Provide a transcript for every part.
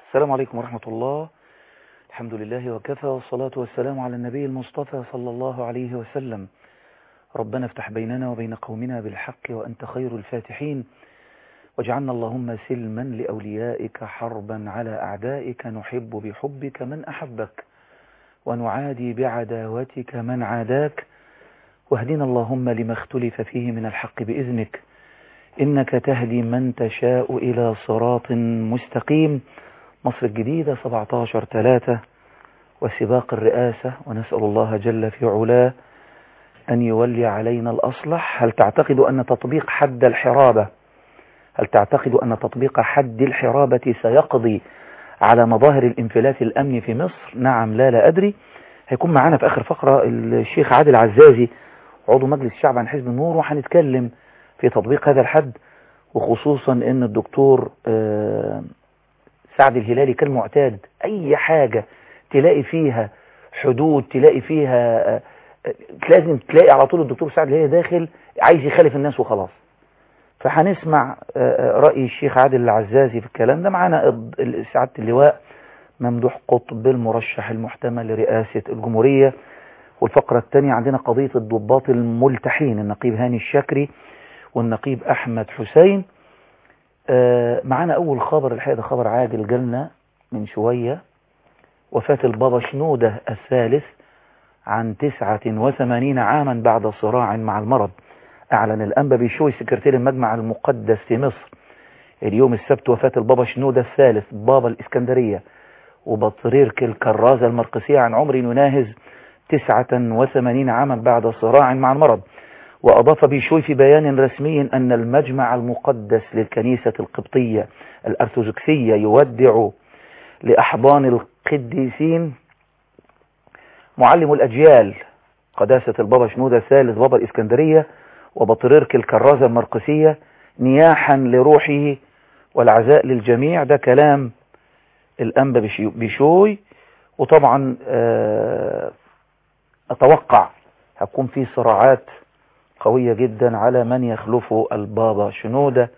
السلام عليكم ورحمة الله الحمد لله وكفى والصلاة والسلام على النبي المصطفى صلى الله عليه وسلم ربنا افتح بيننا وبين قومنا بالحق وأنت خير الفاتحين واجعلنا اللهم سلما لأوليائك حربا على أعدائك نحب بحبك من أحبك ونعادي بعداوتك من عاداك واهدنا اللهم لما اختلف فيه من الحق بإذنك إنك تهدي من تشاء إلى صراط مستقيم مصر الجديدة 17 3 وسباق الرئاسة ونسأل الله جل في علاه أن يولي علينا الأصلح هل تعتقد أن تطبيق حد الحرابة هل تعتقد أن تطبيق حد الحرابة سيقضي على مظاهر الانفلات الأمني في مصر نعم لا لا أدري هيكون معنا في آخر فقرة الشيخ عادل عزازي عضو مجلس الشعب عن حزب النور وهنتكلم في تطبيق هذا الحد وخصوصا ان الدكتور سعد الهلالي كان معتاد اي حاجة تلاقي فيها حدود تلاقي فيها لازم تلاقي على طول الدكتور سعد الهلالي داخل عايز يخالف الناس وخلاص فهنسمع رأي الشيخ عادل العزازي في الكلام ده معانا سعادة اللواء ممدوح قطب المرشح المحتمل لرئاسة الجمهورية والفقرة الثانية عندنا قضية الضباط الملتحين النقيب هاني الشكري والنقيب أحمد حسين معانا أول خبر الحقيقة ده خبر عاجل جالنا من شوية وفاة البابا شنودة الثالث عن تسعة وثمانين عاما بعد صراع مع المرض أعلن الأنبا بيشوي سكرتير المجمع المقدس في مصر اليوم السبت وفاة البابا شنودة الثالث بابا الإسكندرية وبطريرك الكرازة المرقسية عن عمر يناهز تسعة وثمانين عاما بعد صراع مع المرض وأضاف بيشوي في بيان رسمي أن المجمع المقدس للكنيسة القبطية الأرثوذكسية يودع لأحضان القديسين معلم الأجيال قداسة البابا شنودة الثالث بابا الإسكندرية وبطريرك الكرازة المرقسية نياحا لروحه والعزاء للجميع ده كلام الأنبا بيشوي وطبعا أتوقع هتكون في صراعات قوية جدا على من يخلفه البابا شنودة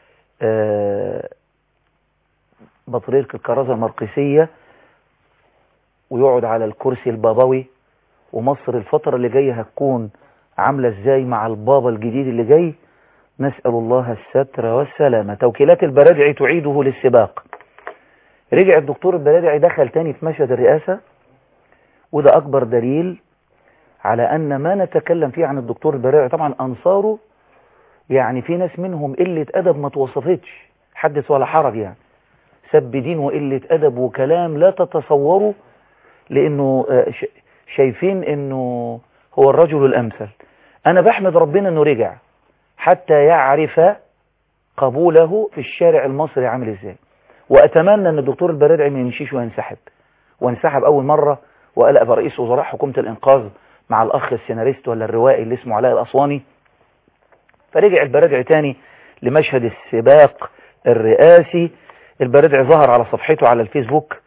بطريرك الكرازة المرقسية ويقعد على الكرسي البابوي ومصر الفترة اللي جاية هتكون عاملة ازاي مع البابا الجديد اللي جاي نسأل الله الستر والسلامة توكيلات البرادعي تعيده للسباق رجع الدكتور البرادعي دخل تاني في مشهد الرئاسة وده أكبر دليل على أن ما نتكلم فيه عن الدكتور البرادعي طبعا أنصاره يعني في ناس منهم قلة أدب ما توصفتش حدث ولا حرج يعني سب دين وقلة أدب وكلام لا تتصوروا لأنه شايفين أنه هو الرجل الأمثل أنا بحمد ربنا أنه رجع حتى يعرف قبوله في الشارع المصري عامل إزاي وأتمنى أن الدكتور البرادعي ما يمشيش وينسحب وانسحب أول مرة وقلق برئيس وزراء حكومة الإنقاذ مع الأخ السيناريست ولا الروائي اللي اسمه علاء الأسواني فرجع البرادعي تاني لمشهد السباق الرئاسي البرادعي ظهر على صفحته على الفيسبوك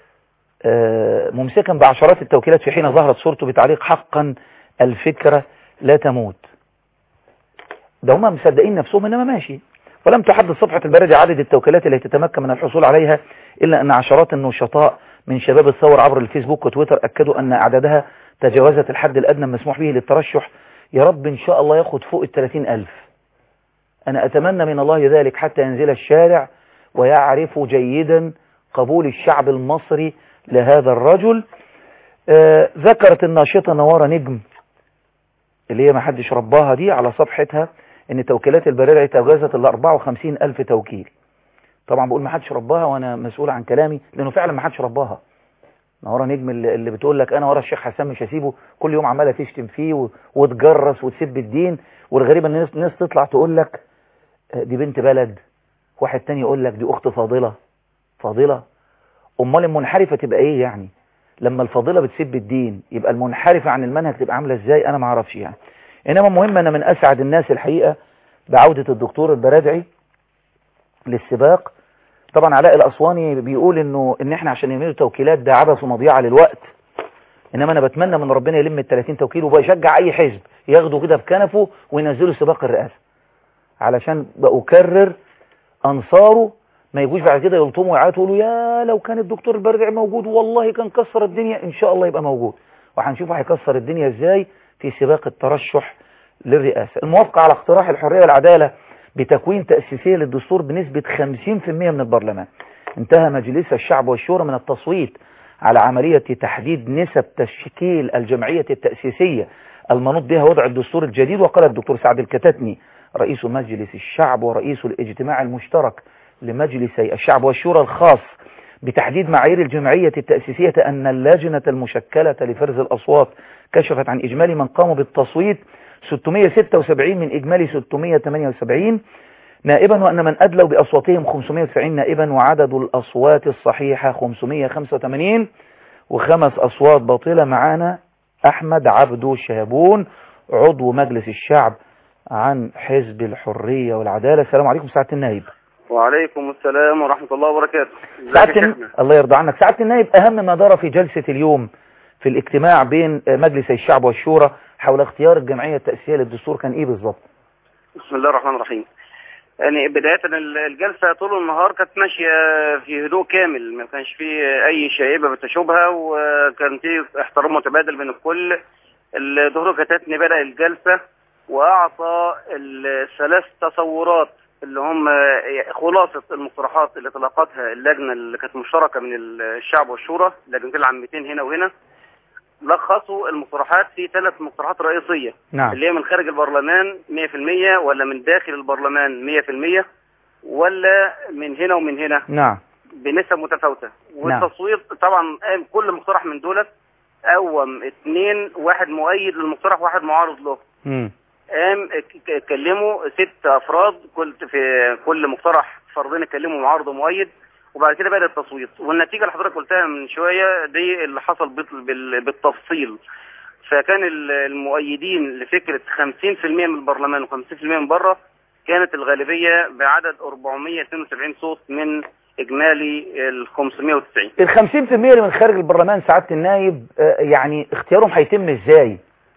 ممسكا بعشرات التوكيلات في حين ظهرت صورته بتعليق حقا الفكرة لا تموت ده هم مصدقين نفسهم انما ماشي ولم تحدد صفحة البرادعي عدد التوكيلات التي تتمكن من الحصول عليها إلا أن عشرات النشطاء من شباب الثور عبر الفيسبوك وتويتر أكدوا أن أعدادها تجاوزت الحد الأدنى المسموح به للترشح يا رب إن شاء الله ياخد فوق الثلاثين ألف أنا أتمنى من الله ذلك حتى ينزل الشارع ويعرف جيدا قبول الشعب المصري لهذا الرجل آه ذكرت الناشطة نوارة نجم اللي هي ما حدش رباها دي على صفحتها ان توكيلات البرارعي تجاوزت ال 54 ألف توكيل طبعا بقول ما حدش رباها وانا مسؤول عن كلامي لانه فعلا ما حدش رباها نهارة نجم اللي, اللي بتقول لك انا ورا الشيخ حسان مش هسيبه كل يوم عماله تشتم فيه وتجرس وتسب الدين والغريب ان الناس, الناس تطلع تقول لك دي بنت بلد واحد تاني يقول لك دي اخت فاضله فاضله امال المنحرفه تبقى ايه يعني لما الفاضله بتسب الدين يبقى المنحرفه عن المنهج تبقى عامله ازاي انا ما اعرفش يعني انما المهم انا من اسعد الناس الحقيقه بعوده الدكتور البرادعي للسباق طبعا علاء الاسواني بيقول انه ان احنا عشان نعمل توكيلات ده عبث ومضيعه للوقت انما انا بتمنى من ربنا يلم ال 30 توكيل وبيشجع اي حزب ياخده كده بكنفه وينزلوا سباق الرئاسه علشان بأكرر انصاره ما يجوش بعد كده يلطموا ويعيطوا يقولوا يا لو كان الدكتور البردعي موجود والله كان كسر الدنيا ان شاء الله يبقى موجود وهنشوف هيكسر الدنيا ازاي في سباق الترشح للرئاسة الموافقة على اقتراح الحرية والعدالة بتكوين تأسيسية للدستور بنسبة 50% من البرلمان انتهى مجلس الشعب والشورى من التصويت على عملية تحديد نسب تشكيل الجمعية التأسيسية المنوط بها وضع الدستور الجديد وقال الدكتور سعد الكتاتني رئيس مجلس الشعب ورئيس الاجتماع المشترك لمجلسي الشعب والشورى الخاص بتحديد معايير الجمعية التأسيسية أن اللجنة المشكلة لفرز الأصوات كشفت عن إجمالي من قاموا بالتصويت 676 من إجمالي 678 نائبا وأن من أدلوا بأصواتهم 590 نائبا وعدد الأصوات الصحيحة 585 وخمس أصوات باطلة معانا أحمد عبدو شهبون عضو مجلس الشعب عن حزب الحرية والعدالة السلام عليكم سعادة النائب وعليكم السلام ورحمة الله وبركاته سعادة الن... الله يرضى عنك سعادة النائب أهم ما دار في جلسة اليوم في الاجتماع بين مجلس الشعب والشورى حول اختيار الجمعية التأسيسية للدستور كان إيه بالظبط؟ بسم الله الرحمن الرحيم يعني بداية الجلسة طول النهار كانت ماشية في هدوء كامل ما كانش فيه أي شائبة بتشوبها وكان في احترام متبادل بين الكل الدكتور كتاتني بدأ الجلسة وأعطى الثلاث تصورات اللي هم خلاصة المقترحات اللي تلقتها اللجنة اللي كانت مشتركة من الشعب والشورى لجنتين العامتين هنا وهنا لخصوا المقترحات في ثلاث مقترحات رئيسية نعم. اللي هي من خارج البرلمان 100% ولا من داخل البرلمان 100% ولا من هنا ومن هنا نعم بنسب متفاوتة والتصويت طبعا قام كل مقترح من دولت قوم اثنين واحد مؤيد للمقترح واحد معارض له مم. قام ك- كلموا ست افراد كل في كل مقترح فردين اتكلموا معارض ومؤيد وبعد كده بدأ التصويت والنتيجة اللي حضرتك قلتها من شوية دي اللي حصل بال- بال- بالتفصيل فكان ال- المؤيدين لفكرة 50% من البرلمان و50% من بره كانت الغالبية بعدد 472 صوت من إجمالي ال 590 ال 50% اللي من خارج البرلمان سعادة النائب آه، يعني اختيارهم هيتم ازاي؟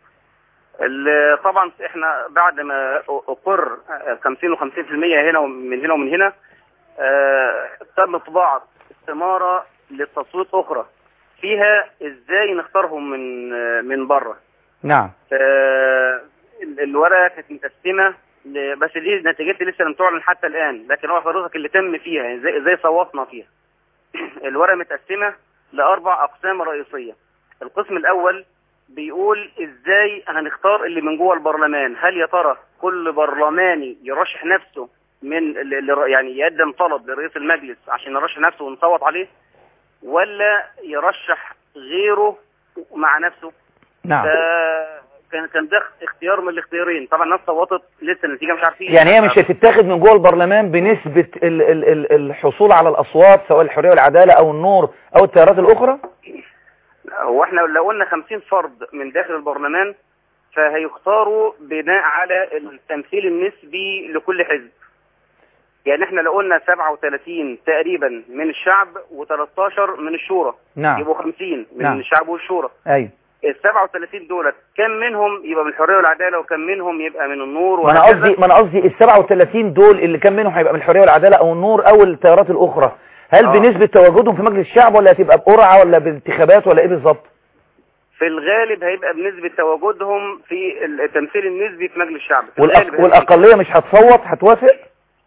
ال- طبعا احنا بعد ما اقر 50 و50% هنا ومن هنا ومن هنا آه، تم طباعة استمارة للتصويت اخرى فيها ازاي نختارهم من آه، من بره نعم آه، ال- الورقه كانت متقسمه ل- بس دي نتيجتها لسه لم تعلن حتى الان لكن هو حضرتك اللي تم فيها يعني زي زي صوتنا فيها الورقه متقسمه لاربع اقسام رئيسيه القسم الاول بيقول ازاي هنختار اللي من جوه البرلمان هل يا ترى كل برلماني يرشح نفسه من اللي اللي- يعني يقدم طلب لرئيس المجلس عشان يرشح نفسه ونصوت عليه ولا يرشح غيره مع نفسه نعم كان كان ده اختيار من الاختيارين طبعا الناس صوتت لسه النتيجه مش عارفين يعني هي مش هتتاخد من جوه البرلمان بنسبة ال ال ال الحصول على الأصوات سواء الحرية والعدالة أو النور أو التيارات الأخرى هو احنا لو قلنا 50 فرد من داخل البرلمان فهيختاروا بناء على التمثيل النسبي لكل حزب يعني احنا لو قلنا 37 تقريبا من الشعب و13 من الشورى نعم يبقوا 50 من نعم. الشعب والشورى أيوة ال 37 دولت كم منهم يبقى من الحريه والعداله وكم منهم يبقى من النور ما أنا وهكذا. قصدي ما أنا قصدي ال 37 دول اللي كان منهم هيبقى من الحرية والعدالة أو النور أو التيارات الأخرى هل آه. بنسبة تواجدهم في مجلس الشعب ولا هتبقى بقرعة ولا بانتخابات ولا إيه بالظبط؟ في الغالب هيبقى بنسبة تواجدهم في التمثيل النسبي في مجلس الشعب في والأق... الغالب هيبقى- والأقلية مش هتصوت هتوافق؟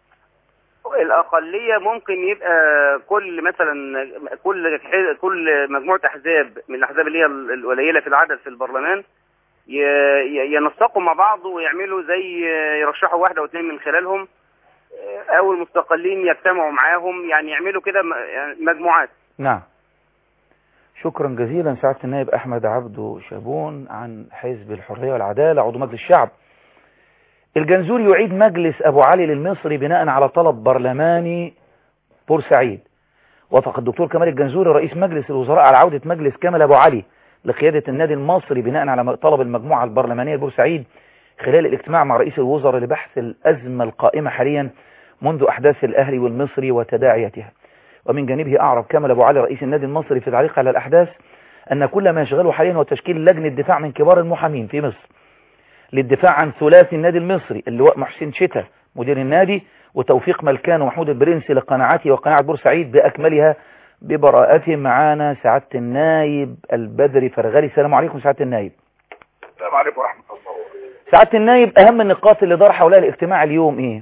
الأقلية ممكن يبقى كل مثلا كل كل مجموعة أحزاب من الأحزاب اللي هي القليلة في العدد في البرلمان ي- ي- ينسقوا مع بعض ويعملوا زي يرشحوا واحدة أو اثنين من خلالهم أو المستقلين يجتمعوا معاهم يعني يعملوا كده م- يعني مجموعات نعم شكرا جزيلا سعادة النائب أحمد عبدو شابون عن حزب الحرية والعدالة عضو مجلس الشعب الجنزوري يعيد مجلس أبو علي للمصري بناء على طلب برلماني بورسعيد وافق الدكتور كمال الجنزوري رئيس مجلس الوزراء على عودة مجلس كامل أبو علي لقيادة النادي المصري بناء على طلب المجموعة البرلمانية لبورسعيد خلال الاجتماع مع رئيس الوزراء لبحث الأزمة القائمة حاليا منذ أحداث الأهلي والمصري وتداعياتها ومن جانبه أعرب كامل أبو علي رئيس النادي المصري في تعليق على الأحداث أن كل ما يشغله حاليا هو تشكيل لجنة دفاع من كبار المحامين في مصر للدفاع عن ثلاثي النادي المصري اللواء محسن شتا مدير النادي وتوفيق ملكان ومحمود البرنسي لقناعتي وقناعة بورسعيد بأكملها ببراءتهم معانا سعادة النايب البدري فرغالي السلام عليكم سعادة النايب السلام عليكم ورحمة الله سعادة النايب أهم النقاط اللي دار حولها الاجتماع اليوم إيه؟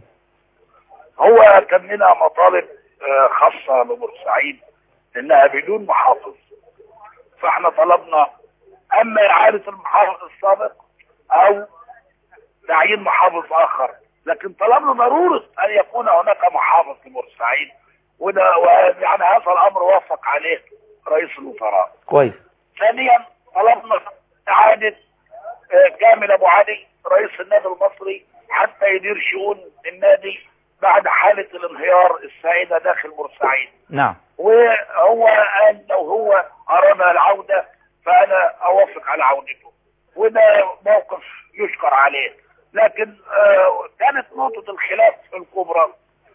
هو كان لنا مطالب آه، خاصة لبورسعيد انها بدون محافظ فاحنا طلبنا اما اعادة المحافظ السابق او تعيين محافظ اخر لكن طلبنا ضرورة ان يكون هناك محافظ لبورسعيد وده ويعني هذا الامر وافق عليه رئيس الوزراء كويس ثانيا طلبنا اعادة آه، كامل ابو علي رئيس النادي المصري حتى يدير شؤون النادي بعد حالة الانهيار السائدة داخل بورسعيد نعم وهو قال لو هو اراد العودة فانا اوافق على عودته وده موقف يشكر عليه لكن آه كانت نقطة الخلاف الكبرى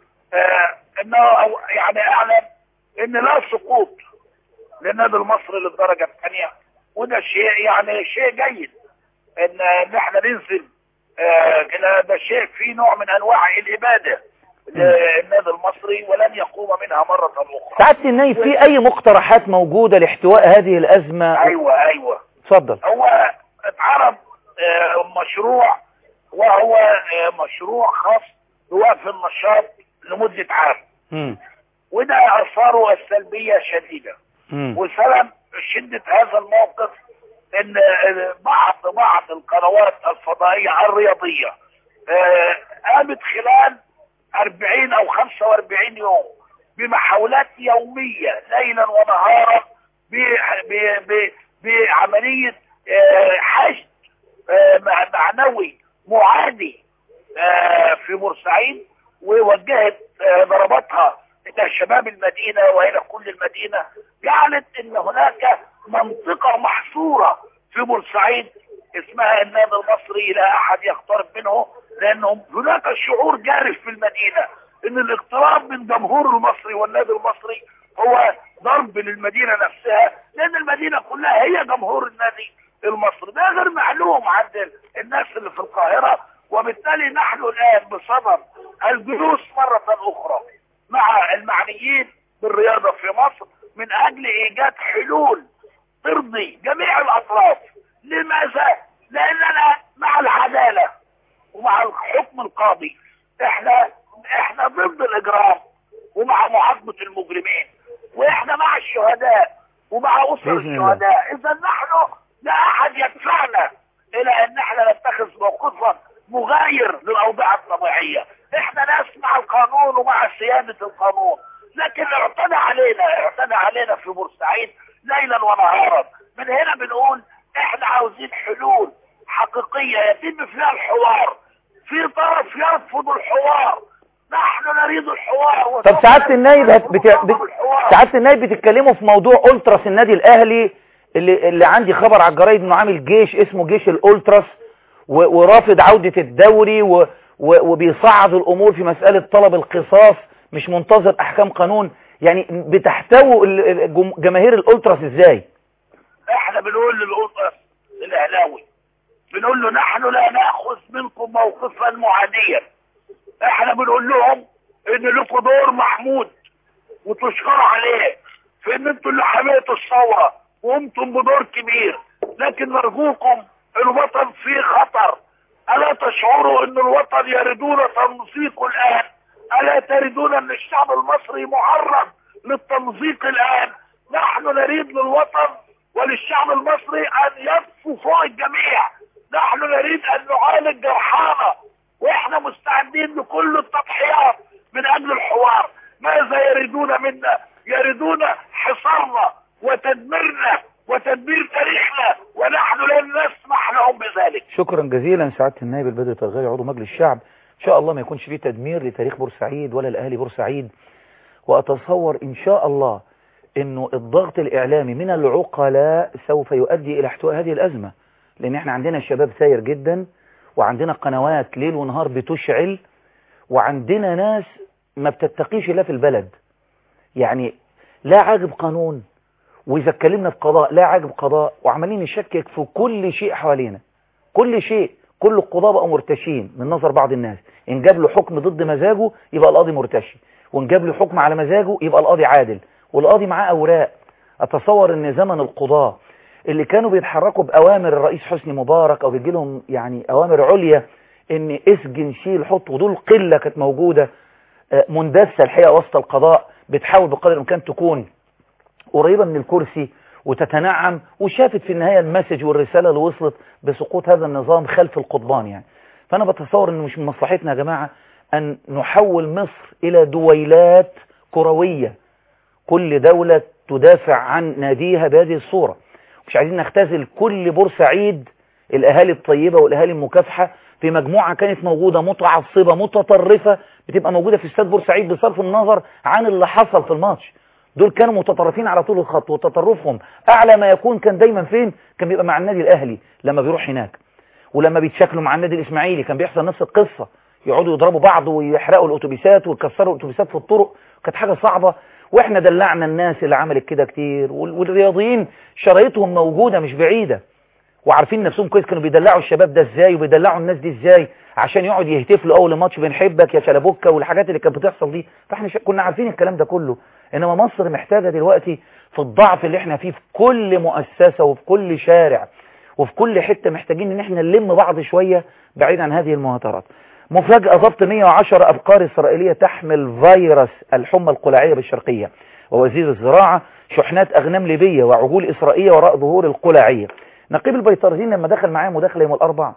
آه انه أو- يعني اعلم ان لا سقوط للنادي المصري للدرجة الثانية وده شيء يعني شيء جيد ان ان احنا ننزل آه كده ده شيء فيه نوع من انواع الابادة للنادي المصري ولن يقوم منها مرة اخرى سعادة النايب في أي مقترحات موجودة لاحتواء هذه الأزمة ايوه ايوه اتفضل هو اتعرض آه، مشروع وهو آه، مشروع خاص بوقف النشاط لمدة عام مم. وده اثاره السلبية شديدة مم. وسبب شدة هذا الموقف ان آه، بعض بعض القنوات الفضائية الرياضية آه، قامت خلال 40 او 45 يوم بمحاولات يومية ليلا ونهارا ب- ب- ب- بعملية آه، حشد آه، مع- معنوي معادي آه، في بورسعيد ووجهت آه، ضرباتها الى شباب المدينة والى كل المدينة جعلت ان هناك منطقة محصورة في بورسعيد اسمها النادي المصري لا احد يقترب منه لانه هناك شعور جارف في المدينة ان الاقتراب من جمهور المصري والنادي المصري هو ضرب للمدينة نفسها لان المدينة كلها هي جمهور النادي المصري ده غير معلوم عند الناس اللي في القاهرة وبالتالي نحن الان بصدد الجلوس مرة اخرى مع المعنيين بالرياضة في مصر من اجل ايجاد حلول ترضي جميع الاطراف لماذا؟ لاننا مع العدالة ومع الحكم القاضي احنا احنا ضد الاجرام ومع معاقبة المجرمين واحنا مع الشهداء ومع اسر بإذن الله. الشهداء اذا نحن لا احد يدفعنا الى ان احنا نتخذ موقفا مغاير للاوضاع الطبيعية احنا ناس مع القانون ومع سيادة القانون لكن اعتدى علينا اعتدى علينا في بورسعيد ليلا ونهارا من هنا بنقول احنا عاوزين حلول حقيقية يتم فيها الحوار في طرف يرفض الحوار نحن نريد الحوار طب سعادة النايب هت... بت... نرفض بت... الحوار. سعادة النايب بتتكلموا في موضوع ألتراس النادي الأهلي اللي, اللي عندي خبر على الجرايد انه عامل جيش اسمه جيش الألتراس و... ورافض عودة الدوري و... و... وبيصعد الأمور في مسألة طلب القصاص مش منتظر أحكام قانون يعني بتحتووا ال- ال- جم- جماهير الألتراس ازاي احنا بنقول للأسرة الاهلاوي بنقول له نحن لا ناخذ منكم موقفا معاديا احنا بنقول لهم ان لكم دور محمود وتشكروا عليه في ان انتوا اللي حميتوا الثوره وقمتم بدور كبير لكن نرجوكم الوطن فيه خطر الا تشعروا ان الوطن يريدون تمزيقه الان الا تريدون ان الشعب المصري معرض للتمزيق الان نحن نريد للوطن وللشعب المصري ان يطفو فوق الجميع نحن نريد ان نعالج جرحانا واحنا مستعدين لكل التضحيات من اجل الحوار ماذا يريدون منا يريدون حصارنا وتدميرنا وتدمير تاريخنا ونحن لن نسمح لهم بذلك شكرا جزيلا سعادة النائب البدري طرغالي عضو مجلس الشعب ان شاء الله ما يكونش فيه تدمير لتاريخ بورسعيد ولا الاهلي بورسعيد واتصور ان شاء الله انه الضغط الاعلامي من العقلاء سوف يؤدي الى احتواء هذه الازمة لان احنا عندنا شباب ساير جدا وعندنا قنوات ليل ونهار بتشعل وعندنا ناس ما بتتقيش الا في البلد يعني لا عاجب قانون واذا اتكلمنا في قضاء لا عاجب قضاء وعمالين نشكك في كل شيء حوالينا كل شيء كل القضاة بقوا مرتشين من نظر بعض الناس إن جاب له حكم ضد مزاجه يبقى القاضي مرتشي وإن جاب له حكم على مزاجه يبقى القاضي عادل والقاضي معاه أوراق أتصور إن زمن القضاة اللي كانوا بيتحركوا بأوامر الرئيس حسني مبارك أو بيجي لهم يعني أوامر عليا إن اسجن شيل حط ودول قلة كانت موجودة آه، مندسة الحقيقة وسط القضاء بتحاول بقدر الإمكان تكون قريبة من الكرسي وتتنعم وشافت في النهاية المسج والرسالة اللي وصلت بسقوط هذا النظام خلف القضبان يعني فأنا بتصور أنه مش من مصلحتنا يا جماعة أن نحول مصر إلى دويلات كروية كل دولة تدافع عن ناديها بهذه الصورة مش عايزين نختزل كل بورسعيد الأهالي الطيبة والأهالي المكافحة في مجموعة كانت موجودة متعصبة متطرفة بتبقى موجودة في استاد بورسعيد بصرف النظر عن اللي حصل في الماتش دول كانوا متطرفين على طول الخط وتطرفهم أعلى ما يكون كان دايما فين كان بيبقى مع النادي الأهلي لما بيروح هناك ولما بيتشكلوا مع النادي الإسماعيلي كان بيحصل نفس القصة يقعدوا يضربوا بعض ويحرقوا الأتوبيسات ويكسروا الأتوبيسات في الطرق كانت حاجة صعبة واحنا دلعنا الناس اللي عملت كده كتير وال- والرياضيين شرايطهم موجودة مش بعيدة وعارفين نفسهم كويس كانوا بيدلعوا الشباب ده ازاي وبيدلعوا الناس دي ازاي عشان يقعد يهتفلوا اول ماتش بنحبك يا شلبوكه والحاجات اللي كانت بتحصل دي فاحنا ش... كنا عارفين الكلام ده كله انما مصر محتاجه دلوقتي في الضعف اللي احنا فيه في كل مؤسسه وفي كل شارع وفي كل حته محتاجين ان احنا نلم بعض شويه بعيد عن هذه المهاترات مفاجاه ضبط 110 ابقار اسرائيليه تحمل فيروس الحمى القلاعيه بالشرقيه ووزير الزراعه شحنات اغنام ليبيه وعجول اسرائيليه وراء ظهور القلاعيه نقيب البيطرزين لما دخل معايا مداخله يوم الاربعاء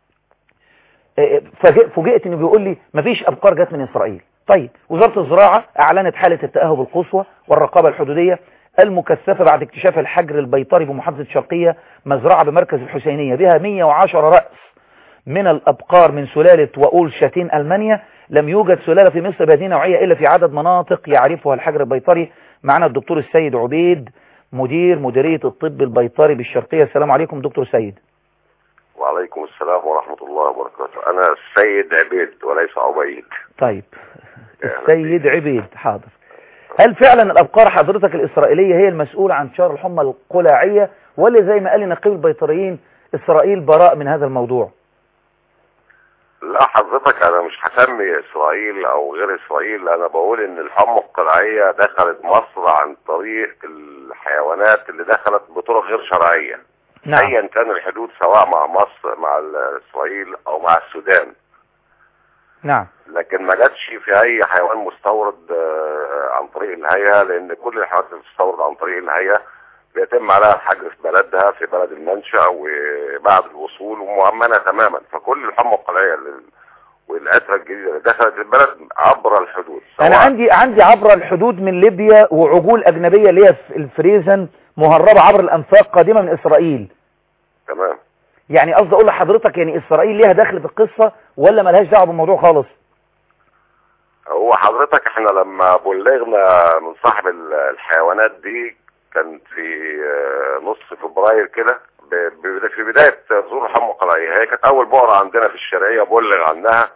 آه، فاجئ- فوجئت انه بيقول لي مفيش ابقار جت من اسرائيل طيب وزاره الزراعه اعلنت حاله التاهب القصوى والرقابه الحدوديه المكثفه بعد اكتشاف الحجر البيطري بمحافظه الشرقيه مزرعه بمركز الحسينيه بها 110 راس من الابقار من سلاله واول شاتين المانيا لم يوجد سلاله في مصر بهذه النوعيه الا في عدد مناطق يعرفها الحجر البيطري معنا الدكتور السيد عبيد مدير مديريه الطب البيطري بالشرقيه السلام عليكم دكتور سيد وعليكم السلام ورحمة الله وبركاته أنا السيد عبيد وليس عبيد طيب أهلا السيد عبيد حاضر هل فعلا الأبقار حضرتك الإسرائيلية هي المسؤولة عن انتشار الحمى القلاعية ولا زي ما قال لي نقيب البيطريين إسرائيل براء من هذا الموضوع لا حضرتك أنا مش هسمي إسرائيل أو غير إسرائيل أنا بقول إن الحمى القلعية دخلت مصر عن طريق الحيوانات اللي دخلت بطرق غير شرعية نعم أيا كان الحدود سواء مع مصر مع ال- إسرائيل أو مع السودان نعم لكن ما جاتش في أي حيوان مستورد آه، عن طريق الهيئة لأن كل الحيوانات اللي بتستورد عن طريق الهيئة بيتم عليها الحجر في بلدها في بلد المنشأ وبعد الوصول ومؤمنة تماما فكل الحمى القلعية لل- والأسرة الجديدة اللي دخلت البلد عبر الحدود أنا سواء عندي عندي عبر الحدود من ليبيا وعجول أجنبية اللي هي في الفريزن مهربة عبر الأنفاق قادمة من إسرائيل تمام يعني قصدي أقول لحضرتك يعني إسرائيل ليها دخل في القصة ولا ملهاش دعوة بالموضوع خالص هو حضرتك احنا لما بلغنا من صاحب ال- الحيوانات دي كان في آه، نص فبراير كده ب- ب- في بداية ظهور الحمى القلعية هي كانت أول بؤرة عندنا في الشرقية بلغ عنها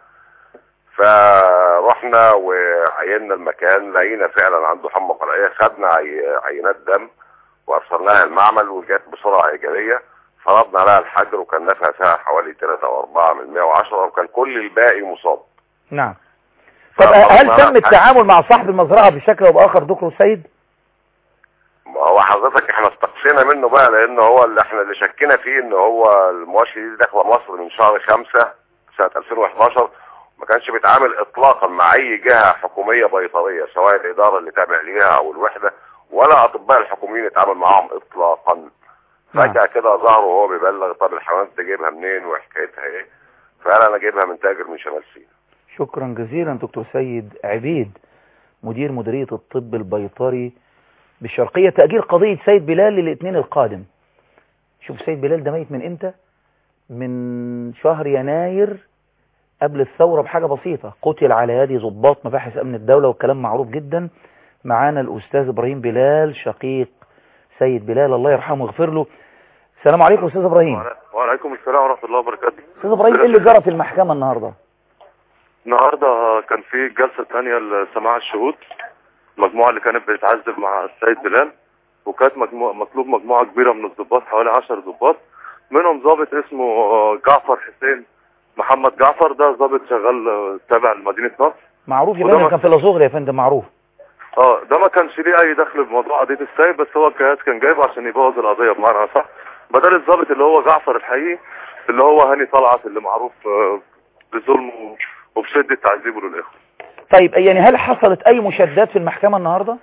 فرحنا وعينا المكان لقينا فعلا عنده حمى قلعية خدنا عي- عينات دم وأرسلناها المعمل وجات بسرعة إيجابية فرضنا عليها الحجر وكان نفع فيها حوالي 3 أو 4 من 110 وكان كل الباقي مصاب نعم طب فرضنا هل عليها تم الحجر. التعامل مع صاحب المزرعة بشكل أو بآخر دكتور سيد ما هو حضرتك احنا استقصينا منه بقى لان هو اللي احنا اللي شكينا فيه ان هو المواشي دي داخله مصر من شهر خمسة سنة 2011 ما كانش بيتعامل اطلاقا مع اي جهة حكومية بيطرية سواء الادارة اللي تابع ليها او الوحدة ولا اطباء الحكوميين يتعامل معاهم اطلاقا نعم. فجأة كده ظهر وهو بيبلغ طب الحيوانات دي جايبها منين وحكايتها ايه فقال انا جايبها من تاجر من شمال سيناء شكرا جزيلا دكتور سيد عبيد مدير مديرية الطب البيطري بالشرقية تأجيل قضية سيد بلال للاثنين القادم شوف سيد بلال ده ميت من امتى من شهر يناير قبل الثورة بحاجة بسيطة قتل على يد ضباط مباحث أمن الدولة والكلام معروف جدا معانا الأستاذ إبراهيم بلال شقيق سيد بلال الله يرحمه ويغفر له السلام عليكم أستاذ إبراهيم وعليكم السلام ورحمة الله وبركاته أستاذ إبراهيم إيه اللي جرى في المحكمة النهاردة النهاردة كان في جلسة تانية لسماع الشهود المجموعة اللي كانت بتتعذب مع السيد بلال وكانت مجموعة مطلوب مجموعة كبيرة من الضباط حوالي عشر ضباط منهم ضابط اسمه آه، جعفر حسين محمد جعفر ده ضابط شغال آه، تابع لمدينة نصر معروف يا وده فندم ما- كان في لازوغلي يا فندم معروف اه ده ما كانش ليه اي دخل بموضوع قضيه السايب بس هو الجهاز كان جايبه عشان يبوظ القضيه بمعنى صح بدل الضابط اللي هو جعفر الحقيقي اللي هو هاني طلعت اللي معروف آه، بالظلم و- وبشده تعذيبه للاخوه طيب يعني هل حصلت اي مشادات في المحكمة النهاردة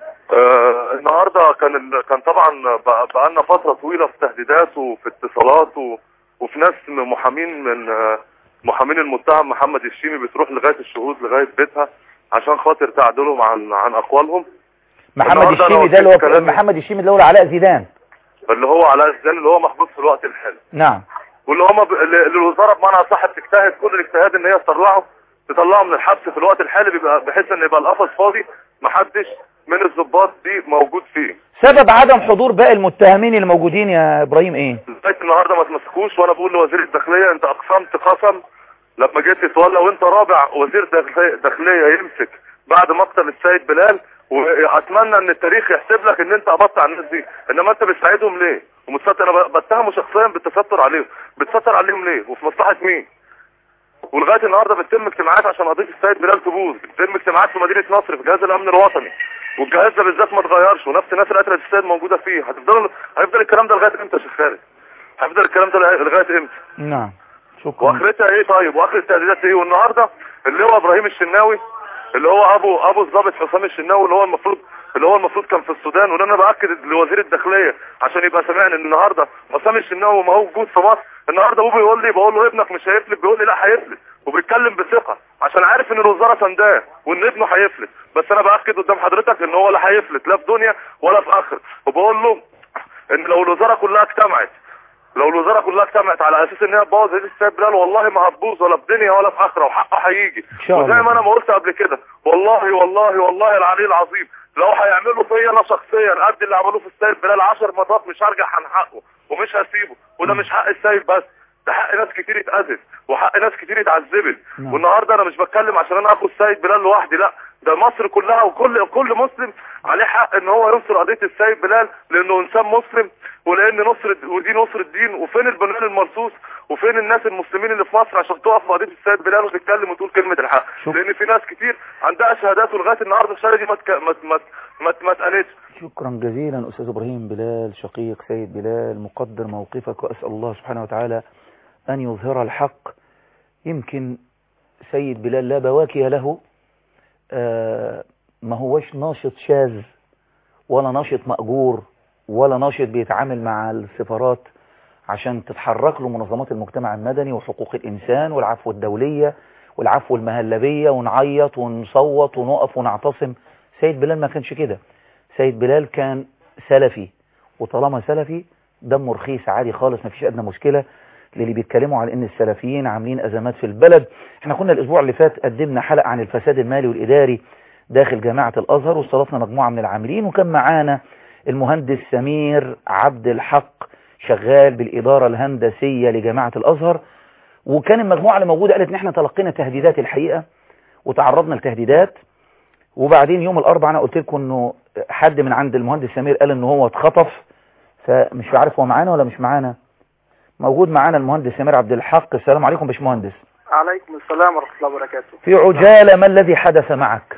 آه النهارده كان ال... كان طبعا بقى بقالنا فتره طويله في تهديدات وفي اتصالات و... وفي ناس من محامين من آه، محامين المتهم محمد الشيمي بتروح لغايه الشهود لغايه بيتها عشان خاطر تعدلهم عن عن اقوالهم محمد النهاردة أنا الشيمي ده اللي قلت هو كلامي. محمد الشيمي اللي هو علاء زيدان اللي هو علاء الزين اللي هو محبوس في الوقت الحالي نعم واللي هم ب... اللي اللي الوزاره بمعنى صح بتجتهد كل الاجتهاد ان هي تطلعه تطلعه من الحبس في الوقت الحالي بيبقى بحيث ان يبقى القفص فاضي محدش من الضباط دي موجود فيه سبب عدم حضور باقي المتهمين اللي موجودين يا ابراهيم ايه لغايه النهارده ما تمسكوش وانا بقول لوزير الداخليه انت اقسمت قسم لما جيت تتولى وانت رابع وزير داخليه داخلية يمسك بعد مقتل السيد بلال واتمنى ان التاريخ يحسب لك ان انت قبضت على الناس دي انما انت بتساعدهم ليه ومتستر انا بتهمه شخصيا بالتستر عليهم بتستر عليهم ليه وفي مصلحه مين ولغايه النهارده بتتم اجتماعات عشان قضيه السيد بلال تبوظ بتتم اجتماعات في مدينه نصر في جهاز الامن الوطني والجهاز ده بالذات ما اتغيرش ونفس الناس اللي قتلت السيد موجوده فيه هتفضل هيفضل الكلام ده لغايه امتى يا شيخ خالد هيفضل الكلام ده لغايه امتى نعم شكرا واخرتها ايه طيب واخر التهديدات ايه والنهارده اللي هو ابراهيم الشناوي اللي هو ابو ابو الضابط حسام الشناوي اللي هو المفروض اللي هو المفروض كان في السودان وده انا باكد لوزير الداخليه عشان يبقى سامعني ان النهارده حسام الشناوي ما هو موجود في مصر النهارده ابوه بيقول لي بقول له ابنك مش هيفلت بيقول لي لا هيفلت وبيتكلم بثقه عشان عارف ان الوزاره سنداه وان ابنه هيفلت بس انا باكد قدام حضرتك ان هو لا هيفلت لا في دنيا ولا في اخر وبقول له ان لو الوزاره كلها اجتمعت لو الوزاره كلها اجتمعت على اساس ان هي تبوظ هديه السيد بلال والله ما هتبوظ ولا في دنيا ولا في اخره وحقه هيجي إن شاء الله. وزي ما انا ما قلت قبل كده والله والله والله العلي العظيم لو هيعملوا فيا انا شخصيا قد اللي عملوه في السيد بلال 10 مرات مش هرجع عن حقه ومش هسيبه وده مش حق السيد بس ده حق ناس كتير اتأذت وحق ناس كتير اتعذبت نعم. والنهارده انا مش بتكلم عشان انا اخو السيد بلال لوحدي لا ده مصر كلها وكل كل مسلم عليه حق ان هو ينصر قضيه السيد بلال لانه انسان مسلم ولان نصر ودي نصر الدين وفين البنيان المرصوص وفين الناس المسلمين اللي في مصر عشان تقف في قضيه السيد بلال وتتكلم وتقول كلمه الحق شكرا. لان في ناس كتير عندها شهادات ولغايه النهارده الشهاده دي ما تك- ما ما ما ما اتقالتش شكرا جزيلا أستاذ إبراهيم بلال شقيق سيد بلال مقدر موقفك وأسأل الله سبحانه وتعالى أن يظهر الحق يمكن سيد بلال لا بواكي له آه، ما هوش ناشط شاذ ولا ناشط مأجور ولا ناشط بيتعامل مع السفارات عشان تتحرك له منظمات المجتمع المدني وحقوق الإنسان والعفو الدولية والعفو المهلبية ونعيط ونصوت ونقف ونعتصم سيد بلال ما كانش كده سيد بلال كان سلفي وطالما سلفي دمه رخيص عادي خالص ما فيش أدنى مشكلة للي بيتكلموا على ان السلفيين عاملين ازمات في البلد احنا كنا الاسبوع اللي فات قدمنا حلقة عن الفساد المالي والاداري داخل جامعة الازهر واستضفنا مجموعة من العاملين وكان معانا المهندس سمير عبد الحق شغال بالادارة الهندسية لجامعة الازهر وكان المجموعة اللي موجودة قالت ان احنا تلقينا تهديدات الحقيقة وتعرضنا لتهديدات وبعدين يوم الاربعاء انا قلت لكم انه حد من عند المهندس سمير قال ان هو اتخطف فمش عارف هو معانا ولا مش معانا موجود معانا المهندس سمير عبد الحق السلام عليكم باشمهندس عليكم السلام ورحمة الله وبركاته في عجالة ما الذي حدث معك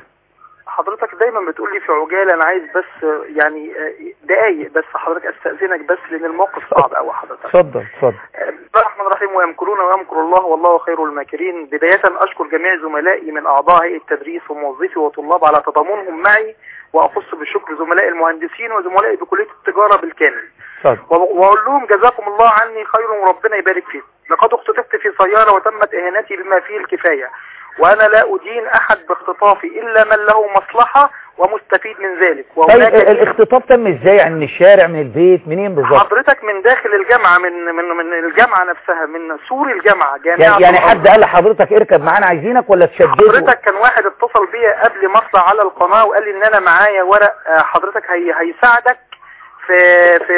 حضرتك دايما بتقول لي في عجالة انا عايز بس يعني آه، دقايق بس حضرتك استأذنك بس لان الموقف صعب قوي حضرتك اتفضل اتفضل بسم الله الرحمن الرحيم ويمكرون ويمكر الله والله خير الماكرين بداية أشكر جميع زملائي من أعضاء هيئة التدريس وموظفي وطلاب على تضامنهم معي وأخص بالشكر زملائي المهندسين وزملائي بكلية التجارة بالكامل اتفضل و- وأقول لهم جزاكم الله عني خير وربنا يبارك فيكم لقد اختطفت في سيارة وتمت إهانتي بما فيه الكفاية وأنا لا أدين أحد باختطافي إلا من له مصلحة ومستفيد من ذلك طيب وهناك ال- الاختطاف تم ازاي يعني من الشارع من البيت منين بالظبط حضرتك من داخل الجامعة من من من الجامعة نفسها من سور الجامعة جامعة يعني, يعني الأزهر. حد قال لحضرتك اركب معانا عايزينك ولا تشددوا حضرتك كان واحد اتصل بيا قبل ما اطلع على القناة وقال لي ان انا معايا ورق آه، حضرتك هي هيساعدك في في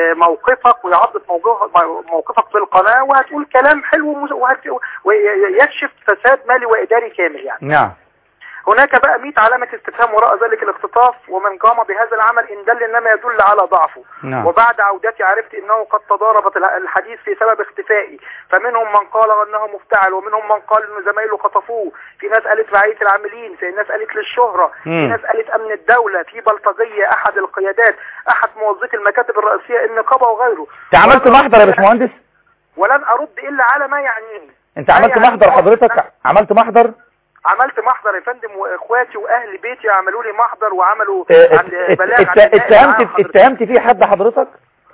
موقفك ويعضد موقفك موقفك في القناة وهتقول كلام حلو ومس- وهت- ويكشف فساد مالي واداري كامل يعني نعم هناك بقى 100 علامة استفهام وراء ذلك الاختطاف ومن قام بهذا العمل إن دل إنما يدل على ضعفه نعم. وبعد عودتي عرفت انه قد تضاربت الح- الحديث في سبب اختفائي فمنهم من قال انه مفتعل ومنهم من قال ان زمايله خطفوه في ناس قالت رعايه العاملين في ناس قالت للشهره في مم. ناس قالت امن الدوله في بلطجيه احد القيادات احد موظفي المكاتب الرئيسيه النقابه وغيره انت عملت ولن محضر يا أرد- باشمهندس ولن ارد الا على ما يعنيني انت عملت يعني محضر هو- حضرتك عملت محضر عملت محضر يا فندم واخواتي واهل بيتي عملوا لي محضر وعملوا اه، عن ات- بلاغ عن ات- النائب اتهمت العام حضرتك. اتهمت فيه حد حضرتك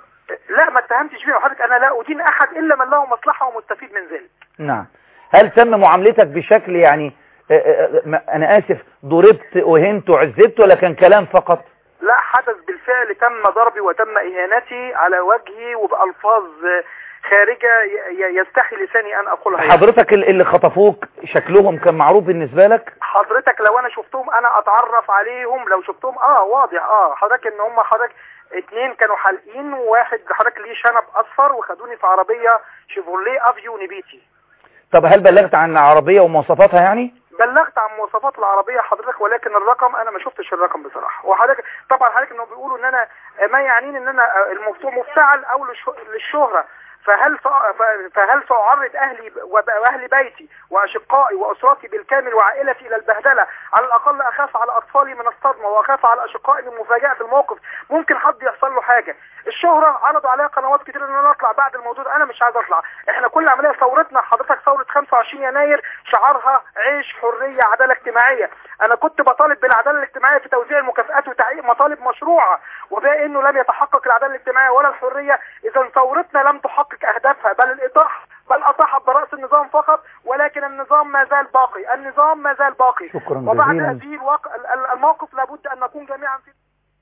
لا ما اتهمتش فيه حضرتك انا لا ادين احد الا من له مصلحه ومستفيد من ذلك نعم هل تم معاملتك بشكل يعني اه، اه، ما- انا اسف ضربت وهنت وعذبت ولا كان كلام فقط لا حدث بالفعل تم ضربي وتم إهانتي على وجهي وبألفاظ خارجة ي- ي- يستحي لساني أن أقولها يعني. حضرتك ال- اللي خطفوك شكلهم كان معروف بالنسبة لك حضرتك لو أنا شفتهم أنا أتعرف عليهم لو شفتهم آه واضح آه حضرتك إن هم حضرتك اتنين كانوا حالقين وواحد حضرتك ليه شنب أصفر وخدوني في عربية شيفروليه أفيو نبيتي طب هل بلغت عن العربية ومواصفاتها يعني بلغت عن مواصفات العربية حضرتك ولكن الرقم انا ما شفتش الرقم بصراحة وحضرتك طبعا حضرتك انه بيقولوا ان انا ما يعنيني ان انا المفتوح مفتعل او للش- للشهرة فهل سأ- ف- فهل سأعرض اهلي وب- واهل بيتي واشقائي واسرتي بالكامل وعائلتي الى البهدله على الاقل اخاف على اطفالي من الصدمه واخاف على اشقائي من مفاجاه الموقف ممكن حد يحصل له حاجه الشهره عرضوا عليها قنوات كتير ان انا اطلع بعد الموضوع ده. انا مش عايز اطلع احنا كل عمليه ثورتنا حضرتك ثوره 25 يناير شعارها عيش حريه عداله اجتماعيه انا كنت بطالب بالعداله الاجتماعيه في توزيع المكافآت وتحقيق مطالب مشروعه وبقى انه لم يتحقق العداله الاجتماعيه ولا الحريه اذا ثورتنا لم تحقق اهدافها بل الاطاحه بل اطاحت براس النظام فقط ولكن النظام ما زال باقي النظام ما زال باقي شكراً وبعد جزيلاً. هذه الواقع ال- ال- الموقف لابد ان نكون جميعا في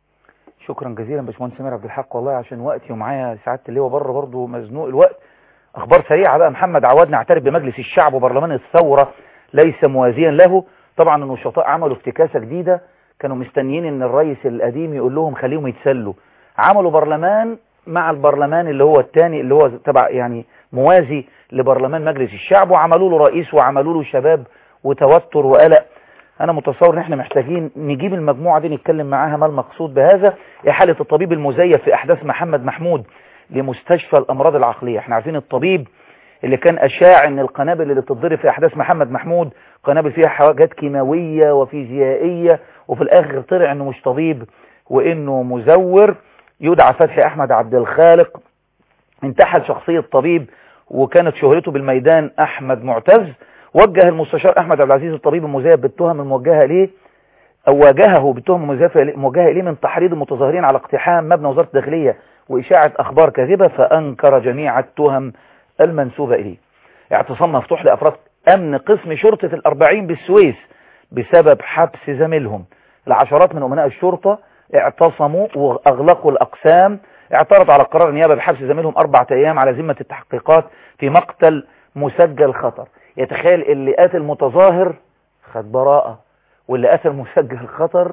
شكرا جزيلا باشمهندس سمير عبد الحق والله عشان وقتي ومعايا سعاده اللواء بره برضه مزنوق الوقت اخبار سريعه بقى محمد عواد نعترف بمجلس الشعب وبرلمان الثوره ليس موازيا له طبعا النشطاء عملوا افتكاسه جديده كانوا مستنيين ان الرئيس القديم يقول لهم خليهم يتسلوا عملوا برلمان مع البرلمان اللي هو الثاني اللي هو تبع يعني موازي لبرلمان مجلس الشعب وعملوا له رئيس وعملوا له شباب وتوتر وقلق انا متصور ان احنا محتاجين نجيب المجموعة دي نتكلم معاها ما المقصود بهذا احالة الطبيب المزيف في احداث محمد محمود لمستشفى الامراض العقلية احنا عارفين الطبيب اللي كان اشاع ان القنابل اللي بتتضرب في احداث محمد محمود قنابل فيها حاجات كيماوية وفيزيائية وفي الاخر طلع انه مش طبيب وانه مزور يدعى فتحي احمد عبد الخالق انتحل شخصية طبيب وكانت شهرته بالميدان احمد معتز وجه المستشار احمد عبد العزيز الطبيب المزيف بالتهم الموجهه اليه او واجهه بالتهم المزيفه موجهه اليه من تحريض المتظاهرين على اقتحام مبنى وزاره الداخليه واشاعه اخبار كاذبه فانكر جميع التهم المنسوبه اليه. اعتصام مفتوح لافراد امن قسم شرطه الاربعين بالسويس بسبب حبس زميلهم. العشرات من امناء الشرطه اعتصموا واغلقوا الاقسام اعترض على قرار النيابه بحبس زميلهم اربعه ايام على ذمه التحقيقات في مقتل مسجل خطر. يتخيل اللي قاتل متظاهر خد براءة واللي قتل مسجل خطر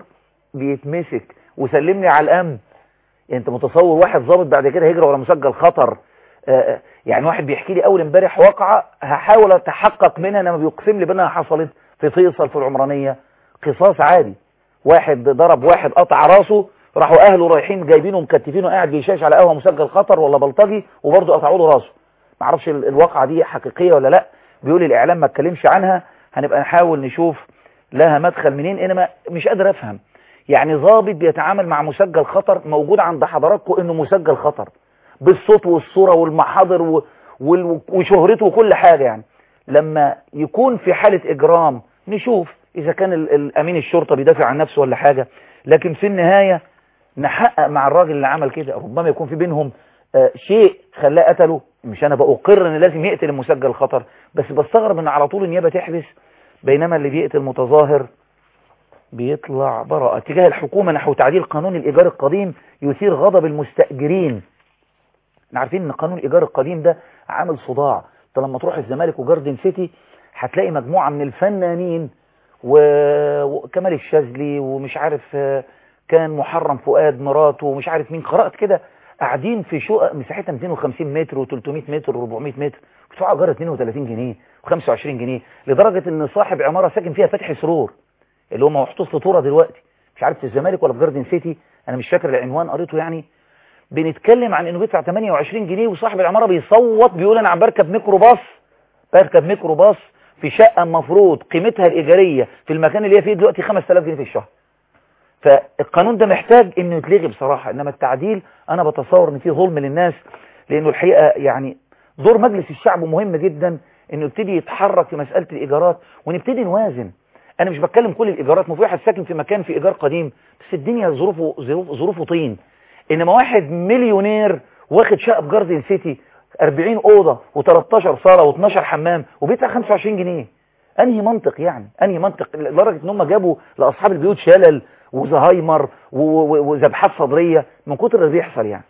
بيتمسك وسلمني على الامن يعني انت متصور واحد ضابط بعد كده هيجري ورا مسجل خطر آه يعني واحد بيحكي لي اول امبارح واقعة هحاول اتحقق منها انما بيقسم لي بانها حصلت في فيصل في العمرانية قصاص عادي واحد ضرب واحد قطع راسه راحوا اهله رايحين جايبينه ومكتفينه قاعد بيشاش على قهوه مسجل خطر ولا بلطجي وبرضه قطعوا له راسه معرفش الواقعة دي حقيقية ولا لا بيقول الاعلام ما اتكلمش عنها هنبقى نحاول نشوف لها مدخل منين انما مش قادر افهم يعني ضابط بيتعامل مع مسجل خطر موجود عند حضراتكم انه مسجل خطر بالصوت والصورة والمحاضر و... وال... وشهرته وكل حاجة يعني لما يكون في حالة اجرام نشوف اذا كان ال... الامين الشرطة بيدافع عن نفسه ولا حاجة لكن في النهاية نحقق مع الراجل اللي عمل كده ربما يكون في بينهم آه شيء خلاه قتله مش انا بأقر ان لازم يقتل المسجل خطر بس بستغرب ان على طول النيابة تحبس بينما اللي بيقتل متظاهر بيطلع براءة اتجاه الحكومة نحو تعديل قانون الإيجار القديم يثير غضب المستأجرين احنا عارفين ان قانون الإيجار القديم ده عامل صداع انت لما تروح الزمالك وجاردن سيتي هتلاقي مجموعة من الفنانين وكمال الشاذلي ومش عارف كان محرم فؤاد مراته ومش عارف مين قرأت كده قاعدين في شقق مساحتها 250 متر و300 متر و400 متر بتدفعوا ايجار 32 جنيه و25 جنيه لدرجة ان صاحب عمارة ساكن فيها فتحي سرور اللي هو محطوط لطوره دلوقتي مش عارف في الزمالك ولا في جاردن سيتي انا مش فاكر العنوان قريته يعني بنتكلم عن انه بيدفع 28 جنيه وصاحب العماره بيصوت بيقول انا عم بركب ميكروباص بركب ميكروباص في شقه المفروض قيمتها الايجاريه في المكان اللي هي فيه دلوقتي 5000 جنيه في الشهر فالقانون ده محتاج انه يتلغي بصراحه انما التعديل انا بتصور ان فيه ظلم للناس لانه الحقيقه يعني دور مجلس الشعب مهم جدا انه يبتدي يتحرك في مساله الايجارات ونبتدي نوازن انا مش بتكلم كل الايجارات ما في واحد ساكن في مكان في ايجار قديم بس الدنيا ظروفه ظروف ظروفه طين انما واحد مليونير واخد شقه في جاردن سيتي 40 اوضه و13 صاله و12 حمام وبيدفع 25 جنيه انهي منطق يعني انهي منطق لدرجه ان هم جابوا لاصحاب البيوت شلل وزهايمر وذبحات صدريه من كتر اللي بيحصل يعني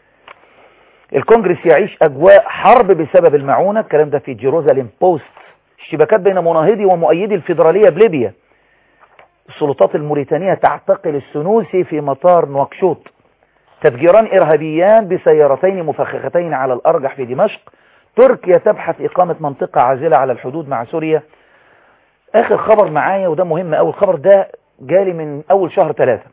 الكونجرس يعيش اجواء حرب بسبب المعونه الكلام ده في جيروزاليم بوست اشتباكات بين مناهضي ومؤيدي الفيدراليه بليبيا السلطات الموريتانيه تعتقل السنوسي في مطار نواكشوط تفجيران إرهابيان بسيارتين مفخختين على الأرجح في دمشق تركيا تبحث إقامة منطقة عازلة على الحدود مع سوريا آخر خبر معايا وده مهم أول الخبر ده جالي من أول شهر ثلاثة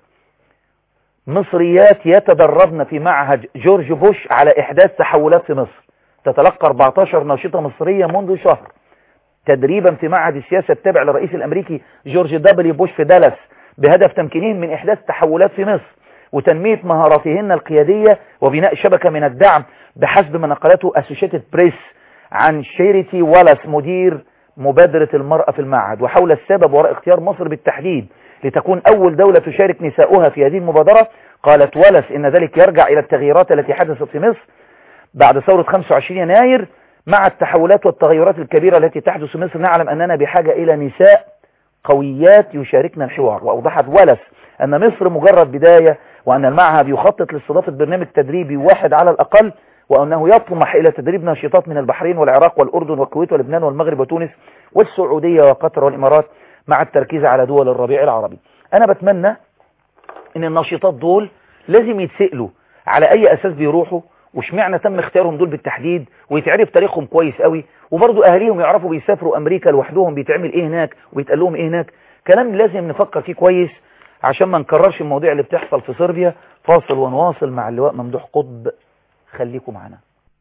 مصريات يتدربن في معهد جورج بوش على إحداث تحولات في مصر تتلقى 14 ناشطة مصرية منذ شهر تدريبا في معهد السياسة التابع للرئيس الأمريكي جورج دبليو بوش في دالاس بهدف تمكينهم من إحداث تحولات في مصر وتنمية مهاراتهن القيادية وبناء شبكة من الدعم بحسب ما نقلته أسوشيتد بريس عن شيريتي والاس مدير مبادرة المرأة في المعهد وحول السبب وراء اختيار مصر بالتحديد لتكون أول دولة تشارك نساؤها في هذه المبادرة قالت والاس إن ذلك يرجع إلى التغييرات التي حدثت في مصر بعد ثورة 25 يناير مع التحولات والتغيرات الكبيرة التي تحدث في مصر نعلم أننا بحاجة إلى نساء قويات يشاركن الحوار وأوضحت والاس أن مصر مجرد بداية وأن المعهد يخطط لاستضافة برنامج تدريبي واحد على الأقل وأنه يطمح إلى تدريب ناشطات من البحرين والعراق والأردن والكويت ولبنان والمغرب وتونس والسعودية وقطر والإمارات مع التركيز على دول الربيع العربي أنا بتمنى أن الناشطات دول لازم يتسألوا على أي أساس بيروحوا وشمعنا تم اختيارهم دول بالتحديد ويتعرف تاريخهم كويس قوي وبرضو أهاليهم يعرفوا بيسافروا أمريكا لوحدهم بيتعمل إيه هناك ويتقال لهم إيه هناك كلام لازم نفكر فيه كويس عشان ما نكررش المواضيع اللي بتحصل في صربيا فاصل ونواصل مع اللواء ممدوح قطب خليكم معنا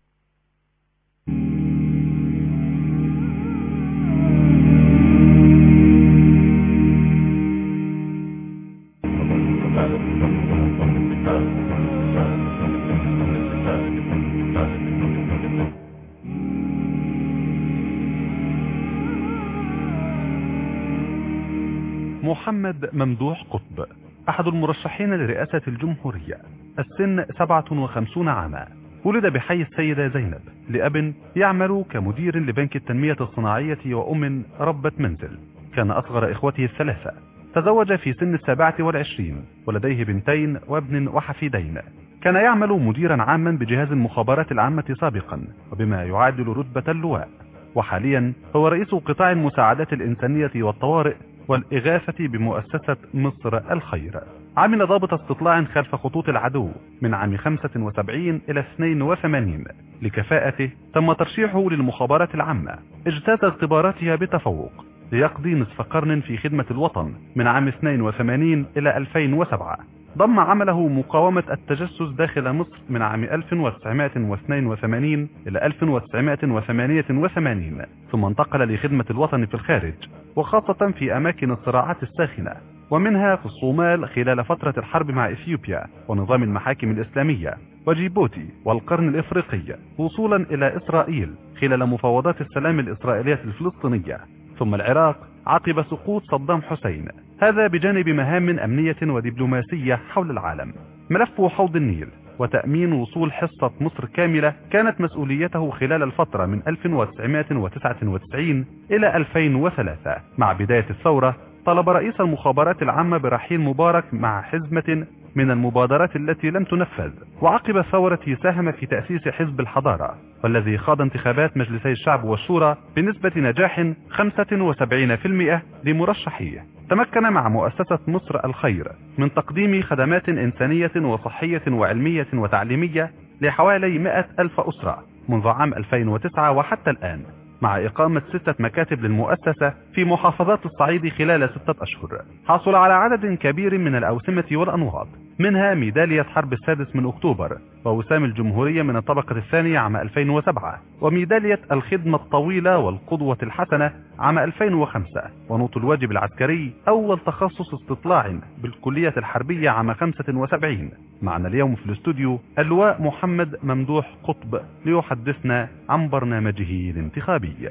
محمد ممدوح قطب أحد المرشحين لرئاسة الجمهورية السن 57 عاما ولد بحي السيدة زينب لأب يعمل كمدير لبنك التنمية الصناعية وأم ربة منزل كان أصغر إخوته الثلاثة تزوج في سن السابعة والعشرين ولديه بنتين وابن وحفيدين كان يعمل مديرا عاما بجهاز المخابرات العامة سابقا وبما يعادل رتبة اللواء وحاليا هو رئيس قطاع المساعدات الإنسانية والطوارئ والإغاثة بمؤسسة مصر الخير عمل ضابط استطلاع خلف خطوط العدو من عام 75 إلى 82 لكفاءته تم ترشيحه للمخابرات العامة اجتاز اختباراتها بتفوق ليقضي نصف قرن في خدمة الوطن من عام 82 إلى 2007 ضم عمله مقاومة التجسس داخل مصر من عام 1982 إلى 1988 ثم انتقل لخدمة الوطن في الخارج وخاصة في أماكن الصراعات الساخنة ومنها في الصومال خلال فترة الحرب مع إثيوبيا ونظام المحاكم الإسلامية وجيبوتي والقرن الإفريقي وصولا إلى إسرائيل خلال مفاوضات السلام الإسرائيلية الفلسطينية ثم العراق عقب سقوط صدام حسين هذا بجانب مهام أمنية ودبلوماسية حول العالم ملف حوض النيل وتأمين وصول حصة مصر كاملة كانت مسؤوليته خلال الفترة من 1999 إلى 2003 مع بداية الثورة طلب رئيس المخابرات العامة برحيل مبارك مع حزمة من المبادرات التي لم تنفذ وعقب الثورة ساهم في تأسيس حزب الحضارة والذي خاض انتخابات مجلسي الشعب والشورى بنسبة نجاح 75% لمرشحيه تمكن مع مؤسسة مصر الخير من تقديم خدمات إنسانية وصحية وعلمية وتعليمية لحوالي 100 ألف أسرة منذ عام 2009 وحتى الآن مع إقامة ستة مكاتب للمؤسسة في محافظات الصعيد خلال ستة أشهر حصل على عدد كبير من الأوسمة والأنواط منها ميدالية حرب السادس من أكتوبر ووسام الجمهورية من الطبقة الثانية عام 2007 وميدالية الخدمة الطويلة والقدوة الحسنة عام 2005 ونوط الواجب العسكري أول تخصص استطلاع بالكلية الحربية عام 75 معنا اليوم في الاستوديو اللواء محمد ممدوح قطب ليحدثنا عن برنامجه الانتخابي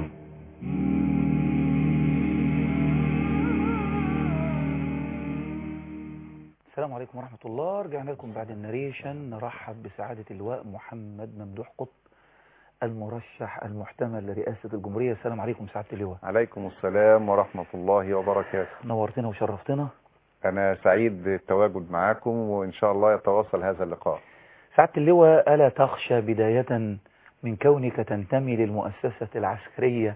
السلام عليكم ورحمة الله رجعنا لكم بعد النريشن نرحب بسعادة اللواء محمد ممدوح قطب المرشح المحتمل لرئاسة الجمهورية السلام عليكم سعادة اللواء عليكم السلام ورحمة الله وبركاته نورتنا وشرفتنا أنا سعيد بالتواجد معاكم وإن شاء الله يتواصل هذا اللقاء سعادة اللواء ألا تخشى بداية من كونك تنتمي للمؤسسة العسكرية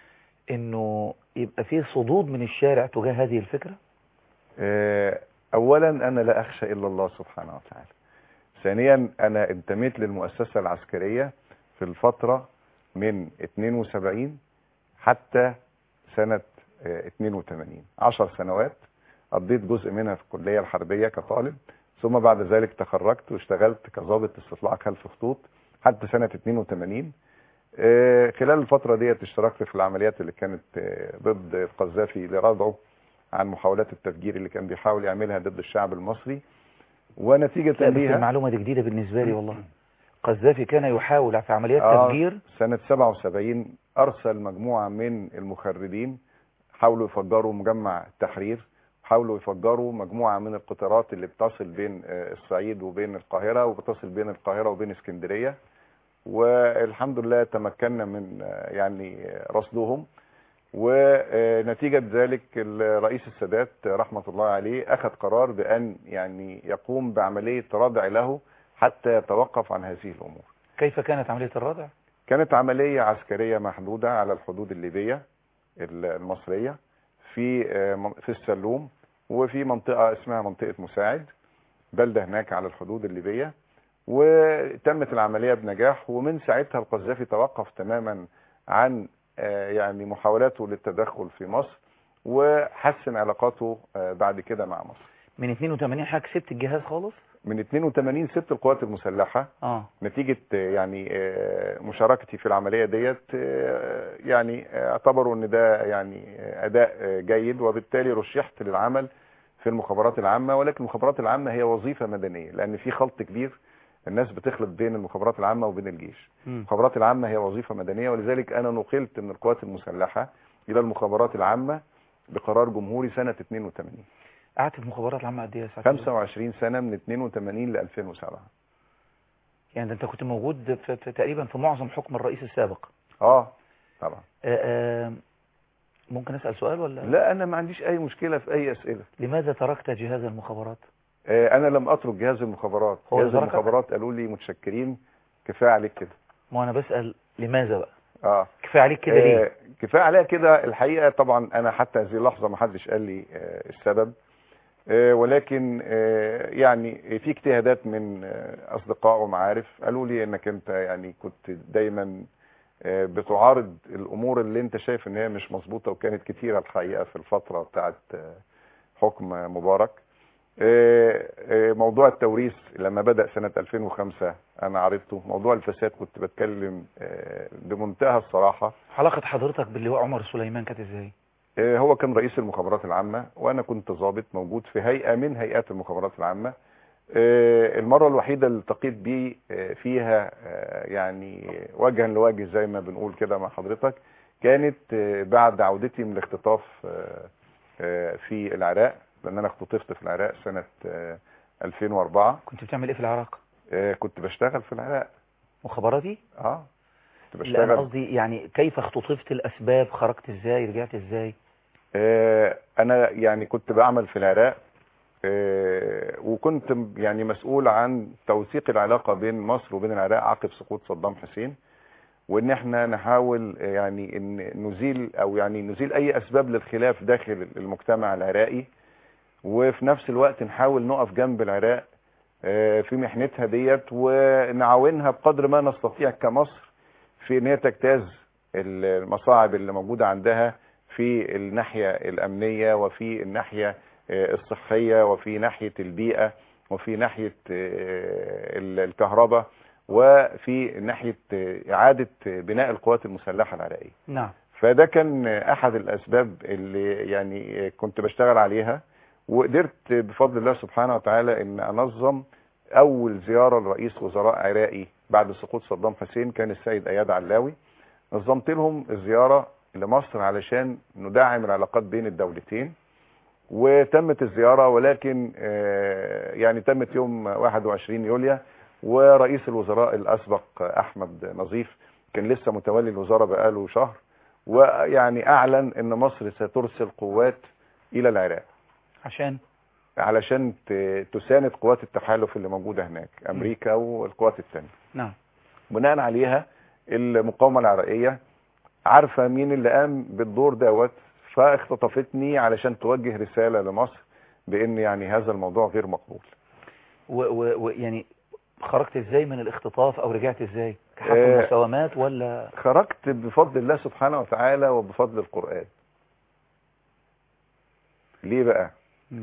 أنه يبقى فيه صدود من الشارع تجاه هذه الفكرة؟ آه، أولا أنا لا أخشى إلا الله سبحانه وتعالى ثانيا أنا انتميت للمؤسسة العسكرية في الفترة من 72 حتى سنة آه، 82 عشر سنوات قضيت جزء منها في الكلية الحربية كطالب ثم بعد ذلك تخرجت واشتغلت كظابط استطلاع خلف خطوط حتى سنة 82 آه، خلال الفترة ديت اشتركت في العمليات اللي كانت آه، ضد القذافي لردعه عن محاولات التفجير اللي كان بيحاول يعملها ضد الشعب المصري ونتيجة لا بس ليها المعلومة دي جديدة بالنسبة لي والله قذافي كان يحاول في عمليات آه، تفجير سنة 77 أرسل مجموعة من المخربين حاولوا يفجروا مجمع التحرير حاولوا يفجروا مجموعة من القطارات اللي بتصل بين آه، الصعيد وبين القاهرة وبتصل بين القاهرة وبين اسكندرية والحمد لله تمكنا من آه، يعني آه، رصدهم ونتيجة ذلك الرئيس السادات رحمة الله عليه أخذ قرار بأن يعني يقوم بعملية ردع له حتى يتوقف عن هذه الأمور كيف كانت عملية الردع؟ كانت عملية عسكرية محدودة على الحدود الليبية المصرية في في السلوم وفي منطقة اسمها منطقة مساعد بلدة هناك على الحدود الليبية وتمت العملية بنجاح ومن ساعتها القذافي توقف تماما عن آه، يعني محاولاته للتدخل في مصر وحسن علاقاته آه، بعد كده مع مصر من 82 حضرتك سبت الجهاز خالص؟ من 82 سبت القوات المسلحة اه نتيجة آه، يعني آه، مشاركتي في العملية ديت آه، يعني آه، اعتبروا ان ده يعني آه، اداء آه، جيد وبالتالي رشحت للعمل في المخابرات العامة ولكن المخابرات العامة هي وظيفة مدنية لان في خلط كبير الناس بتخلط بين المخابرات العامة وبين الجيش مم. المخابرات العامة هي وظيفة مدنية ولذلك انا نقلت من القوات المسلحة الى المخابرات العامة بقرار جمهوري سنة 82 قعدت في المخابرات العامة قد ايه يا سعادة اللواء؟ 25 سنة من 82 ل 2007 يعني ده انت كنت موجود في, في تقريبا في معظم حكم الرئيس السابق اه طبعا آه، آه، ممكن اسأل سؤال ولا لا انا ما عنديش اي مشكلة في اي اسئلة لماذا تركت جهاز المخابرات آه، انا لم اترك جهاز المخابرات هو جهاز اللي تركك؟ المخابرات قالوا لي متشكرين كفايه عليك كده ما انا بسأل لماذا بقى اه كفاية عليك كده ليه آه، كفايه عليا كده الحقيقه طبعا انا حتى هذه اللحظه ما حدش قال لي آه، السبب آه، ولكن آه، يعني في اجتهادات من آه، اصدقاء ومعارف قالوا لي انك انت يعني كنت دايما آه، بتعارض الامور اللي انت شايف ان هي مش مظبوطه وكانت كتيره الحقيقه في الفتره بتاعت آه، حكم مبارك آه، آه، موضوع التوريث لما بدأ سنة 2005 أنا عرضته موضوع الفساد كنت بتكلم آه، بمنتهى الصراحة علاقة حضرتك باللواء عمر سليمان كانت ازاي آه، هو كان رئيس المخابرات العامة وأنا كنت ضابط موجود في هيئة من هيئات المخابرات العامة آه، المرة الوحيدة اللي التقيت بيه آه، فيها آه، يعني وجها لوجه زي ما بنقول كده مع حضرتك كانت آه، بعد عودتي من الاختطاف آه، آه، في العراق لأن أنا اختطفت في العراق سنة آه، 2004 كنت بتعمل ايه في العراق آه، كنت بشتغل في العراق مخابراتي اه كنت لا انا بشتغل قصدي يعني كيف اختطفت الاسباب خرجت ازاي رجعت ازاي آه، انا يعني كنت بعمل في العراق آه، وكنت م- يعني مسؤول عن توثيق العلاقة بين مصر وبين العراق عقب سقوط صدام حسين وان احنا نحاول آه، يعني ان نزيل او يعني نزيل اي اسباب للخلاف داخل المجتمع العراقي وفي نفس الوقت نحاول نقف جنب العراق آه، في محنتها ديت ونعاونها بقدر ما نستطيع كمصر في ان هي تجتاز المصاعب اللي موجودة عندها في الناحية الأمنية وفي الناحية آه، الصحية وفي ناحية البيئة وفي ناحية آه، ال- الكهرباء وفي ناحية آه، إعادة بناء القوات المسلحة العراقية نعم فده كان احد الاسباب اللي يعني كنت بشتغل عليها وقدرت بفضل الله سبحانه وتعالى ان انظم اول زياره لرئيس وزراء عراقي بعد سقوط صدام حسين كان السيد اياد علاوي نظمت لهم الزياره لمصر علشان ندعم العلاقات بين الدولتين وتمت الزياره ولكن آه، يعني تمت يوم 21 يوليو ورئيس الوزراء الاسبق احمد نظيف كان لسه متولي الوزاره بقاله شهر ويعني اعلن ان مصر سترسل قوات الى العراق عشان علشان ت- تساند قوات التحالف اللي موجوده هناك امريكا والقوات الثانيه نعم بناء عليها المقاومه العراقيه عارفه مين اللي قام بالدور دوت فاختطفتني علشان توجه رساله لمصر بان يعني هذا الموضوع غير مقبول ويعني خرجت ازاي من الاختطاف او رجعت ازاي كحق آه. المساومات ولا خرجت بفضل الله سبحانه وتعالى وبفضل القران ليه بقى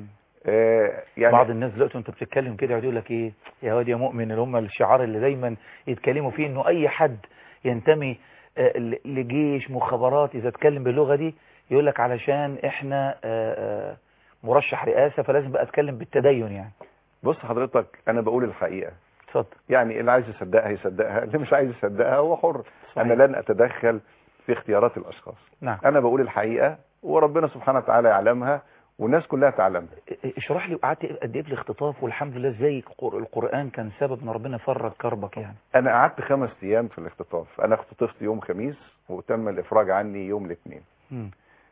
آه يعني بعض الناس دلوقتي وانت بتتكلم كده يقعد يقول لك ايه يا واد يا مؤمن اللي هم الشعار اللي دايما يتكلموا فيه انه اي حد ينتمي آه، ل- لجيش مخابرات اذا اتكلم باللغه دي يقول لك علشان احنا آه، آه، مرشح رئاسه فلازم بقى اتكلم بالتدين يعني بص حضرتك انا بقول الحقيقه اتفضل يعني اللي عايز يصدقها يصدقها اللي مش عايز يصدقها هو حر صحيح. انا لن اتدخل في اختيارات الاشخاص نعم انا بقول الحقيقه وربنا سبحانه وتعالى يعلمها والناس كلها تعلمها اشرح لي قعدت قد ايه في الاختطاف والحمد لله ازاي القر- القران كان سبب ان ربنا فرج كربك يعني انا قعدت خمس ايام في الاختطاف انا اختطفت يوم خميس وتم الافراج عني يوم الاثنين مم.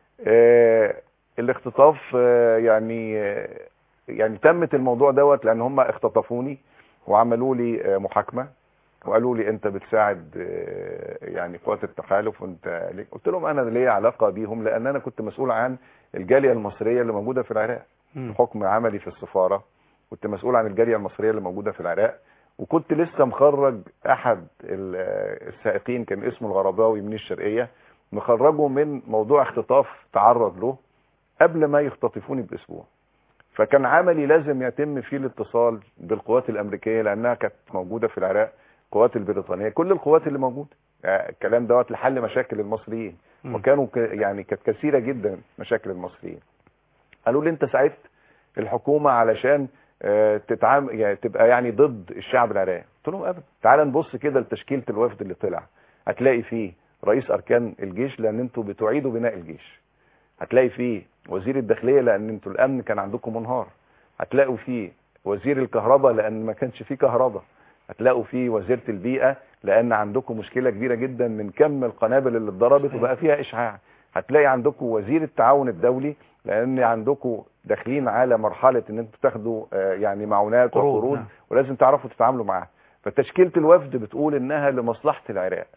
آه الاختطاف آه يعني آه يعني تمت الموضوع دوت لان هم اختطفوني وعملوا لي آه محاكمه وقالوا لي انت بتساعد آه يعني قوات التحالف وانت ليه؟ قلت لهم انا ليا علاقه بيهم لان انا كنت مسؤول عن الجاليه المصريه اللي موجوده في العراق مم. بحكم عملي في السفاره كنت مسؤول عن الجاليه المصريه اللي موجوده في العراق وكنت لسه مخرج احد ال- آه، السائقين كان اسمه الغرباوي من الشرقيه مخرجه من موضوع اختطاف تعرض له قبل ما يختطفوني باسبوع فكان عملي لازم يتم فيه الاتصال بالقوات الامريكيه لانها كانت موجوده في العراق القوات البريطانيه كل القوات اللي موجوده يعني الكلام دوت لحل مشاكل المصريين مم. وكانوا ك- يعني كانت كثيره جدا مشاكل المصريين قالوا لي انت ساعدت الحكومه علشان آه، تتعامل يعني تبقى يعني ضد الشعب العراقي قلت لهم ابدا تعال نبص كده لتشكيله الوفد اللي طلع هتلاقي فيه رئيس اركان الجيش لان انتوا بتعيدوا بناء الجيش هتلاقي فيه وزير الداخليه لان انتوا الامن كان عندكم منهار هتلاقوا فيه وزير الكهرباء لان ما كانش فيه كهرباء هتلاقوا فيه وزيره البيئه لان عندكم مشكله كبيره جدا من كم القنابل اللي اتضربت وبقى فيها اشعاع هتلاقي عندكم وزير التعاون الدولي لان عندكم داخلين على مرحله ان انتوا تاخدوا آه، يعني معونات قروض، وقروض نعم. ولازم تعرفوا تتعاملوا معاها فتشكيله الوفد بتقول انها لمصلحه العراق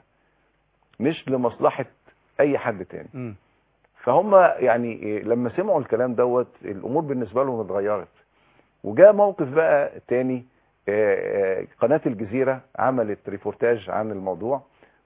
مش لمصلحه اي حد تاني مم. فهم يعني إيه، لما سمعوا الكلام دوت الامور بالنسبه لهم اتغيرت وجاء موقف بقى تاني آه، آه، قناه الجزيره عملت ريبورتاج عن الموضوع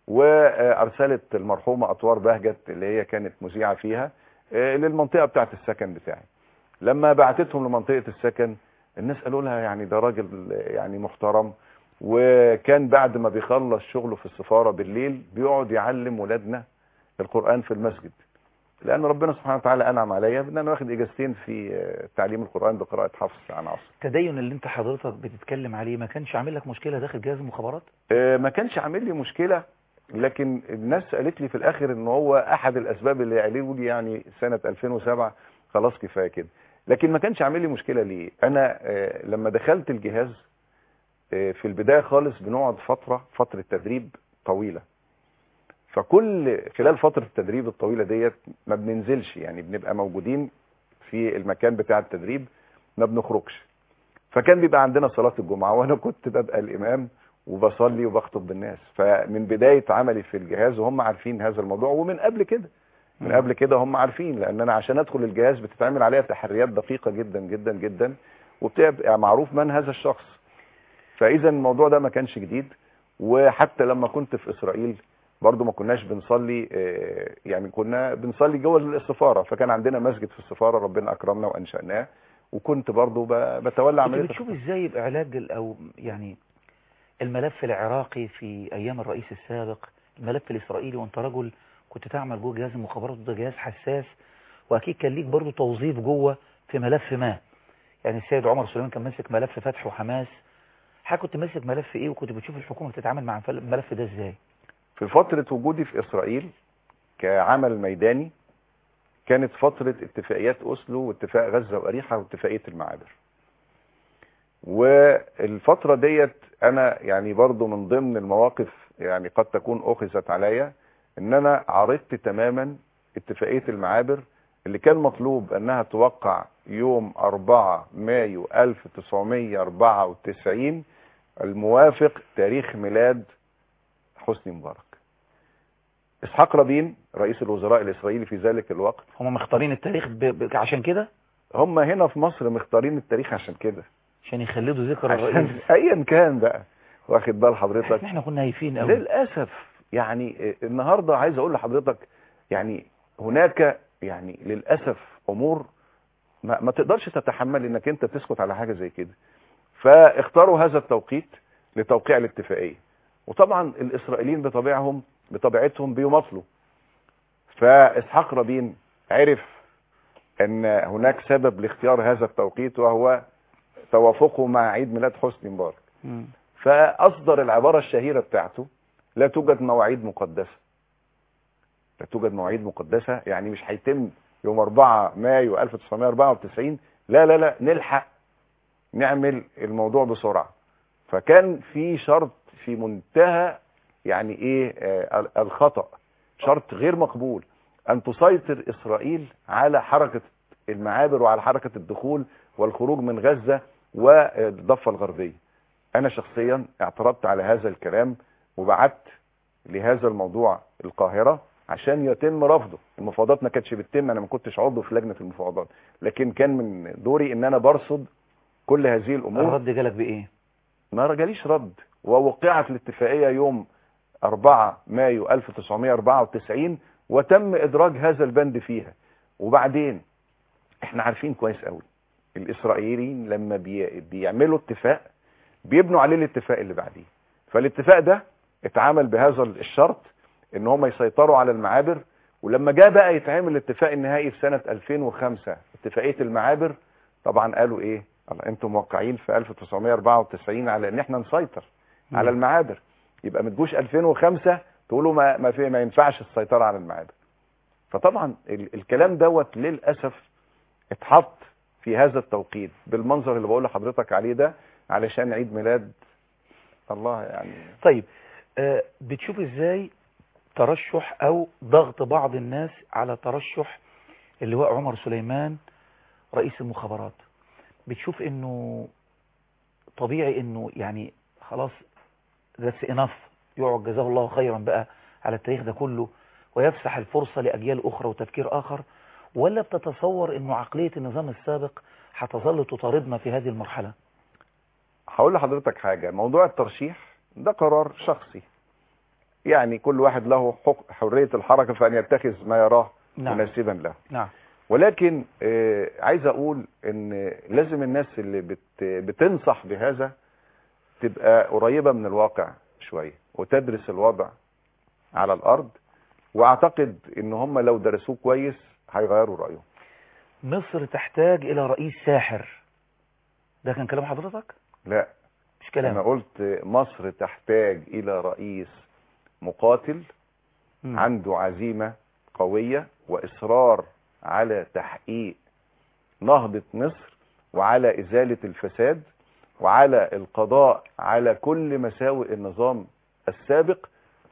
وارسلت المرحومه اطوار بهجت اللي هي كانت مذيعه فيها آه، للمنطقه بتاعه السكن بتاعي لما بعتتهم لمنطقه السكن الناس قالوا لها يعني ده راجل يعني محترم وكان بعد ما بيخلص شغله في السفاره بالليل بيقعد يعلم ولادنا القران في المسجد لان ربنا سبحانه وتعالى انعم عليا بان انا واخد اجازتين في آه، تعليم القران بقراءه حفص عن عاصم التدين اللي انت حضرتك بتتكلم عليه ما كانش عامل لك مشكله داخل جهاز المخابرات آه، ما كانش عامل لي مشكله لكن الناس قالت لي في الاخر ان هو احد الاسباب اللي قالوا لي يعني سنه 2007 خلاص كفايه كده لكن ما كانش عامل لي مشكله ليه انا آه، لما دخلت الجهاز آه، في البدايه خالص بنقعد فتره فتره تدريب طويله فكل خلال فتره التدريب الطويله ديت ما بننزلش يعني بنبقى موجودين في المكان بتاع التدريب ما بنخرجش فكان بيبقى عندنا صلاه الجمعه وانا كنت ببقى الامام وبصلي وبخطب بالناس فمن بدايه عملي في الجهاز وهم عارفين هذا الموضوع ومن قبل كده من مم. قبل كده هم عارفين لان انا عشان ادخل الجهاز بتتعمل عليها تحريات دقيقه جدا جدا جدا وبتبقى معروف من هذا الشخص فاذا الموضوع ده ما كانش جديد وحتى لما كنت في اسرائيل برضو ما كناش بنصلي آه، يعني كنا بنصلي جوه السفاره فكان عندنا مسجد في السفاره ربنا اكرمنا وانشاناه وكنت برضو ب- بتولى كنت عمليه بتشوف ازاي بعلاج ال- او يعني الملف العراقي في ايام الرئيس السابق الملف الاسرائيلي وانت رجل كنت تعمل جوه جهاز المخابرات وده جهاز حساس واكيد كان ليك برضه توظيف جوه في ملف ما يعني السيد عمر سليمان كان ماسك ملف فتح وحماس حضرتك كنت ماسك ملف ايه وكنت بتشوف الحكومه بتتعامل مع الملف ده ازاي في فتره وجودي في اسرائيل كعمل ميداني كانت فتره اتفاقيات اوسلو واتفاق غزه واريحه واتفاقيه المعابر والفتره ديت انا يعني برضو من ضمن المواقف يعني قد تكون اخذت عليا ان انا عرضت تماما اتفاقيه المعابر اللي كان مطلوب انها توقع يوم 4 مايو 1994 الموافق تاريخ ميلاد حسني مبارك اسحاق رابين رئيس الوزراء الاسرائيلي في ذلك الوقت هم مختارين التاريخ ب... ب... عشان كده هم هنا في مصر مختارين التاريخ عشان كده عشان يخلدوا ذكر عشان الرئيس ايا كان بقى واخد بال حضرتك إحنا- احنا كنا هايفين قوي للاسف يعني آه، النهارده عايز اقول لحضرتك يعني هناك يعني للاسف امور ما, ما تقدرش تتحمل انك انت تسكت على حاجه زي كده فاختاروا هذا التوقيت لتوقيع الاتفاقيه وطبعا الاسرائيليين بطبيعهم بطبيعتهم بيماطلوا فاسحاق رابين عرف ان هناك سبب لاختيار هذا التوقيت وهو توافقه مع عيد ميلاد حسني مبارك مم. فأصدر العبارة الشهيرة بتاعته لا توجد مواعيد مقدسة لا توجد مواعيد مقدسة يعني مش هيتم يوم 4 مايو 1994 لا لا لا نلحق نعمل الموضوع بسرعة فكان في شرط في منتهى يعني ايه آه الخطأ شرط غير مقبول ان تسيطر اسرائيل على حركة المعابر وعلى حركة الدخول والخروج من غزة والضفة الغربية انا شخصيا اعترضت على هذا الكلام وبعت لهذا الموضوع القاهرة عشان يتم رفضه المفاوضات ما كانتش بتتم انا ما كنتش عضو في لجنة المفاوضات لكن كان من دوري ان انا برصد كل هذه الامور الرد جالك بايه ما جاليش رد ووقعت الاتفاقية يوم 4 مايو 1994 وتم ادراج هذا البند فيها وبعدين احنا عارفين كويس قوي الاسرائيليين لما بي بيعملوا اتفاق بيبنوا عليه الاتفاق اللي بعديه فالاتفاق ده اتعامل بهذا الشرط ان هم يسيطروا على المعابر ولما جاء بقى يتعمل الاتفاق النهائي في سنة 2005 اتفاقية المعابر طبعا قالوا ايه الله انتم موقعين في 1994 على ان احنا نسيطر على المعابر يبقى ما تجوش 2005 تقولوا ما ما في ما ينفعش السيطرة على المعابر فطبعا ال الكلام دوت للاسف اتحط في هذا التوقيت بالمنظر اللي بقول لحضرتك عليه ده علشان عيد ميلاد الله يعني طيب آه بتشوف ازاي ترشح او ضغط بعض الناس على ترشح اللواء عمر سليمان رئيس المخابرات بتشوف انه طبيعي انه يعني خلاص that's enough يقعد جزاه الله خيرا بقى على التاريخ ده كله ويفسح الفرصة لأجيال أخرى وتفكير آخر ولا بتتصور انه عقلية النظام السابق هتظل تطاردنا في هذه المرحلة هقول لحضرتك حاجة موضوع الترشيح ده قرار شخصي يعني كل واحد له حق حرية الحركة فأن يتخذ ما يراه نعم. مناسبا له نعم ولكن آه عايز أقول أن لازم الناس اللي بت بتنصح بهذا تبقى قريبة من الواقع شوية وتدرس الوضع على الأرض وأعتقد أن هم لو درسوه كويس هيغيروا رأيهم مصر تحتاج إلى رئيس ساحر ده كان كلام حضرتك؟ لا مش كلام أنا قلت مصر تحتاج إلى رئيس مقاتل مم. عنده عزيمة قوية وإصرار على تحقيق نهضة مصر وعلى إزالة الفساد وعلى القضاء على كل مساوئ النظام السابق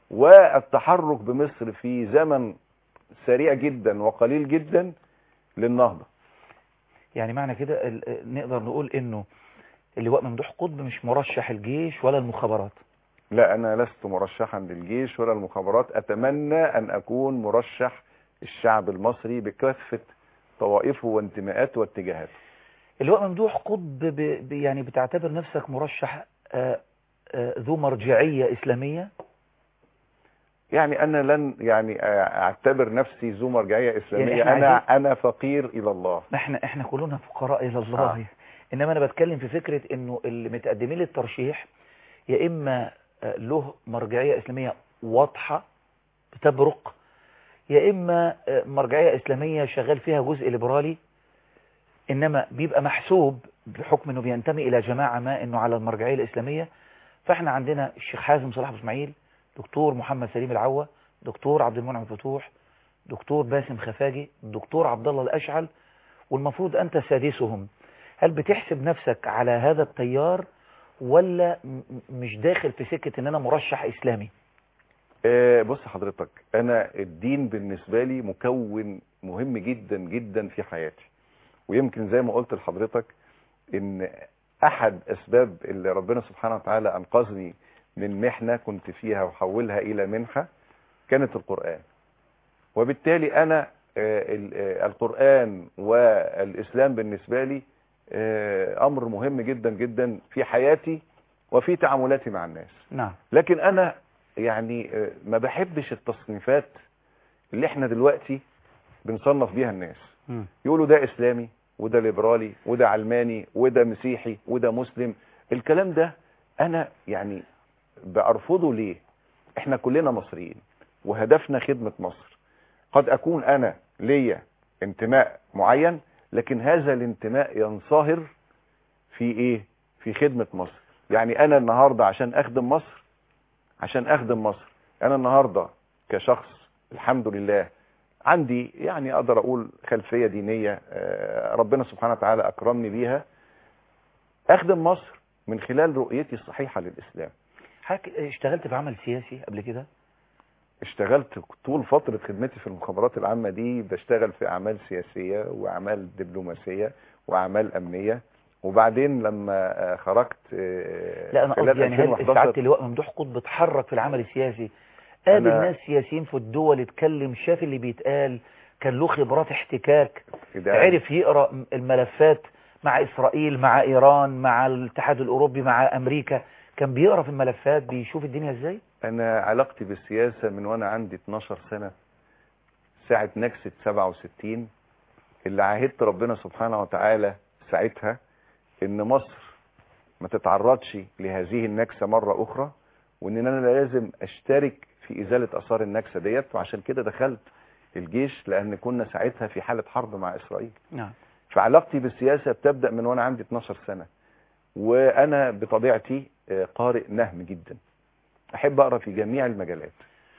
والتحرك بمصر في زمن سريع جدا وقليل جدا للنهضة يعني معنى كده ال- نقدر نقول انه اللواء ممدوح قطب مش مرشح الجيش ولا المخابرات لا أنا لست مرشحا للجيش ولا المخابرات أتمنى أن أكون مرشح الشعب المصري بكافة طوائفه وانتماءاته واتجاهاته اللواء ممدوح قطب ب... ب... يعني بتعتبر نفسك مرشح آه، آه، ذو مرجعية إسلامية يعني انا لن يعني اعتبر نفسي ذو مرجعيه اسلاميه يعني إحنا انا عايزين- انا فقير الى الله احنا احنا كلنا فقراء الى الله آه. انما انا بتكلم في فكرة انه اللي متقدمين للترشيح يا اما آه، له مرجعية اسلامية واضحة بتبرق يا اما آه، مرجعية اسلامية شغال فيها جزء ليبرالي انما بيبقى محسوب بحكم انه بينتمي الى جماعة ما انه على المرجعية الاسلامية فاحنا عندنا الشيخ حازم صلاح ابو اسماعيل دكتور محمد سليم العوة دكتور عبد المنعم فتوح دكتور باسم خفاجي دكتور عبد الله الاشعل والمفروض أنت سادسهم هل بتحسب نفسك على هذا التيار ولا م- م- مش داخل في سكة ان انا مرشح اسلامي آه، بص حضرتك انا الدين بالنسبه لي مكون مهم جدا جدا في حياتي ويمكن زي ما قلت لحضرتك ان احد اسباب اللي ربنا سبحانه وتعالى انقذني من محنه كنت فيها وحولها الى منحه كانت القران وبالتالي انا آه، ال- آه، القران والاسلام بالنسبه لي آه، امر مهم جدا جدا في حياتي وفي تعاملاتي مع الناس نعم لكن انا يعني آه، ما بحبش التصنيفات اللي احنا دلوقتي بنصنف بيها الناس يقولوا ده اسلامي وده ليبرالي وده علماني وده مسيحي وده مسلم الكلام ده انا يعني بارفضه ليه احنا كلنا مصريين وهدفنا خدمة مصر قد اكون انا ليا انتماء معين لكن هذا الانتماء ينصهر في ايه في خدمة مصر يعني انا النهاردة عشان اخدم مصر عشان اخدم مصر انا النهاردة كشخص الحمد لله عندي يعني اقدر اقول خلفية دينية آه، ربنا سبحانه وتعالى اكرمني بيها اخدم مصر من خلال رؤيتي الصحيحة للاسلام حضرتك اشتغلت في عمل سياسي قبل كده اشتغلت طول فترة خدمتي في المخابرات العامة دي بشتغل في أعمال سياسية وأعمال دبلوماسية وأعمال أمنية وبعدين لما آه، خرجت آه، لا انا خلال قصدي يعني هل 2011 سعاده اللواء ممدوح قطب اتحرك في العمل السياسي قابل أنا- ناس سياسيين في الدول اتكلم شاف اللي بيتقال كان له خبرات احتكاك ده عرف يقرا م- الملفات مع اسرائيل مع ايران مع الاتحاد الاوروبي مع امريكا كان بيقرا في الملفات بيشوف الدنيا ازاي أنا علاقتي بالسياسة من وأنا عندي 12 سنة ساعة نكسة 67 اللي عاهدت ربنا سبحانه وتعالى ساعتها إن مصر ما تتعرضش لهذه النكسة مرة أخرى وإن أنا لازم أشترك في إزالة آثار النكسة ديت وعشان كده دخلت الجيش لأن كنا ساعتها في حالة حرب مع إسرائيل نعم فعلاقتي بالسياسة بتبدأ من وأنا عندي 12 سنة وأنا بطبيعتي آه، قارئ نهم جدا أحب أقرأ في جميع المجالات